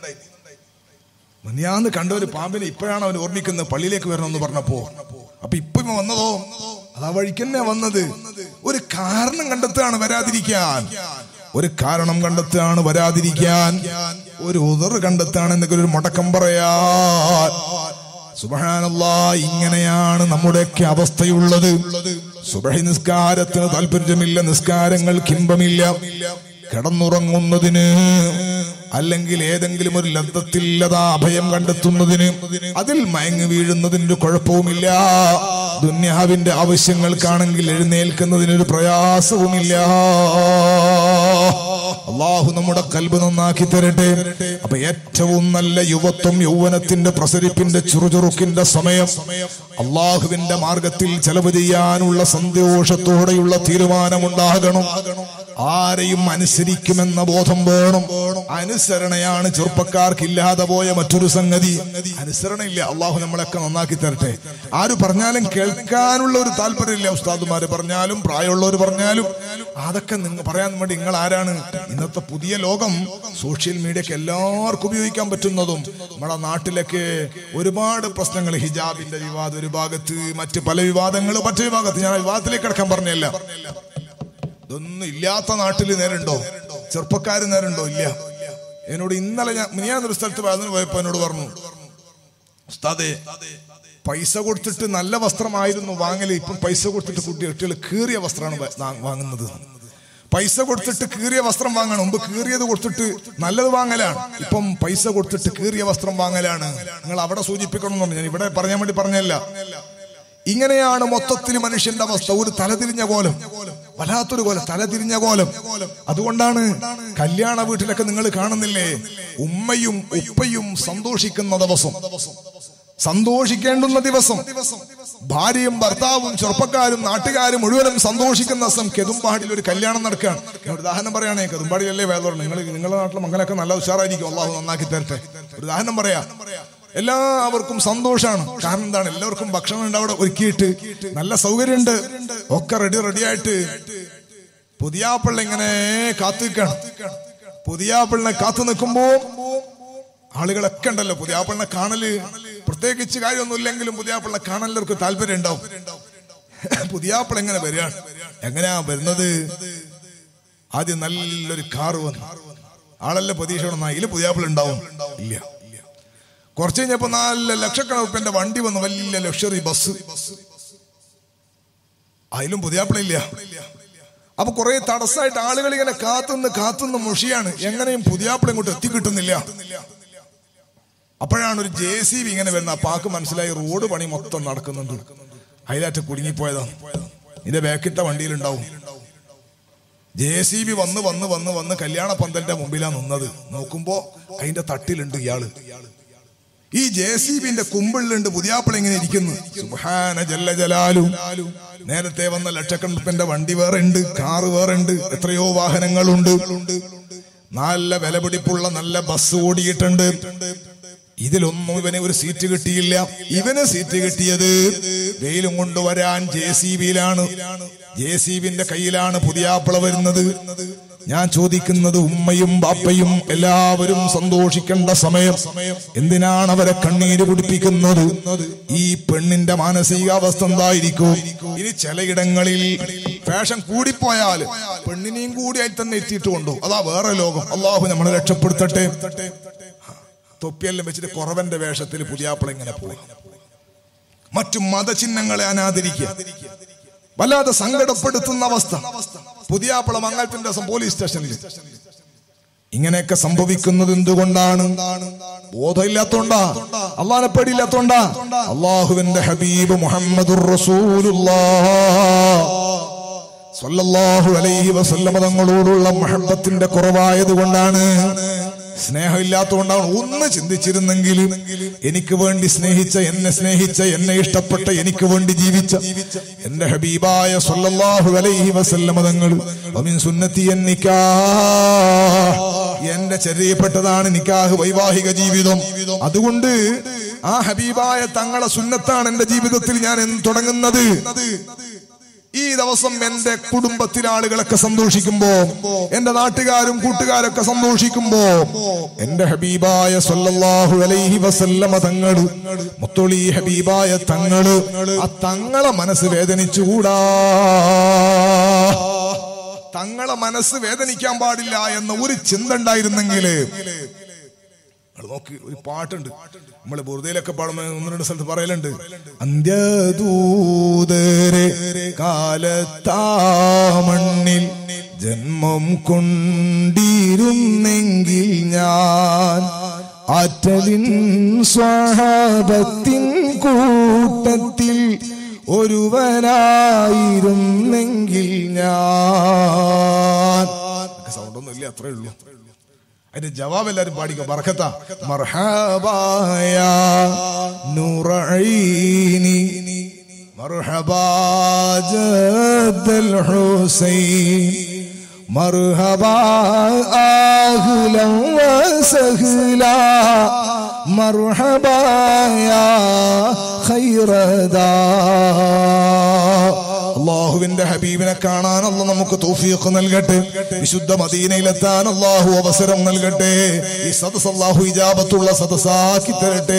മിനിയാന്ന് കണ്ട ഒരു പാമ്പിനെ ഇപ്പോഴാണ് അവൻ ഓർമ്മിക്കുന്നത് പള്ളിയിലേക്ക് വരണമെന്ന് പറഞ്ഞപ്പോ അപ്പൊ ഇപ്പൊ ഇവൻ വന്നതോ അതാ വഴിക്കന്നെ വന്നത് ഒരു കാരണം കണ്ടെത്തുകയാണ് വരാതിരിക്കാൻ ഒരു കാരണം കണ്ടെത്തുകയാണ് വരാതിരിക്കാൻ ഒരു ഉദർ കണ്ടെത്തുകയാണ് എന്തെങ്കിലും ഒരു മുടക്കം പറയാൻ സുബഹാനല്ലാ ഇങ്ങനെയാണ് നമ്മുടെയൊക്കെ അവസ്ഥയുള്ളത് സുബഹി നിസ്കാരത്തിന് താല്പര്യമില്ല നിസ്കാരങ്ങൾ കിമ്പമില്ല കിടന്നുറങ്ങുന്നതിന് അല്ലെങ്കിൽ ഏതെങ്കിലും ഒരു ലബ്ധത്തില്ലതാ അഭയം കണ്ടെത്തുന്നതിന് അതിൽ മയങ്ങി വീഴുന്നതിന് കുഴപ്പവുമില്ല ദുന്യാവിന്റെ ആവശ്യങ്ങൾക്കാണെങ്കിൽ എഴുന്നേൽക്കുന്നതിനൊരു പ്രയാസവുമില്ല അള്ളാഹു നമ്മുടെ കൽബ് നന്നാക്കി തരട്ടെ അപ്പൊ ഏറ്റവും നല്ല യുവത്വം യൗവനത്തിന്റെ പ്രസരിപ്പിന്റെ ചുറുചുറുക്കിന്റെ സമയം അള്ളാഹുവിന്റെ മാർഗത്തിൽ ചെലവ് ചെയ്യാനുള്ള സന്തോഷത്തോടെയുള്ള തീരുമാനമുണ്ടാകണം ആരെയും അനുസരിക്കുമെന്ന ബോധം വേണം അനുസരണയാണ് ചെറുപ്പക്കാർക്ക് ഇല്ലാതെ പോയ മറ്റൊരു സംഗതി അനുസരണയില്ല അള്ളാഹു നമ്മളൊക്കെ നന്നാക്കി തരട്ടെ ആര് പറഞ്ഞാലും കേൾക്കാനുള്ള ഒരു താല്പര്യമില്ല ഉസ്താദുമാര് പറഞ്ഞാലും പ്രായമുള്ളവർ പറഞ്ഞാലും അതൊക്കെ നിങ്ങൾ പറയാൻ വേണ്ടി നിങ്ങൾ ആരാണ് ഇന്നത്തെ പുതിയ ലോകം സോഷ്യൽ മീഡിയക്ക് എല്ലാവർക്കും ഉപയോഗിക്കാൻ പറ്റുന്നതും നമ്മുടെ നാട്ടിലൊക്കെ ഒരുപാട് പ്രശ്നങ്ങൾ ഹിജാബിന്റെ വിവാദം ഒരു ഭാഗത്ത് മറ്റ് പല വിവാദങ്ങൾ മറ്റൊരു ഭാഗത്ത് ഞാൻ ആ വിവാദത്തിലേക്ക് കിടക്കാൻ പറഞ്ഞല്ല ഇതൊന്നും ഇല്ലാത്ത നാട്ടിൽ നേരുണ്ടോ ചെറുപ്പക്കാര് നേരുണ്ടോ ഇല്ല എന്നോട് ഇന്നലെ ഞാൻ മിനിയാന്നൊരു സ്ഥലത്ത് അതിന് പോയപ്പോ എന്നോട് പറഞ്ഞു ഉസ്താദേ പൈസ കൊടുത്തിട്ട് നല്ല വസ്ത്രമായിരുന്നു വാങ്ങല് ഇപ്പം പൈസ കൊടുത്തിട്ട് കുട്ടി കുട്ടികൾ കീറിയ വസ്ത്രമാണ് വ- വാ- വാങ്ങുന്നത് പൈസ കൊടുത്തിട്ട് കീറിയ വസ്ത്രം വാങ്ങണം മുമ്പ് കീറിയത് കൊടുത്തിട്ട് നല്ലത് വാങ്ങലാണ് ഇപ്പം പൈസ കൊടുത്തിട്ട് കീറിയ വസ്ത്രം വാങ്ങലാണ് നിങ്ങൾ അവിടെ സൂചിപ്പിക്കണം എന്ന് പറഞ്ഞു ഞാൻ ഇവിടെ പറയാൻ വേണ്ടി പറഞ്ഞല്ല ഇങ്ങനെയാണ് മൊത്തത്തിൽ മനുഷ്യന്റെ അവസ്ഥ ഒരു തലതിരിഞ്ഞ കോലം വല്ലാത്തൊരു കോലം തലതിരിഞ്ഞ കോലം അതുകൊണ്ടാണ് കല്യാണ വീട്ടിലൊക്കെ നിങ്ങൾ കാണുന്നില്ലേ ഉമ്മയും ഉപ്പയും സന്തോഷിക്കുന്ന ദിവസം സന്തോഷിക്കേണ്ടുന്ന ദിവസം ഭാര്യയും ഭർത്താവും ചെറുപ്പക്കാരും നാട്ടുകാരും മുഴുവനും സന്തോഷിക്കുന്ന ദിവസം കെതുമ്പാടിയിൽ ഒരു കല്യാണം നടക്കുകയാണ് ഞാൻ ഒരു ഉദാഹരണം പറയുകയാണെ കെതുമ്പാടിയിലല്ലേ വേദോളം നിങ്ങൾ നിങ്ങളുടെ നാട്ടിലെ മംഗലൊക്കെ നല്ല ഉഷാറായിരിക്കും അള്ളാഹു നന്നാക്കി തരട്ടെ ഒരു ഉദാഹരണം പറയാ എല്ലാവർക്കും സന്തോഷമാണ് കാരണം എന്താണ് എല്ലാവർക്കും ഭക്ഷണം ഉണ്ട് അവിടെ ഒരുക്കിയിട്ട് നല്ല സൗകര്യമുണ്ട് ഒക്കെ റെഡി റെഡിയായിട്ട് പുതിയാപ്പിള്ള ഇങ്ങനെ കാത്തു നിൽക്കണം പുതിയാപ്പിളിനെ കാത്തു നിൽക്കുമ്പോ ആളുകളൊക്കെ ഉണ്ടല്ലോ പുതിയാപ്പിളിനെ കാണല് പ്രത്യേകിച്ച് കാര്യമൊന്നുമില്ലെങ്കിലും പുതിയാപ്പിളിനെ കാണലവർക്ക് താല്പര്യം ഉണ്ടാവും പുതിയാപ്പിള എങ്ങനെ വരികയാണ് എങ്ങനെയാ വരുന്നത് ആദ്യം നല്ലൊരു കാറ് വന്നു ആളല്ല പ്രതീക്ഷ ഇതിൽ പുതിയാപ്പിള ഉണ്ടാവും ഇല്ല കുറച്ച് കഴിഞ്ഞപ്പോ നല്ല ലക്ഷക്കണക്കിന്റെ വണ്ടി വന്നു വലിയ ലക്ഷറി ബസ് അതിലും പുതിയാപ്പിള ഇല്ല അപ്പൊ കുറെ തടസ്സമായിട്ട് ആളുകൾ ഇങ്ങനെ കാത്തുനിന്ന് കാത്തുനിന്ന് മുഷിയാണ് എങ്ങനെയും പുതിയാപ്പിള ഇങ്ങോട്ട് എത്തിക്കിട്ടുന്നില്ല അപ്പോഴാണ് ഒരു ജെ സി ബി ഇങ്ങനെ വരുന്ന പാക്ക് മനസ്സിലായി റോഡ് പണി മൊത്തം നടക്കുന്നുണ്ട് അതിലാറ്റ് കുടുങ്ങിപ്പോയതാണ് ഇതിന്റെ ബാക്കിട്ട വണ്ടിയിലുണ്ടാവും ജെ സി ബി വന്ന് വന്ന് വന്ന് വന്ന് കല്യാണ പന്തലിന്റെ മുമ്പിലാണ് നിന്നത് നോക്കുമ്പോ അതിന്റെ തട്ടിലുണ്ട് ഇയാള് ഈ ജെ സി ബിന്റെ കുമ്പിളിലുണ്ട് പുതിയാപ്പിള ഇങ്ങനെ ഇരിക്കുന്നു സുബ്ഹാന ജല്ല ജലാലും നേരത്തെ വന്ന ലക്ഷക്കണക്കിന്റെ വണ്ടി വേറെ ഉണ്ട് കാറ് വേറെ ഉണ്ട് എത്രയോ വാഹനങ്ങളുണ്ട് നല്ല വിലപിടിപ്പുള്ള നല്ല ബസ് ഓടിയിട്ടുണ്ട് ഇതിലൊന്നും ഇവന് ഒരു സീറ്റ് കിട്ടിയില്ല ഇവന് സീറ്റ് കിട്ടിയത് വെയിലും കൊണ്ടുവരാൻ ജെ സി ബിയിലാണ് ജെ സി ബിന്റെ കയ്യിലാണ് പുതിയാപ്പിള വരുന്നത് ഞാൻ ചോദിക്കുന്നത് ഉമ്മയും ബാപ്പയും എല്ലാവരും സന്തോഷിക്കേണ്ട സമയം എന്തിനാണ് അവരെ കണ്ണീര് കുടിപ്പിക്കുന്നത് ഈ പെണ്ണിന്റെ മാനസികാവസ്ഥ എന്തായിരിക്കും ഇനി ചിലയിടങ്ങളിൽ ഫാഷൻ കൂടിപ്പോയാൽ പെണ്ണിനെയും കൂടി ആയി തന്നെ എത്തിയിട്ട് കൊണ്ടു അതാ വേറെ ലോകം അള്ളാഹു നമ്മളെ രക്ഷപ്പെടുത്തട്ടെ തൊപ്പിയെല്ലാം വെച്ചിട്ട് കുറവന്റെ വേഷത്തിൽ പുതിയാപ്പിള ഇങ്ങനെ പോയി മറ്റു മതചിഹ്നങ്ങളെ അനാദരിക്കുക വല്ലാതെ സങ്കടപ്പെടുത്തുന്ന അവസ്ഥ പുതിയാപ്പിള മംഗലത്തിന്റെ ദിവസം പോലീസ് സ്റ്റേഷനിൽ ഇങ്ങനെയൊക്കെ സംഭവിക്കുന്നത് എന്തുകൊണ്ടാണ് ബോധമില്ലാത്തോണ്ടാ അള്ളാനെ പേടിയില്ലാത്തോണ്ടാ അള്ളാഹുവിന്റെ ഹബീബ് മുഹമ്മദുർ റസൂലുള്ളാഹ് സല്ലല്ലാഹു അലൈഹി വസല്ലമ തങ്ങളോടുള്ള മഹബത്തിന്റെ കുറവായത് കൊണ്ടാണ് സ്നേഹമില്ലാത്തതുകൊണ്ടാണ് ഒന്ന് ചിന്തിച്ചിരുന്നെങ്കിൽ എനിക്ക് വേണ്ടി സ്നേഹിച്ച എന്നെ സ്നേഹിച്ച എന്നെ ഇഷ്ടപ്പെട്ട എനിക്ക് വേണ്ടി ജീവിച്ച എന്റെ ഹബീബായ സല്ലല്ലാഹു അലൈഹി വസല്ലമ തങ്ങൾ വമിൻ സുന്നത്തി എന്നിക്കാ എന്റെ ചെറിയപ്പെട്ടതാണ് നിക്കാഹ് വൈവാഹിക ജീവിതം അതുകൊണ്ട് ആ ഹബീബായ തങ്ങളെ സുന്നത്താണ് എന്റെ ജീവിതത്തിൽ ഞാൻ എന്ന് തുടങ്ങുന്നത് ഈ ദിവസം എന്റെ കുടുംബത്തിലെ ആളുകളൊക്കെ സന്തോഷിക്കുമ്പോ എന്റെ നാട്ടുകാരും കൂട്ടുകാരൊക്കെ സന്തോഷിക്കുമ്പോ എന്റെ ഹബീബായ സല്ലല്ലാഹു അലൈഹി വസല്ലമ തങ്ങള് മുത്തൊളി ഹബീബായ തങ്ങള് ആ തങ്ങളെ മനസ്സ് വേദനിച്ചുകൂടാ തങ്ങളെ മനസ്സ് വേദനിക്കാൻ പാടില്ല എന്ന ഒരു ചിന്ത ഉണ്ടായിരുന്നെങ്കിൽ അത് നോക്ക് ഒരു പാട്ടുണ്ട് നമ്മള് ബുറുദയിലൊക്കെ പാടുമ്പോ ഒന്ന് രണ്ട് സ്ഥലത്ത് പറയലുണ്ട് അന്ത്യദൂതരെ കാലത്താ മണ്ണിൽ ജന്മം കൊണ്ടിരുന്നെങ്കിൽ ഞാൻ ആറ്റലിൻ സ്വഭാവത്തിൻ കൂട്ടത്തിൽ ഒരുവനായിരുന്നെങ്കിൽ ഞാൻ സൗണ്ടൊന്നും ഇല്ല അത്രേ ഉള്ളൂ അതിന്റെ ജവാബ് എല്ലാരും പാടിക്കോ ബർക്കത്ത മർഹബായ നൂറൈനി മർഹബാ ജദ്ദൽ ഹുസൈൻ മർഹബാ ആഹ്ലൻ വസഹ്ലാ മർഹബാ യാ ഖൈറദാ അള്ളാഹുവിന്റെ ഹബീബിനെ കാണാൻ അല്ല നമുക്ക് തൗഫീഖ് നൽകട്ടെ വിശുദ്ധ മദീനയിലെത്താൻ അള്ളാഹു അവസരം നൽകട്ടെ ഈ സദസ് അള്ളാഹു ഇജാബത്തുള്ള സദസ്സാക്കി തരട്ടെ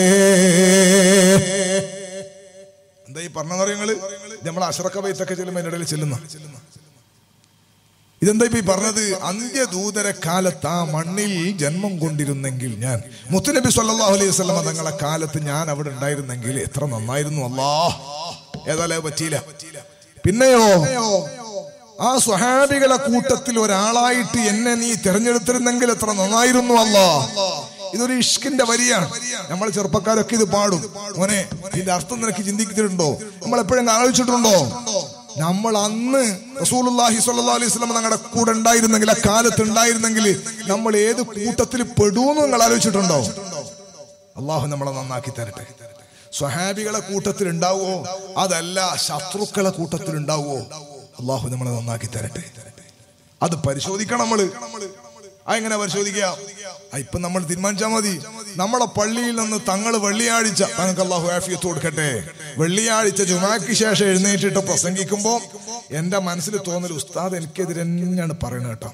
എന്താ ഈ പറഞ്ഞ നിങ്ങള് നമ്മൾ അഷറക്ക ബൈത്തൊക്കെ ചെല്ലുമ്പോ അതിന്റെ ഇടയിൽ ചെല്ലുന്ന ഇതെന്താ ഇപ്പൊ ഈ പറഞ്ഞത് അന്ത്യദൂതര കാലത്ത് ആ മണ്ണിൽ ജന്മം കൊണ്ടിരുന്നെങ്കിൽ ഞാൻ മുത്തുനബി സല്ലല്ലാഹു അലൈഹി വസല്ലം തങ്ങളെ കാലത്ത് ഞാൻ അവിടെ ഉണ്ടായിരുന്നെങ്കിൽ എത്ര നന്നായിരുന്നു അല്ലാ ഏതായാലും അത് പറ്റിയില്ല പിന്നെയോ ആ സ്വഹാബികളെ കൂട്ടത്തിൽ ഒരാളായിട്ട് എന്നെ നീ തിരഞ്ഞെടുത്തിരുന്നെങ്കിൽ എത്ര നന്നായിരുന്നു അല്ല ഇതൊരു ഇഷ്കിന്റെ വരിയാണ് നമ്മൾ ചെറുപ്പക്കാരൊക്കെ ഇത് പാടും മോനെ ഇതിന്റെ അർത്ഥം നിനക്ക് ചിന്തിച്ചിട്ടുണ്ടോ നമ്മൾ എപ്പോഴും ആലോചിച്ചിട്ടുണ്ടോ നമ്മൾ അന്ന് റസൂലുള്ളാഹി സ്വല്ലല്ലാഹു അലൈഹി വസല്ലം ഞങ്ങളുടെ കൂടെ ഉണ്ടായിരുന്നെങ്കിൽ ആ കാലത്ത് ഉണ്ടായിരുന്നെങ്കിൽ നമ്മൾ ഏത് കൂട്ടത്തിൽ പെടുമെന്ന് നിങ്ങൾ ആലോചിച്ചിട്ടുണ്ടോ അള്ളാഹു നമ്മളെ നന്നാക്കി തരട്ടെ സ്വഹാബികളെ കൂട്ടത്തിൽ ഉണ്ടാവുമോ അതല്ല ശത്രുക്കളെ കൂട്ടത്തിൽ ഉണ്ടാവുമോ അള്ളാഹു നമ്മളെ നന്നാക്കി തരട്ടെ അത് പരിശോധിക്കണം നമ്മള് അതെങ്ങനെ പരിശോധിക്കുക ആ, ഇപ്പൊ നമ്മൾ തീരുമാനിച്ചാൽ മതി നമ്മളെ പള്ളിയിൽ നിന്ന് തങ്ങള് വെള്ളിയാഴ്ച തങ്ങൾക്ക് അള്ളാഹു ആഫിയത്ത് കൊടുക്കട്ടെ വെള്ളിയാഴ്ച ജുമാക്ക് ശേഷം എഴുന്നേറ്റിട്ട് പ്രസംഗിക്കുമ്പോ എന്റെ മനസ്സിൽ തോന്നൽ ഉസ്താദ് എനിക്കെതിരെ തന്നെയാണ് പറയുന്നത് കേട്ടോ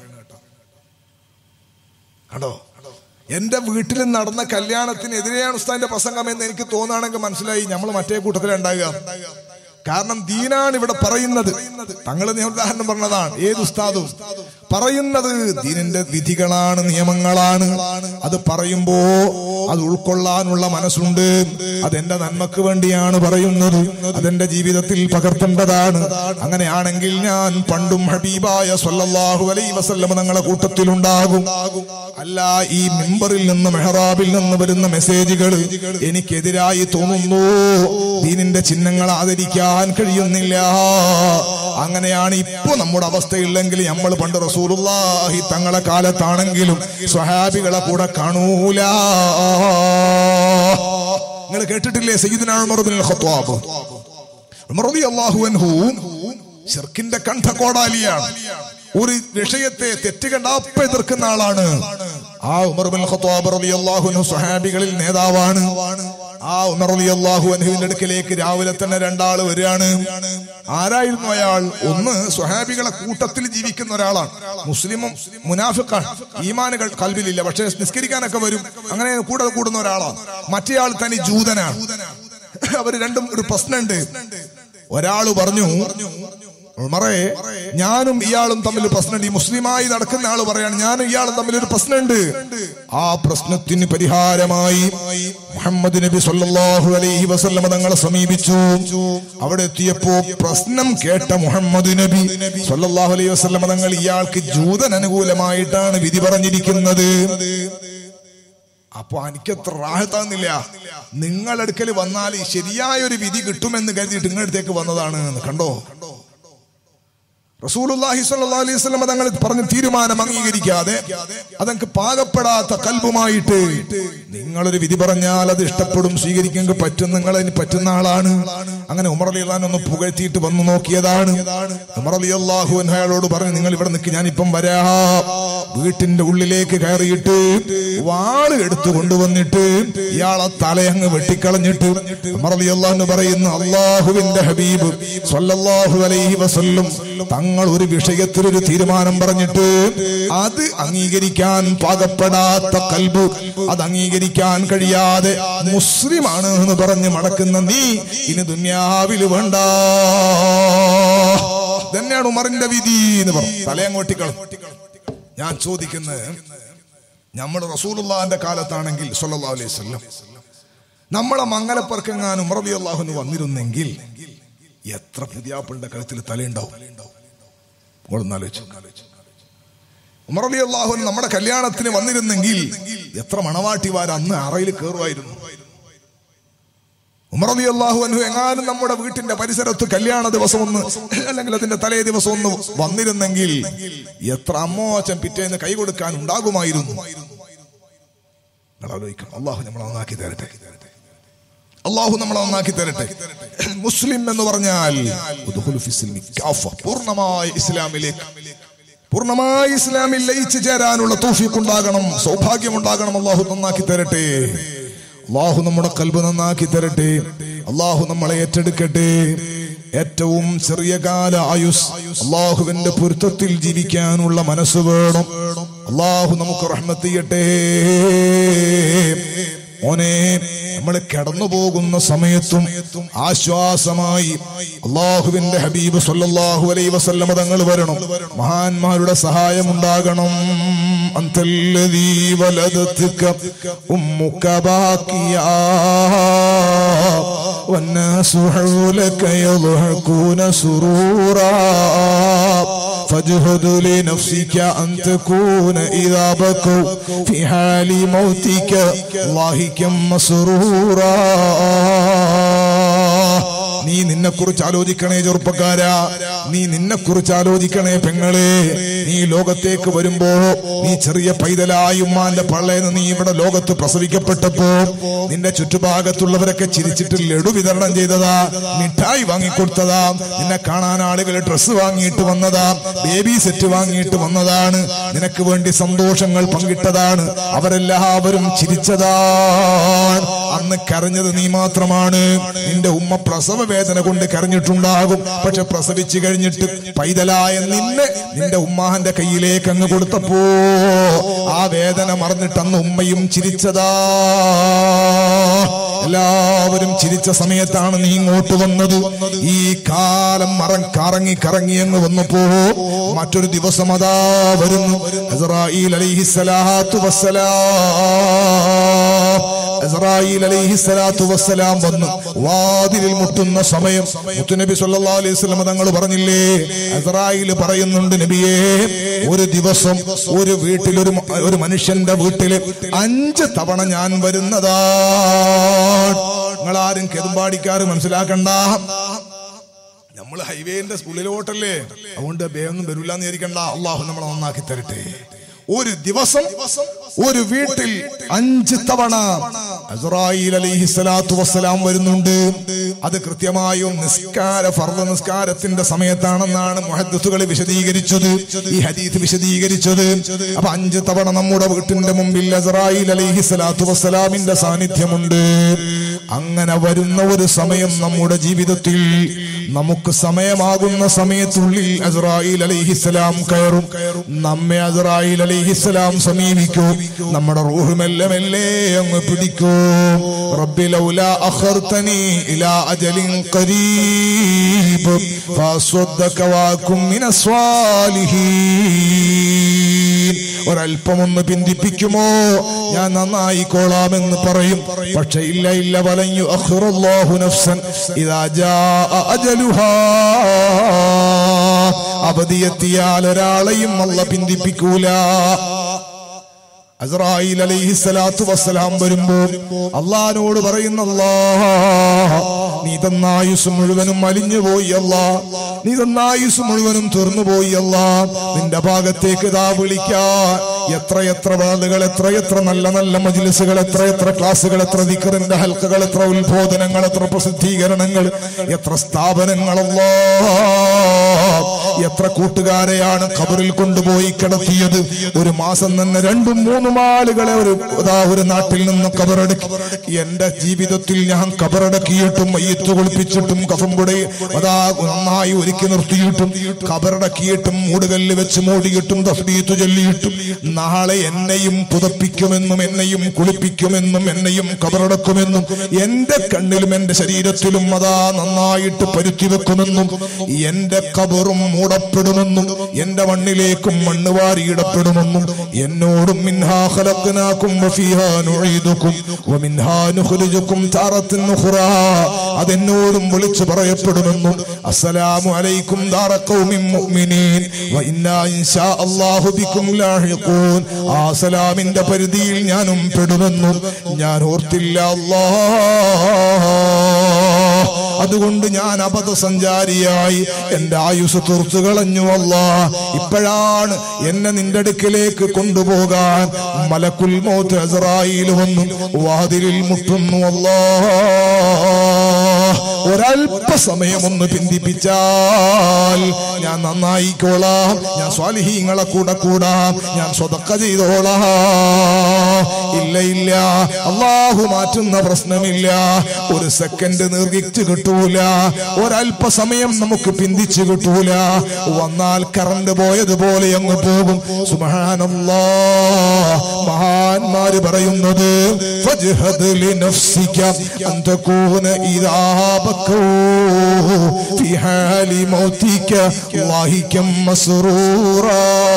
കണ്ടോ എന്റെ വീട്ടിൽ നടന്ന കല്യാണത്തിനെതിരെയാണ് ഉസ്താദിന്റെ പ്രസംഗം എന്ന് എനിക്ക് തോന്നുകയാണെങ്കിൽ മനസ്സിലായി നമ്മൾ മറ്റേ കൂട്ടത്തിലുണ്ടാകുക കാരണം ദീനാണ് ഇവിടെ പറയുന്നത് തങ്ങൾ ഉദാഹരണം പറഞ്ഞതാണ് ഏത് ഉസ്താദും പറയുന്നത് ദീനിന്റെ വിധികളാണ് നിയമങ്ങളാണ് അത് പറയുമ്പോ അത് ഉൾക്കൊള്ളാനുള്ള മനസ്സുണ്ട് അതെന്റെ നന്മക്ക് വേണ്ടിയാണ് പറയുന്നത് അതെന്റെ ജീവിതത്തിൽ പകർത്തേണ്ടതാണ് അങ്ങനെയാണെങ്കിൽ ഞാൻ പണ്ടും ഹബീബായ സല്ലല്ലാഹു അലൈഹി വസല്ലം തങ്ങളെ കൂട്ടത്തിലുണ്ടാകും അല്ല ഈ മിമ്പറിൽ നിന്ന് മെഹറാബിൽ നിന്ന് വരുന്ന മെസ്സേജുകൾ എനിക്കെതിരായി തോന്നുന്നു ദീനിന്റെ ചിഹ്നങ്ങൾ ആദരിക്കാൻ കഴിയുന്നില്ല അങ്ങനെയാണ് ഇപ്പൊ നമ്മുടെ അവസ്ഥയില്ലെങ്കിൽ നമ്മൾ പണ്ട് റസൂലുള്ളാഹി തങ്ങളെ കാലത്താണെങ്കിലും സ്വഹാബികളെ കൂടെ കാണൂല നിങ്ങൾ കേട്ടിട്ടില്ലേ സയ്യിദുന ഉമർ ഇബ്നുൽ ഖത്താബ് ഉമർ റളിയല്ലാഹു അൻഹു ഷിർക്കിന്റെ കണ്ഠകോടാലിയാണ് ഒരു വിഷയത്തെ തെറ്റ് കണ്ട അപ്പ എതിർക്കുന്ന ആളാണ് ആ ഉമർ ബിൻ ഖത്താബ് റളിയല്ലാഹു അൻഹു സ്വഹാബികളിൽ നേതാവാണ് ആ ഉമർ റളിയല്ലാഹു അൻഹുവിന്റെ അടുക്കലേക്ക് രാവിലെ തന്നെ രണ്ടാള് വരികയാണ് ആരായിരുന്നു അയാൾ ഒന്ന് സ്വഹാബികളെ കൂട്ടത്തിൽ ജീവിക്കുന്ന ഒരാളാണ് മുസ്ലിമും മുനാഫിക്കാണ് ഈമാനുകൾ കൽവിലില്ല പക്ഷെ നിസ്കരിക്കാനൊക്കെ വരും അങ്ങനെ കൂടെ കൂടുന്ന ഒരാളാണ് മറ്റേയാൾ തനി ജൂതനാണ് അവര് രണ്ടും ഒരു പ്രശ്നമുണ്ട് ഒരാള് പറഞ്ഞു ഉമറേ ഞാനും ഇയാളും തമ്മിൽ പ്രശ്നമുണ്ട് ഈ മുസ്ലിമായി നടക്കുന്ന ആള് പറയാണ് ഞാനും ഇയാളും തമ്മിൽ ഒരു പ്രശ്നമുണ്ട് ആ പ്രശ്നത്തിന് പരിഹാരമായി മുഹമ്മദ് നബി സല്ലല്ലാഹു അലൈഹി വസല്ലമ തങ്ങളെ സമീപിച്ചു അവിടെ എത്തിയപ്പോ പ്രശ്നം കേട്ട മുഹമ്മദ് നബി സല്ലല്ലാഹു അലൈഹി വസല്ലമ തങ്ങൾ ഇയാൾക്ക് ജൂതൻ അനുകൂലമായിട്ടാണ് വിധി പറഞ്ഞിരിക്കുന്നത് അപ്പൊ എനിക്കത്ര റാഹത്താകുന്നില്ല നിങ്ങളടുക്കൽ വന്നാൽ ശരിയായ ഒരു വിധി കിട്ടുമെന്ന് കരുതിയിട്ട് നിങ്ങളടുത്തേക്ക് വന്നതാണ് എന്ന് കണ്ടോ റസൂലുള്ളാഹി സ്വല്ലല്ലാഹു അലൈഹി വസല്ലം തങ്ങൾ പറഞ്ഞ തീരുമാനം അംഗീകരിക്കാതെ അതങ്ങൾക്ക് പാകപ്പെടാത്ത കൽബുമായിട്ട് നിങ്ങളൊരു വിധി പറഞ്ഞാൽ അത് ഇഷ്ടപ്പെടും സ്വീകരിക്കാൻ പറ്റും നിങ്ങൾ അതിന് പറ്റുന്ന ആളാണ് അങ്ങനെ ഉമർ അലി അള്ളഹാൻ ഒന്ന് പുകഴ്ത്തിയിട്ട് വന്നു നോക്കിയതാണ് ഉമർ അലി അള്ളാഹു അയാളോട് പറഞ്ഞു നിങ്ങൾ ഇവിടെ നിൽക്ക് ഞാനിപ്പം വരാം വീട്ടിന്റെ ഉള്ളിലേക്ക് കയറിയിട്ട് വാള് എടുത്തു കൊണ്ടുവന്നിട്ട് ഇയാളെ തലയങ്ങ് വെട്ടിക്കളഞ്ഞിട്ട് ഉമർ അലി അള്ളാഹു പറയുന്നു അള്ളാഹുവിന്റെ ഹബീബ് സ്വല്ലല്ലാഹു അലൈഹി വസല്ലം തങ്ങൾ ഒരു വിഷയത്തിൽ ഒരു തീരുമാനം പറഞ്ഞിട്ട് അത് അംഗീകരിക്കാൻ പാകപ്പെടാത്ത കൽബ് അത് അംഗീകരിക്കാൻ കഴിയാതെ മുസ്ലിമാണ് എന്ന് പറഞ്ഞ് മടക്കുന്ന നീ ഇനി ദുന്യാവിൽ വേണ്ട തന്നെയാണ് ഉമറിന്റെ വിധി എന്ന് പറഞ്ഞു തലയങ്ങോട്ടിക്കളും ഞാൻ ചോദിക്കുന്നത് നമ്മൾ റസൂലുള്ളാന്റെ കാലത്താണെങ്കിൽ സല്ലല്ലാഹു അലൈഹി വസല്ലം നമ്മളെ മംഗലപ്പർക്കെങ്ങാൻ ഉമർ റബി അള്ളാഹുന് വന്നിരുന്നെങ്കിൽ എത്ര പുതിയാപ്പിളുടെ കഴുത്തിൽ തലയുണ്ടാവും നിങ്ങളൊന്നാലോചിച്ചു ഉമർ അലി അള്ളാഹുൻ നമ്മുടെ കല്യാണത്തിന് വന്നിരുന്നെങ്കിൽ എത്ര മണവാട്ടിമാർ അന്ന് അറയിൽ കയറുമായിരുന്നു ഉമർ അലി അള്ളാഹു അനു എങ്ങാനും നമ്മുടെ വീട്ടിന്റെ പരിസരത്ത് കല്യാണ ദിവസം ഒന്ന് അല്ലെങ്കിൽ അതിന്റെ തലേ ദിവസം ഒന്ന് വന്നിരുന്നെങ്കിൽ എത്ര അമ്മോച്ചൻ പിറ്റേന്ന് കൈ കൊടുക്കാൻ ഉണ്ടാകുമായിരുന്നു നിങ്ങൾ ആലോചിക്കണം അള്ളാഹു നമ്മളെ നന്നാക്കി തരട്ടെ അള്ളാഹു നമ്മളെ നന്നാക്കി തരട്ടെ മുസ്ലിം എന്ന് പറഞ്ഞാൽ ഉദ്ഖുലു ഫി സിൽമി കാഫ. പൂർണ്ണമായ ഇസ്ലാമിലേക്ക് പൂർണ്ണമായ ഇസ്ലാമിൽ ലയിച്ചു ചേരാനുള്ള തൗഫീഖ് ഉണ്ടാകണം സൗഭാഗ്യം ഉണ്ടാകണം അള്ളാഹു നന്നാക്കി തരട്ടെ അള്ളാഹു നമ്മുടെ കൽബ് നന്നാക്കി തരട്ടെ അള്ളാഹു നമ്മളെ ഏറ്റെടുക്കട്ടെ ഏറ്റവും ചെറിയ കാല ആയുസ് അള്ളാഹുവിന്റെ പൊരുത്തത്തിൽ ജീവിക്കാനുള്ള മനസ്സ് വേണം അള്ളാഹു നമുക്ക് റഹ്മത്ത് ചെയ്യട്ടെ മോനെ നമ്മൾ കടന്നു പോകുന്ന സമയത്തും ആശ്വാസമായി അള്ളാഹുവിന്റെ ഹബീബ് സല്ലല്ലാഹു അലൈഹി വസല്ലമ തങ്ങൾ വരണം മഹാന്മാരുടെ സഹായം ഉണ്ടാകണം അന്തല്ലദീ വലദത്ക ഉമ്മുക ബാക്കിയാ والناس حولك يضحكون سرورا فاجهد لنفسك أن تكون إذا بكوا في حال موتك ضاحكا مسرورا നീ നിന്നെ കുറിച്ച് ആലോചിക്കണേ ചെറുപ്പക്കാരാ നീ നിന്നെ കുറിച്ച് ആലോചിക്കണേ പെങ്ങളെ നീ ലോകത്തേക്ക് വരുമ്പോ നീ ചെറിയ പൈതലായി ഉമ്മാന്റെ പള്ളേന്ന് നീ ഇവിടെ ലോകത്ത് പ്രസവിക്കപ്പെട്ടപ്പോ നിന്റെ ചുറ്റുഭാഗത്തുള്ളവരൊക്കെ ചിരിച്ചിട്ട് ലഡു വിതരണം ചെയ്തതാ മിഠായി വാങ്ങിക്കൊടുത്തതാ നിന്നെ കാണാൻ ആളുകൾ ഡ്രസ്സ് വാങ്ങിയിട്ട് വന്നതാ ബേബി സെറ്റ് വാങ്ങിയിട്ട് വന്നതാണ് നിനക്ക് വേണ്ടി സന്തോഷങ്ങൾ പങ്കിട്ടതാണ് അവരെല്ലാവരും ചിരിച്ചതാണ് അന്ന് കരഞ്ഞത് നീ മാത്രമാണ് നിന്റെ ഉമ്മ പ്രസവ വേദന കൊണ്ട് കരഞ്ഞിട്ടുണ്ടാകും പക്ഷെ പ്രസവിച്ചു കഴിഞ്ഞിട്ട് പൈതലായ നിന്നെ നിന്റെ ഉമ്മാന്റെ കയ്യിലേക്ക് അങ്ങ് കൊടുത്തപ്പോ ആ വേദന മറന്നിട്ട് അന്ന് ഉമ്മയും ചിരിച്ചതാ എല്ലാവരും ചിരിച്ച സമയത്താണ് നീ ഇങ്ങോട്ട് വന്നത് ഈ കാലം മറ കറങ്ങി കറങ്ങി അങ്ങ് വന്നപ്പോ മറ്റൊരു ദിവസം അതാ വരുന്നു ഇസ്രായേൽ അലൈഹിസ്സലാത്തു വസ്സലാം ഇസ്രായേൽ അലൈഹിസ്സലാത്തു വസ്സലാം വന്നു വാതിലിൽ മുട്ടുന്ന സമയം മുത്തുനബി സല്ലല്ലാഹു അലൈഹി വസല്ലം തങ്ങൾ പറഞ്ഞില്ലേ ഇസ്രായേൽ പറയുന്നുണ്ട് നബിയേ ഒരു ദിവസം ഒരു വീട്ടിൽ ഒരു മ- ഒരു മനുഷ്യന്റെ വീട്ടില് അഞ്ച് തവണ ഞാൻ വരുന്നതാ നിങ്ങളാരും കെതുമ്പാടിക്കാറ് മനസ്സിലാക്കണ്ട നമ്മൾ ഹൈവേന്റെ ഉള്ളിലോട്ടല്ലേ അതുകൊണ്ട് വേഗം വരില്ല എന്ന് വിചാരിക്കണ്ട അള്ളാഹു നമ്മളെ നന്നാക്കി തരട്ടെ ഒരു ദിവസം ഒരു വീട്ടിൽ അഞ്ച് തവണ അസ്രായിൽ അലൈഹി സ്വലാത്തു വസ്സലാം വരുന്നുണ്ട് അത് കൃത്യമായും നിസ്കാര ഫർദ നിസ്കാരത്തിന്റെ സമയത്താണെന്നാണ് മുഹദ്സുകൾ വിശദീകരിച്ചത് ഈ ഹദീസ് വിശദീകരിച്ചത് അപ്പൊ അഞ്ച് തവണ നമ്മുടെ വീട്ടിന്റെ മുമ്പിൽ അസ്രായിൽ അലൈഹി സ്വലാത്തു വസ്സലാമിന്റെ സാന്നിധ്യമുണ്ട് അങ്ങനെ വരുന്ന ഒരു സമയം നമ്മുടെ ജീവിതത്തിൽ നമുക്ക് സമയമാകുന്ന സമയത്തുള്ളിൽ അസ്രായിൽ അലൈഹിസ്സലാം കയറും നമ്മെ അസ്രായിൽ അലൈഹിസ്സലാം സമീപിക്കൂ നമ്മുടെ റൂഹ് മെല്ലെ മെല്ലെ അങ്ങ് പിടിക്കൂ റബ്ബി ലൗലാ അഖർതനി ഇലാ അജലിൻ ഖരീബ് ഫഅസ്വദ്ദക വാകും മിനസ് സ്വാലിഹീൻ ഒരല്പമൊന്ന് പിന്തിപ്പിക്കുമോ ഞാൻ നന്നായിക്കോളാമെന്ന് പറയും പക്ഷെ ഇല്ല ഇല്ല വലഞ്ഞു അഖ്റല്ലാഹു നഫ്സൻ ഇദാ ജാഅ അജലുഹാ അവധിയെത്തിയാൽ ഒരാളെയും അല്ല പിന്തിപ്പിക്കൂല അസ്രായിൽ അലൈഹി സ്വലാത്തു വസ്സലാം വരുമ്പോ അള്ളഹാനോട് പറയുന്ന അല്ലാ നീ തന്ന ആയുസ് മുഴുവനും അലിഞ്ഞു പോയി അല്ല നീ തന്ന ആയുസ് മുഴുവനും തീർന്നു പോയി അല്ല നിന്റെ ഭാഗത്തേക്ക് ഇതാ വിളിക്കാൻ എത്ര എത്ര വാളുകൾ എത്ര എത്ര നല്ല നല്ല മജിലിസുകൾ എത്ര എത്ര ക്ലാസ്സുകൾ എത്ര ദിക്കറിന്റെ ഹൽക്കകൾ എത്ര ഉത്ബോധനങ്ങൾ എത്ര പ്രസിദ്ധീകരണങ്ങൾ എത്ര സ്ഥാപനങ്ങളല്ലോ എത്ര കൂട്ടുകാരെയാണ് ഖബറിൽ കൊണ്ടുപോയി കിടത്തിയത് ഒരു മാസം തന്നെ രണ്ടും മൂന്നും ആളുകളെ ഒരു അതാ ഒരു നാട്ടിൽ നിന്ന് കബറടക്കി എന്റെ ജീവിതത്തിൽ ഞാൻ കബറടക്കിയിട്ടും മയ്യത്ത് കുളിപ്പിച്ചിട്ടും കഫംപുടെ അതാ നന്നായി ഒരുക്കി നിർത്തിയിട്ടും കബറടക്കിയിട്ടും മൂടുകല്ല് വെച്ച് മൂടിയിട്ടും തസ്ബീത്ത് ചൊല്ലിയിട്ടും നാളെ എന്നെയും പുതപ്പിക്കുമെന്നും എന്നെയും കുളിപ്പിക്കുമെന്നും എന്നെയും കബറടക്കുമെന്നും എന്റെ കണ്ണിലും എന്റെ ശരീരത്തിലും അതാ നന്നായിട്ട് പരുത്തി വെക്കുമെന്നും എന്റെ കബറും മൂടപ്പെടുമെന്നും എന്റെ മണ്ണിലേക്കും മണ്ണ് വാരിയിടപ്പെടുമെന്നും എന്നോടും മിൻഹാ ഖലഖ്നാകും വഫീഹാ നുഈദുകും വമിൻഹാ നുഖ്രിജുകും താറത്തിൻ ഉഖ്റാ അതെന്നോടും വിളിച്ചു പറയപ്പെടുമെന്നും അസ്സലാമു അലൈക്കും ദാറ ഖൗമിൻ മുഅ്മിനീൻ വ ഇന്നാ ഇൻഷാ അല്ലാഹു ബിക്കും ലാഹിഖൂൻ ആ സലാമിന്റെ പരിധിയിൽ ഞാനും പെടുമെന്നും ഞാൻ ഓർത്തില്ല അല്ലാഹ് അതുകൊണ്ട് ഞാൻ അബദ്ധസഞ്ചാരിയായി എന്റെ ആയുസ് തീർത്തു കളഞ്ഞു അല്ല ഇപ്പോഴാണ് എന്നെ നിന്റെ അടുക്കിലേക്ക് കൊണ്ടുപോകാൻ മലക്കുൽ മോത്ത് അസറായിൽ വന്നു വാതിലിൽ മുട്ടുന്നു അല്ലാ ഒരല്പസമയം ഒന്ന് പിന്തിപ്പിച്ചാൽ ഞാൻ നന്നായിക്കോളാം ഞാൻ സ്വാലിഹീങ്ങളെ കൂടെ കൂടാം ഞാൻ സ്വതക്ക ചെയ്തോളാം ഇല്ല ഇല്ല അള്ളാഹു മാറ്റുന്ന പ്രശ്നമില്ല ഒരു സെക്കൻഡ് നിർഗിച്ച് കിട്ടൂല ഒരല്പസമയം നമുക്ക് പിന്തിച്ച് കിട്ടൂല വന്നാൽ കറണ്ട് പോയതുപോലെ അങ്ങ് പോകും സുബ്ഹാനല്ലാ മഹാന്മാര് പറയുന്നത് ഫജ്ഹദ് ലിനഫ്സിക അൻ തകൂന ഇദാ ബക്കൂ ഫി ഹാലി മൗതിക ലാഹികം മസ്റൂറാ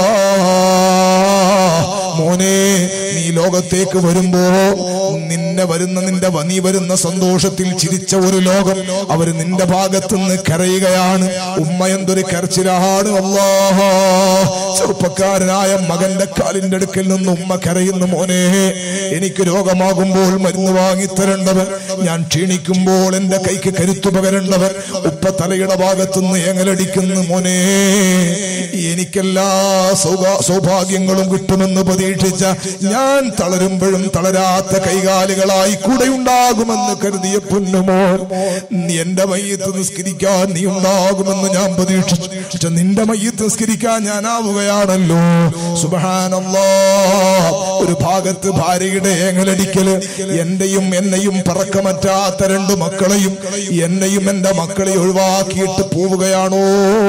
മോനെ നീ ലോകത്തേക്ക് വരുമ്പോ നിന്നെ വരുന്ന നിന്റെ വ- നീ വരുന്ന സന്തോഷത്തിൽ ചിരിച്ച ഒരു ലോകം അവര് നിന്റെ ഭാഗത്തുനിന്ന് കരയുകയാണ് ഉമ്മ എന്തൊരു കരച്ചിലാണ് അല്ലാഹ ചെറുപ്പക്കാരനായ മകന്റെ കാലിന്റെ അടുക്കൽ നിന്ന് ഉമ്മ കരയുന്നു മോനെ എനിക്ക് രോഗമാകുമ്പോൾ മരുന്ന് വാങ്ങിത്തരേണ്ടവൻ ഞാൻ ക്ഷീണിക്കുമ്പോൾ എന്റെ കൈക്ക് കരുത്തു പകരേണ്ടവൻ ഉപ്പ തലയുടെ ഭാഗത്തുനിന്ന് എങ്ങലടിക്കുന്നു മോനെ എനിക്കെല്ലാ സൗഭാ- സൗഭാഗ്യങ്ങളും കിട്ടുമെന്ന് പ്രതീക്ഷിച്ച ഞാൻ തളരുമ്പോഴും തളരാത്ത കൈകാലുകളായി കൂടെ ഉണ്ടാകുമെന്ന് കരുതിയ പൊന്നുമോ നീ എന്റെ മയ്യത്ത് നിസ്കരിക്കാൻ നീ ഉണ്ടാകുമെന്ന് ഞാൻ പ്രതീക്ഷിച്ചു പക്ഷെ നിന്റെ മയ്യത്ത് നിസ്കരിക്കാൻ ഞാനാവുകയാണല്ലോ സുബഹാനല്ലാ ഒരു ഭാഗത്ത് ഭാര്യയുടെ ഏങ്ങലടിക്കല് എന്റെയും എന്നെയും പറക്കമറ്റാത്ത രണ്ട് മക്കളെയും എന്നെയും എന്റെ മക്കളെ ഒഴിവാക്കിയിട്ട് പോവുകയാണോ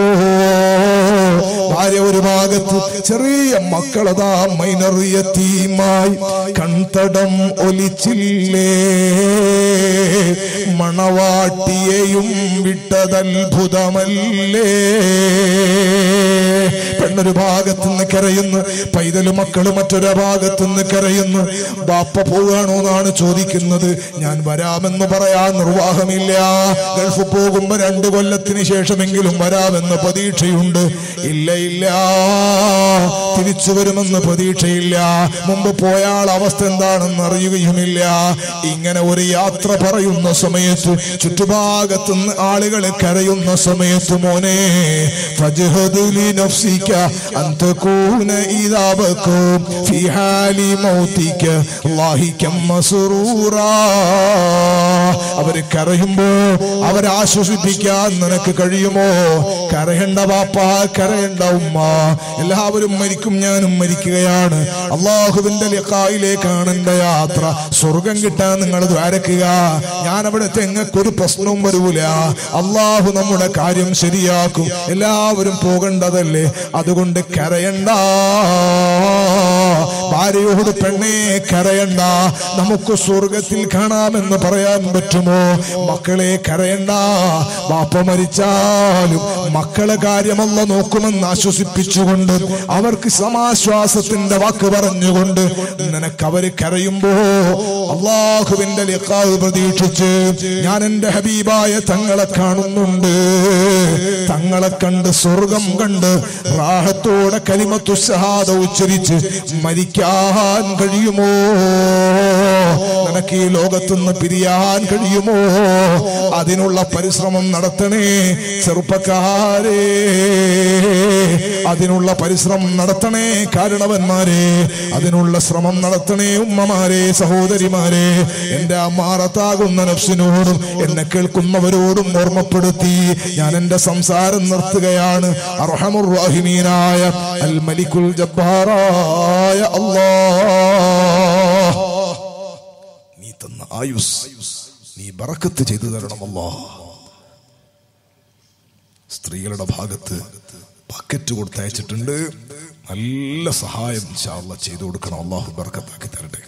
ഭാര്യ ഒരു ഭാഗത്ത് ചെറിയ മക്കളതാ മൈനറിയത്തീമായി കൺതടം ഒലിച്ചില്ലേ മണവാട്ടിയെയും വിട്ടതത്ഭുതമല്ലേ പെണ്ണൊരു ഭാഗത്തുനിന്ന് കരയുന്നു പൈതല് മക്കള് മറ്റൊരു ഭാഗത്തുനിന്ന് കരയുന്നു ബാപ്പ പോവുകയാണോ എന്നാണ് ചോദിക്കുന്നത് ഞാൻ വരാമെന്ന് പറയാൻ നിർവാഹമില്ല ഗൾഫ് പോകുമ്പോ രണ്ടു കൊല്ലത്തിന് ശേഷമെങ്കിലും വരാമെന്ന് പ്രതീക്ഷയുണ്ട് ഇല്ല ഇല്ല തിരിച്ചു വരുമെന്ന് പ്രതീക്ഷയില്ല മുമ്പ് പോയാൾ അവസ്ഥ എന്താണെന്ന് അറിയുകയുമില്ല ഇങ്ങനെ ഒരു യാത്ര പറയുന്ന സമയത്ത് ചുറ്റുഭാഗത്തുനിന്ന് ആളുകൾ കരയുന്ന സമയത്ത് മോനെ ഫജ്ഹദ് ലിനഫ്സിക അൻ തകൂന ഇദാ ബകൂ ഫി ഹാലി മൗതിക ലാഹികം മസ്റൂറാ അവര് കരയുമ്പോ അവരെ ആശ്വസിപ്പിക്കാൻ നിനക്ക് കഴിയുമോ കരയണ്ട ബാപ്പ കരയണ്ട ഉമ്മ എല്ലാവരും മരിക്കും ഞാനും മരിക്കുകയാണ് അള്ളാഹുവിന്റെ ലിഖായിലേക്കാണ് എന്റെ യാത്ര സ്വർഗം കിട്ടാൻ നിങ്ങൾ ദ്വാരക്കുക ഞാൻ അവിടെ തെങ്ങക്കൊരു പ്രശ്നവും വരൂല അള്ളാഹു നമ്മുടെ കാര്യം ശരിയാക്കും എല്ലാവരും പോകേണ്ടതല്ലേ അതുകൊണ്ട് കരയണ്ട ഭാര്യയോട് പെണ്ണെ കരയണ്ട നമുക്ക് സ്വർഗത്തിൽ കാണാമെന്ന് പറയാൻ പറ്റുമോ മക്കളെ കരയണ്ട ബാപ്പ മരിച്ചാലും മക്കളെ കാര്യമല്ല നോക്കുമെന്ന് ആശ്വസിപ്പിച്ചുകൊണ്ട് അവർക്ക് സമാശ്വാസത്തിന്റെ വാക്ക് പറഞ്ഞുകൊണ്ട് നിനക്ക് അവര് കരയുമ്പോ അള്ളാഹുവിന്റെ ലിഖാവ് പ്രതീക്ഷിച്ച് ഞാൻ എന്റെ ഹബീബായ തങ്ങളെ കാണുന്നുണ്ട് തങ്ങളെ കണ്ട് സ്വർഗം കണ്ട് റാഹത്തോടെ കലിമത്തു ഷഹാദ ഉച്ചരിച്ച് മരിക്കാൻ കഴിയുമോ നിനക്ക് ഈ ലോകത്തുനിന്ന് പിരിയാൻ കഴിയുമോ അതിനുള്ള പരിശ്രമം നടത്തണേ ചെറുപ്പക്കാരെ അതിനുള്ള പരിശ്രമം നടത്തണേ കാരണവന്മാരെ അതിനുള്ള ശ്രമം നടത്തണേ ഉമ്മമാരെ സഹോദരിമാരെ എന്റെ അമ്മാറത്താകുന്ന നഫ്സിനോടും എന്നെ കേൾക്കുന്നവരോടും ഓർമ്മപ്പെടുത്തി ഞാൻ എന്റെ സംസാരം നിർത്തുകയാണ് അർഹമുറാഹിമീനായ അൽ മലിക്കുൽ ജബ്ബാറായ അല്ലാ നീ തന്ന ആയുസ് നീ ബറക്കത്ത് ചെയ്തു തരണമല്ലോ സ്ത്രീകളുടെ ഭാഗത്ത് ബക്കറ്റ് കൊടുത്തയച്ചിട്ടുണ്ട് നല്ല സഹായം ഇൻഷാ അല്ലാഹ് ചെയ്തു കൊടുക്കണം അള്ളാഹു ബർക്കത്താക്കി തരട്ടെ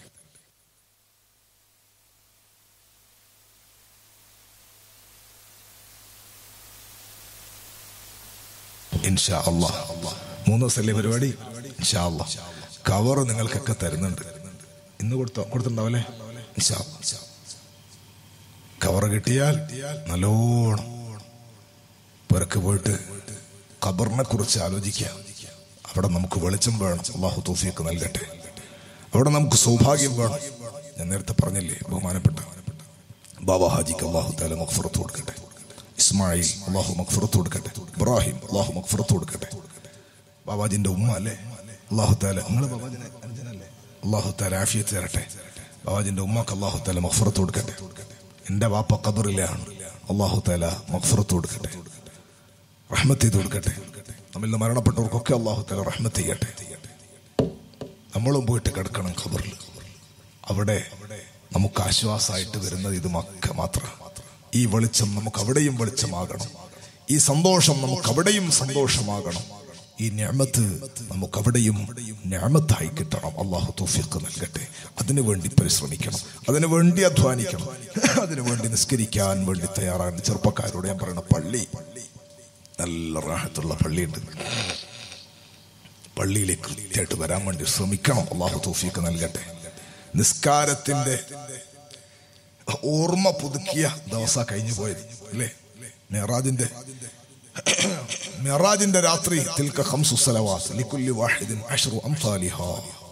ഇൻഷാ അല്ലാഹ് മൂന്ന് ദിവസമല്ലേ പരിപാടി ഇൻഷാ അല്ലാഹ് കവർ നിങ്ങൾക്കൊക്കെ തരുന്നുണ്ട് ഇന്ന് കൊടുത്തോ കൊടുത്തിട്ടുണ്ടാവല്ലേ ഇൻഷാ അല്ലാഹ്. കവർ കിട്ടിയാൽ നല്ലോണം പുരക്ക് പോയിട്ട് ഖബറിനെ കുറിച്ച് ആലോചിക്കാം അവിടെ നമുക്ക് വെളിച്ചം വേണം അള്ളാഹു തൗഫീഖ് നൽകട്ടെ അവിടെ നമുക്ക് സൗഭാഗ്യം വേണം ഞാൻ നേരത്തെ പറഞ്ഞില്ലേ ബഹുമാനപ്പെട്ട ബാബാ ഹാജിക്ക് അള്ളാഹു താല മക്ഫറത്ത് കൊടുക്കട്ടെ ഇസ്മായിൽ അള്ളാഹു മക്ഫറത്ത് കൊടുക്കട്ടെ ഇബ്രാഹിം അള്ളാഹു മക്ഫറത്ത് കൊടുക്കട്ടെ ബാബാജിന്റെ ഉമ്മ അല്ലേ അള്ളാഹു താല നിങ്ങൾ ബാബാജിനെ അനുജനല്ലേ അള്ളാഹു താല ആഫിയത്ത് തരട്ടെ ബാബാജിന്റെ ഉമ്മക്ക് അള്ളാഹു താല മക്ഫറത്ത് കൊടുക്കട്ടെ എന്റെ വാപ്പ ഖബറിലാണ് അള്ളാഹു താല മക്ഫറത്ത് കൊടുക്കട്ടെ റഹ്മത്ത് ചെയ്ത് കൊടുക്കട്ടെ നമ്മിൽ നിന്ന് മരണപ്പെട്ടവർക്കൊക്കെ അള്ളാഹു താല റഹ്മത്ത് ചെയ്യട്ടെ നമ്മളും പോയിട്ട് കിടക്കണം ഖബറിൽ അവിടെ നമുക്ക് ആശ്വാസമായിട്ട് വരുന്നത് ഇത് മക്ക മാത്രം ഈ വെളിച്ചം നമുക്ക് അവിടെയും വെളിച്ചമാകണം ഈ സന്തോഷം നമുക്ക് അവിടെയും സന്തോഷമാകണം ഈ ഞാമത്ത് നമുക്ക് അവിടെയും ഞാമത്തായി കിട്ടണം അള്ളാഹു തൗഫീഖ് നൽകട്ടെ അതിനു വേണ്ടി പരിശ്രമിക്കണം അതിനു വേണ്ടി അധ്വാനിക്കണം അതിനു വേണ്ടി നിസ്കരിക്കാൻ വേണ്ടി തയ്യാറാണ് ചെറുപ്പക്കാരോട് ഞാൻ പറയുന്ന പള്ളി നല്ല റാഹത്തുള്ള പള്ളിയുണ്ട് പള്ളിയിലേക്ക് കൃത്യമായിട്ട് വരാൻ വേണ്ടി ശ്രമിക്കണം അള്ളാഹു തൗഫീഖ് നൽകട്ടെ നിസ്കാരത്തിന്റെ ഓർമ്മ പുതുക്കിയ ദിവസ കഴിഞ്ഞു പോയത് അല്ലേ മെഹറാജിന്റെ മെഹറാജിന്റെ രാത്രി തിൽക്ക ഖംസു സലവാത്ത് ലിക്കുല്ലി വാഹിദിൻ അഷ്റു അംസാലിഹാ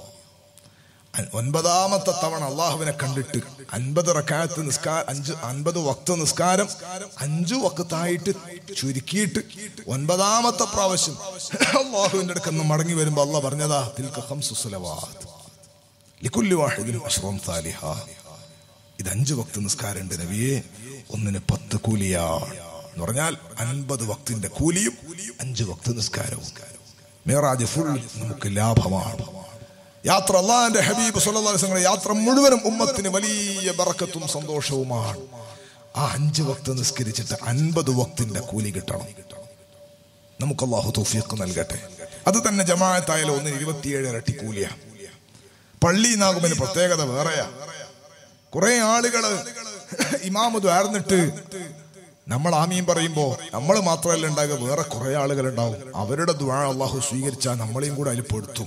ഒൻപതാമത്തെ തവണ അള്ളാഹുവിനെ കണ്ടിട്ട് അൻപത് റക്കായത്ത് നിസ്കാരം അഞ്ച് അൻപത് വക്ത നിസ്കാരം അഞ്ചു വക്കത്തായിട്ട് ചുരുക്കിയിട്ട് ഒൻപതാമത്തെ പ്രാവശ്യം അള്ളാഹുവിന്റെ അടുക്കൽ നിന്ന് മടങ്ങി വരുമ്പോ അള്ളാഹ് പറഞ്ഞതാ തിൽക്ക ഖംസു സലവാത്ത് ലിക്കുല്ലി വാഹിദിൻ അഷ്റു അംസാലിഹാ ഇത് അഞ്ച് വക്ത നിസ്കാരമുണ്ട് നബിയെ ഒന്നിന് പത്ത് കൂലിയാണ് എന്ന് പറഞ്ഞാൽ അൻപത് വക്തിന്റെ കൂലിയും അഞ്ച് വക്ത നിസ്കാരവും മേറാജ് ഫുൾ നമുക്ക് ലാഭമാണ് യാത്ര അള്ളാന്റെ ഹബീബ് സുല്ലാസ്ങ്ങളുടെ യാത്ര മുഴുവനും ഉമ്മത്തിന് വലിയ ബറക്കത്തും സന്തോഷവുമാണ് ആ അഞ്ച് വക്ത നിസ്കരിച്ചിട്ട് അൻപത് വക്തിന്റെ കൂലി കിട്ടണം നമുക്ക് അള്ളാഹു തൗഫീഖ് നൽകട്ടെ അത് തന്നെ ജമാഅത്തായാലും ഒന്നിന് ഇരുപത്തിയേഴ് ഇരട്ടി കൂലിയാണ് പള്ളി നാകുമ്പതിന് പ്രത്യേകത വേറെയാ കുറെ ആളുകള് ഇമാമ് ദ്വാർന്നിട്ട് നമ്മൾ ആമീൻ പറയുമ്പോ നമ്മൾ മാത്രമല്ല ഉണ്ടാകുക വേറെ കുറെ ആളുകൾ ഉണ്ടാവും അവരുടെ ദ്വാ അള്ളാഹു സ്വീകരിച്ചാൽ നമ്മളെയും കൂടെ അതിൽ പെടുത്തും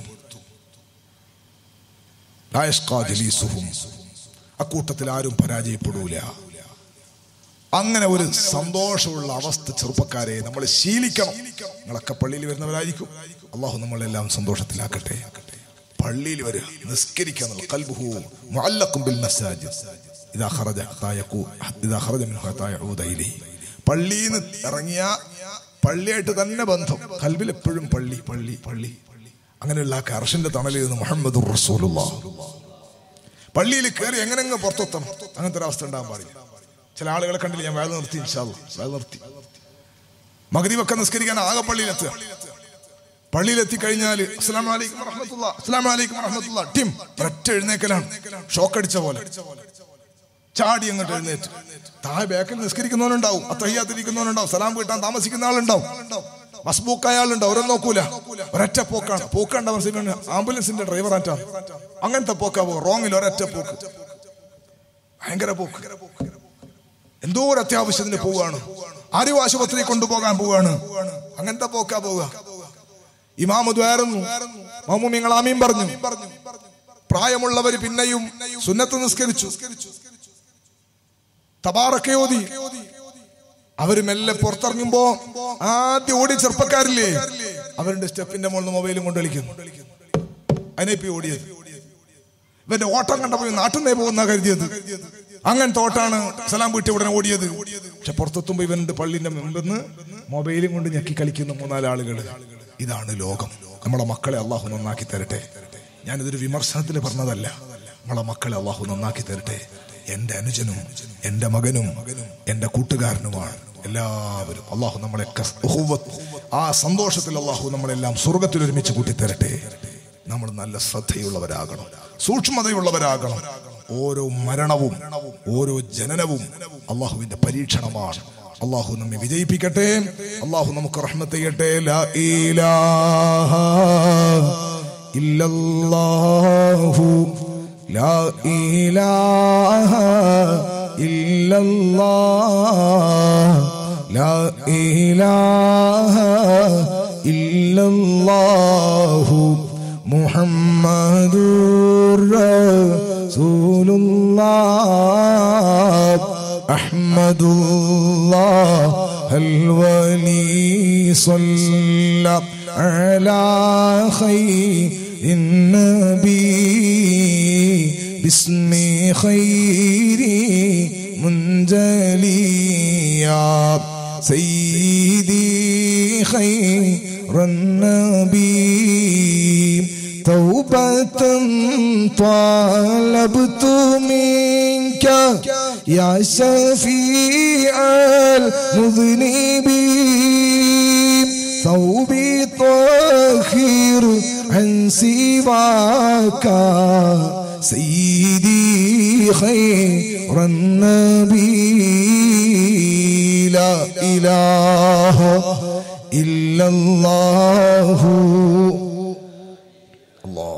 ലാ യഷ്ഖാ ജലീസുഹും. അക്കൂട്ടത്തിൽ ആരും പരാജയപ്പെടൂല അങ്ങനെ ഒരു സന്തോഷമുള്ള അവസ്ഥ ചെറുപ്പക്കാരെ നമ്മൾ ശീലിക്കണം നിങ്ങളൊക്കെ പള്ളിയിൽ വരുന്നവരായിരിക്കും അള്ളാഹു നമ്മളെല്ലാം സന്തോഷത്തിലാക്കട്ടെ പള്ളിയിൽ വരിക നിസ്കരിക്കുക എന്നുള്ള കൽബുഹു മുഅല്ലഖും ബിൽ മസാജിദ് ഇദാ ഖറജ ഹത്താ യഖൂ ഇദാ ഖറജ മിൻ ഹത്താ യഊദ ഇലൈഹി പള്ളിയിൽ നിന്ന് ഇറങ്ങിയ പള്ളിയായിട്ട് തന്നെ ബന്ധം കൽബിൽ എപ്പോഴും പള്ളി പള്ളി പള്ളി അങ്ങനെയുള്ള ആ കർഷന്റെ തണലിൽ നിന്ന് മുഹമ്മദ് റസൂലുള്ളാഹ് പള്ളിയിൽ കയറി എങ്ങനെങ്ങ് പുറത്തെത്തണം അങ്ങനത്തെ ഒരു അവസ്ഥ ഉണ്ടാകാൻ പാടില്ല ചില ആളുകളെ കണ്ടില്ല ഞാൻ വേല നിർത്തി ഇൻഷാല്ല വേല നിർത്തി മകരീവൊക്കെ നിസ്കരിക്കാൻ ആകെ പള്ളിയിലെത്തുക പള്ളിയിലെത്തി കഴിഞ്ഞാൽ അസ്ലാം വലൈക്കും വറഹ്മത്തുള്ളാ അസ്ലാം വലൈക്കും വറഹ്മത്തുള്ളാ ടിം ഒറ്റ എഴുന്നേക്കലാണ് ഷോക്ക് അടിച്ച പോലെ ചാടി അങ്ങോട്ട് എഴുന്നേറ്റ് താഴെ ബാക്കിൽ നിസ്കരിക്കുന്നവനുണ്ടാവും അത്തഹ്യാത്തിരിക്കുന്നവനുണ്ടാവും സലാം വീട്ടാൻ താമസിക്കുന്ന ആളുണ്ടാവും മസ്ബൂക്കായ ആളുണ്ടാവും ഓരോ നോക്കൂല ഒരൊറ്റ പോക്കാണ് പോക്കുണ്ടാവും ആംബുലൻസിന്റെ ഡ്രൈവർ ആറ്റാ അങ്ങനത്തെ പോക്കാ പോ റോങ്ങിൽ ഒരൊറ്റ പോക്ക് ഭയങ്കര പോക്ക് എന്തോ ഒരു അത്യാവശ്യത്തിന് പോവുകയാണ് ആരും ആശുപത്രി കൊണ്ടുപോകാൻ പോവുകയാണ് അങ്ങനത്തെ പോക്കാ പോവുക ഇമാമു ദ്വാരുന്നു മാമൂമിങ്ങൾ ആമീൻ പറഞ്ഞു പ്രായമുള്ളവർ പിന്നെയും സുന്നത്ത് നിസ്കരിച്ചു തബാറക്കയോതി അവര് മെല്ലെ പുറത്തിറങ്ങുമ്പോ ആദ്യം ഓടി ചെറുപ്പക്കാരില്ലേ അവരുടെ സ്റ്റെപ്പിന്റെ മുകളിൽ മൊബൈലും കൊണ്ട് കളിക്കുന്നു അതിനെപ്പി ഓടിയത് ഇവന്റെ ഓട്ടം കണ്ടപ്പോ നാട്ടിൽ നിന്നേ പോകുന്ന കരുതിയത് അങ്ങനത്തെ ഓട്ടാണ് സലാം വീട്ടി ഉടനെ ഓടിയത് പക്ഷെ പുറത്തെത്തുമ്പോ ഇവന്റെ പള്ളിന്റെ മുമ്പെന്ന് മൊബൈലും കൊണ്ട് ഞെക്കി കളിക്കുന്ന മൂന്നാല് ആളുകൾ ഇതാണ് ലോകം നമ്മളെ മക്കളെ അള്ളാഹു നന്നാക്കി തരട്ടെ ഞാനിതൊരു വിമർശനത്തിൽ പറഞ്ഞതല്ല നമ്മളെ മക്കളെ അള്ളാഹു നന്നാക്കി തരട്ടെ എന്റെ അനുജനും എന്റെ മകനും എന്റെ കൂട്ടുകാരനുമാണ് എല്ലാവരും അള്ളാഹു നമ്മളെയൊക്കെ ഉഹുവത്ത് ആ സന്തോഷത്തിൽ അള്ളാഹു നമ്മളെല്ലാം സ്വർഗത്തിൽ ഒരുമിച്ച് കൂട്ടിത്തരട്ടെ നമ്മൾ നല്ല ശ്രദ്ധയുള്ളവരാകണം സൂക്ഷ്മതയുള്ളവരാകണം ഓരോ മരണവും ഓരോ ജനനവും അള്ളാഹുവിന്റെ പരീക്ഷണമാണ് അള്ളാഹു നമ്മെ വിജയിപ്പിക്കട്ടെ അള്ളാഹു നമുക്ക് റഹ്മത്ത് ചെയ്യട്ടെ ലാ ഇലാഹ ഇല്ലല്ലാഹു ലാ ഇലാഹ ഇല്ലല്ലാഹ് ലാ ഇലാഹ ഇല്ലല്ലാഹു മുഹമ്മദുർ റസൂലുള്ളാഹ് അഹ്മദുല്ലാഹ് الولي صلى على خير النبي باسم خير منجليا سيدي خير النبي توبة طالبت منك يا شفيع المذنبين ثوبي طاهر عن سواك سيدي خير النبي لا إله إلا الله الله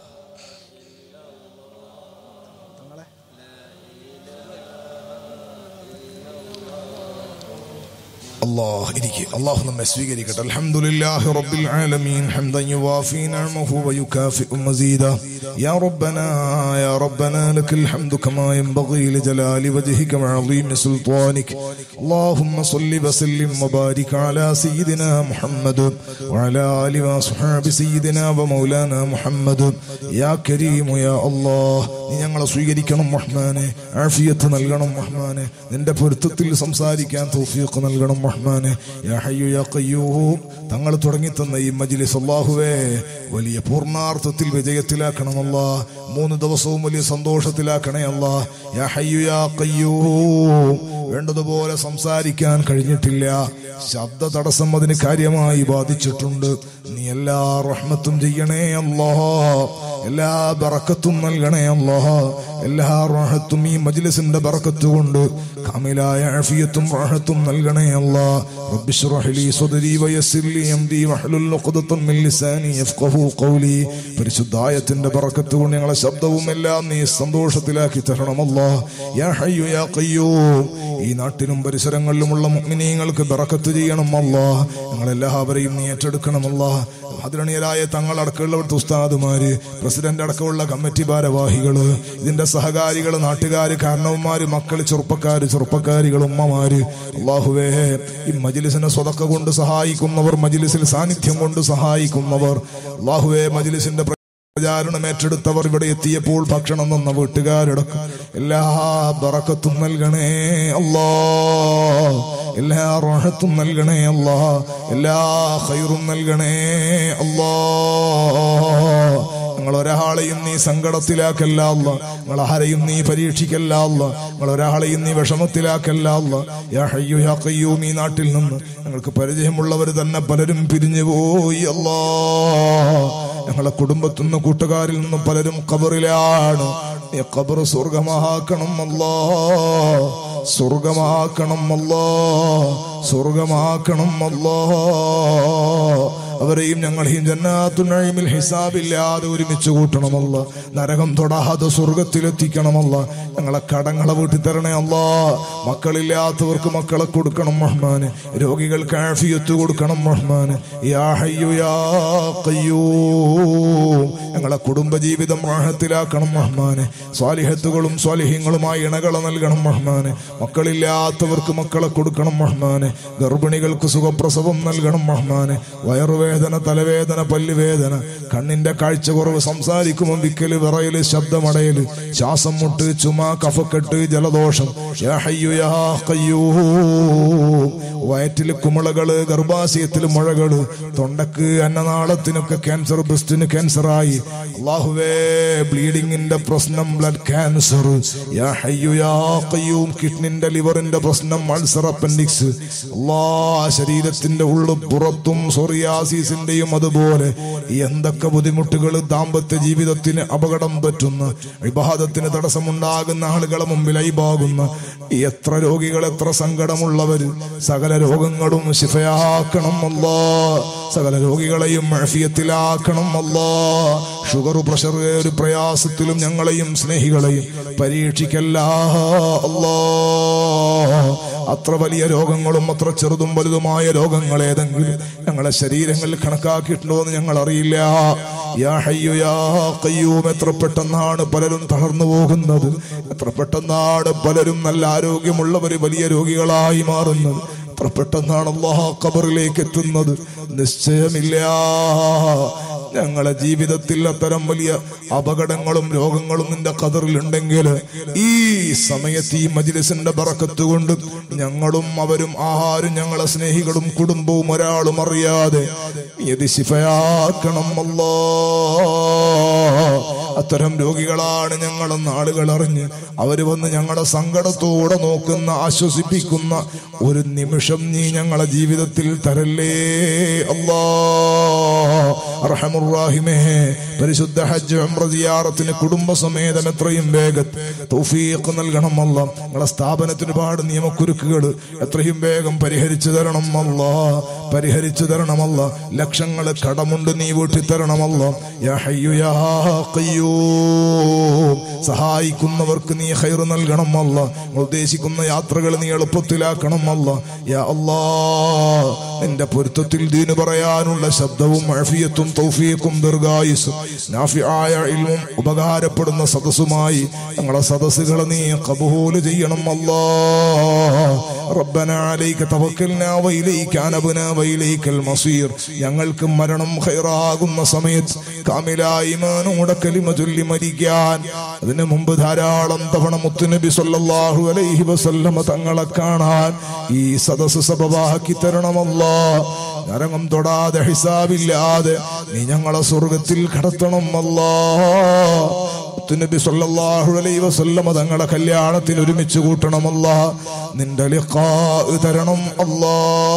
الله إليك الله نما سويك الحمد لله رب العالمين حمدا يوافي نعمه ويكافئ مزيدا يا ربنا يا ربنا لك الحمد كما ينبغي لجلال وجهك وعظيم سلطانك اللهم صل وسلم وبارك على سيدنا محمد وعلى آل وصحاب سيدنا ومولانا محمد يا كريم يا الله നീ ഞങ്ങളെ സ്വീകരിക്കണം റഹ്മാനെ ആഫിയത്ത് നൽകണം റഹ്മാനെ നിന്റെ പൊരുത്തത്തിൽ സംസാരിക്കാൻ തൗഫീഖ് നൽകണം റഹ്മാനെ യാ ഹയ്യു യാ ഖയ്യൂം തങ്ങൾ തുടങ്ങി തന്ന ഈ മജ്ലിസ് അല്ലാഹുവേ വലിയ പൂർണ്ണാർത്ഥത്തിൽ വിജയത്തിലാക്കണമല്ല മൂന്ന് ദിവസവും വലിയ സന്തോഷത്തിലാക്കണേ അല്ലാ യാ ഹയ്യു യാ ഖയ്യൂം വേണ്ടതുപോലെ സംസാരിക്കാൻ കഴിഞ്ഞിട്ടില്ല ശബ്ദ തടസ്സം അതിന് കാര്യമായി ബാധിച്ചിട്ടുണ്ട് നീ എല്ലാ റഹ്മത്തും ചെയ്യണേ അല്ലാ എല്ലാ ബറക്കത്തും നൽകണേ അല്ലാ എല്ലാ റാഹത്തും ഈ മജ്ലിസിന്റെ ബറക്കത്ത് കൊണ്ട് കാമിലായ ആഫിയത്തും റാഹത്തും നൽകണേ അല്ലാ റബ്ബി ഇശ്റഹ് ലി സദ്രി വയസ്സിർ ലി അംരി വഹ്ലുൽ ഉഖ്ദത്തൻ മിൻ ലിസാനി യഫ്ഖഹു ഖൗലി പരിശുദ്ധായത്തിന്റെ ബറക്കത്ത് കൊണ്ട് ഞങ്ങളെ ശബ്ദവും എല്ലാം നീ സന്തോഷത്തിലാക്കി തരണം അല്ലാ യാ ഹയ്യു യാ ഖയ്യൂം ഈ നാട്ടിലും പരിസരങ്ങളിലുമുള്ള മുഅ്മിനീങ്ങൾക്ക് ബറക്കത്ത് ചെയ്യണം അല്ലാ ഞങ്ങളെല്ലാവരെയും നീ ഏറ്റെടുക്കണമല്ല അതിരണീയരായ തങ്ങളടക്കമുള്ളവിടുത്തെ ഉസ്താദുമാര് പ്രസിഡന്റ് അടക്കമുള്ള കമ്മിറ്റി ഭാരവാഹികള് ഇതിന്റെ സഹകാരികള് നാട്ടുകാര് കാരണവന്മാര് മക്കള് ചെറുപ്പക്കാര് ചെറുപ്പക്കാരികൾ ഉമ്മമാര് അള്ളാഹുവേ ഈ മജിലിസിനെ സ്വതക്ക കൊണ്ട് സഹായിക്കുന്നവർ മജിലിസിൽ സാന്നിധ്യം കൊണ്ട് സഹായിക്കുന്നവർ അള്ളാഹുവേ മജിലിസിന്റെ പ്രചാരണം ഏറ്റെടുത്തവർ ഇവിടെ എത്തിയപ്പോൾ ഭക്ഷണം തന്ന വീട്ടുകാരടക്കം എല്ലാ ബറക്കത്തും നൽകണേ അല്ലാ എല്ലാ റോഹത്തും നൽകണേ അല്ലാ എല്ലാ ഖൈറും നൽകണേ അല്ലാ ഞങ്ങൾ ഒരാളെയും നീ സങ്കടത്തിലാക്കല്ല അല്ല ഞങ്ങൾ ആരെയും നീ പരീക്ഷിക്കല്ല അല്ല ഞങ്ങൾ ഒരാളെയും നീ വിഷമത്തിലാക്കല്ല അല്ല യാ ഹയ്യു യാ ഖയ്യൂം ഈ നാട്ടിൽ നിന്ന് ഞങ്ങൾക്ക് പരിചയമുള്ളവർ തന്നെ പലരും പിരിഞ്ഞു പോയി അല്ലാ ഞങ്ങളെ കുടുംബത്തിൽ നിന്ന് കൂട്ടുകാരിൽ നിന്നും പലരും കബറിലാണ് നീ കബർ സ്വർഗമാക്കണം അല്ലാ സ്വർഗമാക്കണം അല്ലാ സ്വർഗമാക്കണം അല്ലാ അവരെയും ഞങ്ങളെയും ജന്നാത്തുനഴിമിൽ ഹിസാബില്ലാതെ ഒരുമിച്ച് കൂട്ടണമല്ല നരകം തൊടാതെ സ്വർഗത്തിലെത്തിക്കണമല്ല ഞങ്ങളെ കടങ്ങളെ വീട്ടി തരണേ അല്ല മക്കളില്ലാത്തവർക്ക് മക്കളെ കൊടുക്കണം റഹ്മാന് രോഗികൾക്ക് ആഫിയത്ത് കൊടുക്കണം റഹ്മാന് യാ ഹയ്യു യാ ഖയ്യൂം ഞങ്ങളെ കുടുംബജീവിതം റാഹത്തിലാക്കണം റഹ്മാന് സ്വാലിഹത്തുകളും സ്വാലിഹ്യങ്ങളുമായി ഇണകളെ നൽകണം റഹ്മാന് മക്കളില്ലാത്തവർക്ക് മക്കളെ കൊടുക്കണം റഹ്മാന് ഗർഭിണികൾക്ക് സുഖപ്രസവം നൽകണം റഹ്മാന് വയറുവേദന തലവേദന പല്ലുവേദന കണ്ണിന്റെ കാഴ്ച കുറവ് സംസാരിക്കുമ്പോൾ വിക്കല് വിറയല് ശബ്ദമടയല് ശ്വാസം മുട്ട് ചുമ കഫക്കെട്ട് ജലദോഷം യാ ഹയ്യു യാ ഖയ്യൂം വയറ്റില് കുമിളകള് ഗർഭാശയത്തിൽ മുഴകള് തൊണ്ടക്ക് അന്നനാളത്തിനൊക്കെ ക്യാൻസർ ബ്രസ്റ്റിന് ക്യാൻസറായി അള്ളാഹുവേ ബ്ലീഡിങ്ങിന്റെ പ്രശ്നം ബ്ലഡ് ക്യാൻസർ യാ ഹയ്യു യാ ഖയ്യൂം കിഡ്നിന്റെ ലിവറിന്റെ പ്രശ്നം അൾസർ അപ്പൻഡിക്സ് അല്ലാ ശരീരത്തിന്റെ ഉള്ളു പുറത്തും സോറിയാസിസിന്റെയും അതുപോലെ എന്തൊക്കെ ബുദ്ധിമുട്ടുകൾ ദാമ്പത്യ ജീവിതത്തിന് അപകടം പറ്റുന്ന വിവാഹത്തിന് തടസ്സമുണ്ടാകുന്ന ആളുകളെ മുമ്പിൽ ഐബാകുന്ന എത്ര രോഗികൾ എത്ര സങ്കടമുള്ളവർ സകല രോഗങ്ങളും ശിഫയാക്കണം അല്ലാ സകല രോഗികളെയും മഴഫിയത്തിലാക്കണം അല്ലാ ഷുഗർ പ്രഷർ ഒരു പ്രയാസത്തിലും ഞങ്ങളെയും സ്നേഹികളെയും പരീക്ഷിക്കല്ല അല്ലാ അത്ര വലിയ രോഗങ്ങളും അത്ര ചെറുതും വലുതുമായ രോഗങ്ങൾ ഏതെങ്കിലും ഞങ്ങളെ ശരീരങ്ങളിൽ കണക്കാക്കിയിട്ടുണ്ടോ എന്ന് ഞങ്ങൾ അറിയില്ല യാ ഹയ്യു യാ ഖയ്യൂം എത്ര പെട്ടെന്നാണ് പലരും തളർന്നു പോകുന്നത് എത്ര പെട്ടെന്നാണ് പലരും നല്ല ആരോഗ്യമുള്ളവർ വലിയ രോഗികളായി മാറുന്നത് എത്ര പെട്ടെന്നാണ് അള്ളാഹ ഖബറിലേക്ക് എത്തുന്നത് നിശ്ചയമില്ല ഞങ്ങളെ ജീവിതത്തിൽ അത്തരം വലിയ അപകടങ്ങളും രോഗങ്ങളും നിന്റെ കതറിലുണ്ടെങ്കിൽ ഈ സമയത്ത് ഈ മജിലിസിന്റെ ബറക്കത്ത് കൊണ്ട് ഞങ്ങളും അവരും ആഹാരും ഞങ്ങളെ സ്നേഹികളും കുടുംബവും ഒരാളും അറിയാതെ ഇത് ശിഫയാക്കണം അല്ലോ അത്തരം രോഗികളാണ് ഞങ്ങളെന്ന് ആളുകൾ അറിഞ്ഞ് അവര് വന്ന് ഞങ്ങളുടെ സങ്കടത്തോടെ നോക്കുന്ന ആശ്വസിപ്പിക്കുന്ന ഒരു നിമിഷം നീ ഞങ്ങളെ ജീവിതത്തിൽ തരല്ലേ അല്ലാ റഹമുറാഹിമേ പരിശുദ്ധ ഹജ്ജ് ഉംറ സിയാറത്തിന് കുടുംബസമേതം എത്രയും വേഗം തൗഫീഖ് നൽകണം അല്ല നിങ്ങളെ സ്ഥാപനത്തിന് ഒരുപാട് നിയമക്കുരുക്കുകൾ എത്രയും വേഗം പരിഹരിച്ചു തരണം അല്ല പരിഹരിച്ചു തരണമല്ല ലക്ഷങ്ങൾ കടമുണ്ട് നീ വീട്ടി തരണമല്ല യാ ഹയ്യു യാ ഖയ്യൂം സഹായിക്കുന്നവർക്ക് നീ ഹൈർ നൽകണം അല്ല ഉദ്ദേശിക്കുന്ന യാത്രകൾ നീ എളുപ്പത്തിലാക്കണം അല്ല യാ അല്ലാ നിന്റെ പൊരുത്തത്തിൽ ദീന് പറയാനുള്ള ശബ്ദവും അഴഫിയത്തും തൗഫീഖും ദീർഘായുസും നാഫിയായ ഇൽമും ഉപകാരപ്പെടുന്ന സദസ്സുമായി ഞങ്ങളെ സദസ്സുകളെ നീ കബൂല് ചെയ്യണം അല്ലാ റബ്ബന അലൈക തവക്കൽനാ വഇലൈക അനബ്നാ വഇലൈക മസീർ ഞങ്ങൾക്ക് മരണം ഖൈറാകുന്ന സമയത്ത് കാമിലായ ഈമാനോടെ കലിമ ചൊല്ലി മരിക്കാൻ അതിനു മുമ്പ് ധാരാളം തവണ മുത്തുനബി സല്ലല്ലാഹു അലൈഹി വസല്ലമ തങ്ങളെ കാണാൻ ഈ സദസ്സ് സബബാക്കി തരണമല്ലാ നരകം തൊടാതെ ഹിസാബില്ലാതെ നീ ഞങ്ങളെ സ്വർഗത്തിൽ കടത്തണം അല്ലാ നബി സല്ലല്ലാഹു അലൈഹി വസല്ലമ തങ്ങളെ കല്യാണത്തിന് ഒരുമിച്ച് കൂട്ടണമല്ല നിന്റെ ലിഖാ തരണം അല്ലാ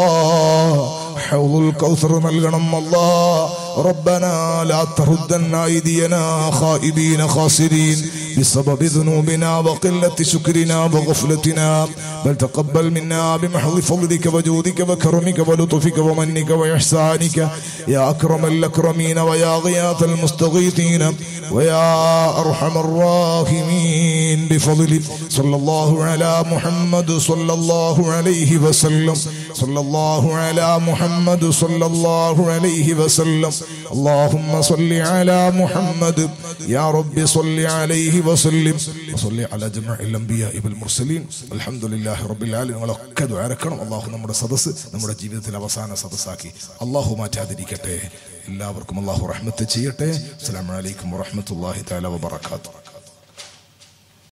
ഹൗലുൽ കൗസർ നൽകണം അല്ലാ ربنا لا تردن أيدينا خائبين خاسرين بسبب ذنوبنا وقلة شكرنا وغفلتنا بل تقبل منا بمحض فضلك وجودك وكرمك ولطفك ومنك وإحسانك يا أكرم الأكرمين ويا غياث المستغيثين ويا أرحم الراحمين بفضلك صلى الله على محمد صلى الله عليه وسلم صلى الله على محمد صلى الله عليه وسلم اللهم صل على محمد يا رب صل عليه وسلم وصل على جميع الأنبياء والمرسلين الحمد لله رب العالمين നിങ്ങളൊക്കെ ദ്വാരക്കണം അള്ളാഹു നമ്മുടെ സദസ്സ് നമ്മുടെ ജീവിതത്തിൽ അവസാന സദസ്സാക്കി അള്ളാഹു മാറ്റാതിരിക്കട്ടെ എല്ലാവർക്കും അള്ളാഹു റഹ്മത്ത് ചെയ്യട്ടെ അസ്സലാമു അലൈക്കും വറഹ്മത്തുള്ളാഹി തആല വബറകാതുഹു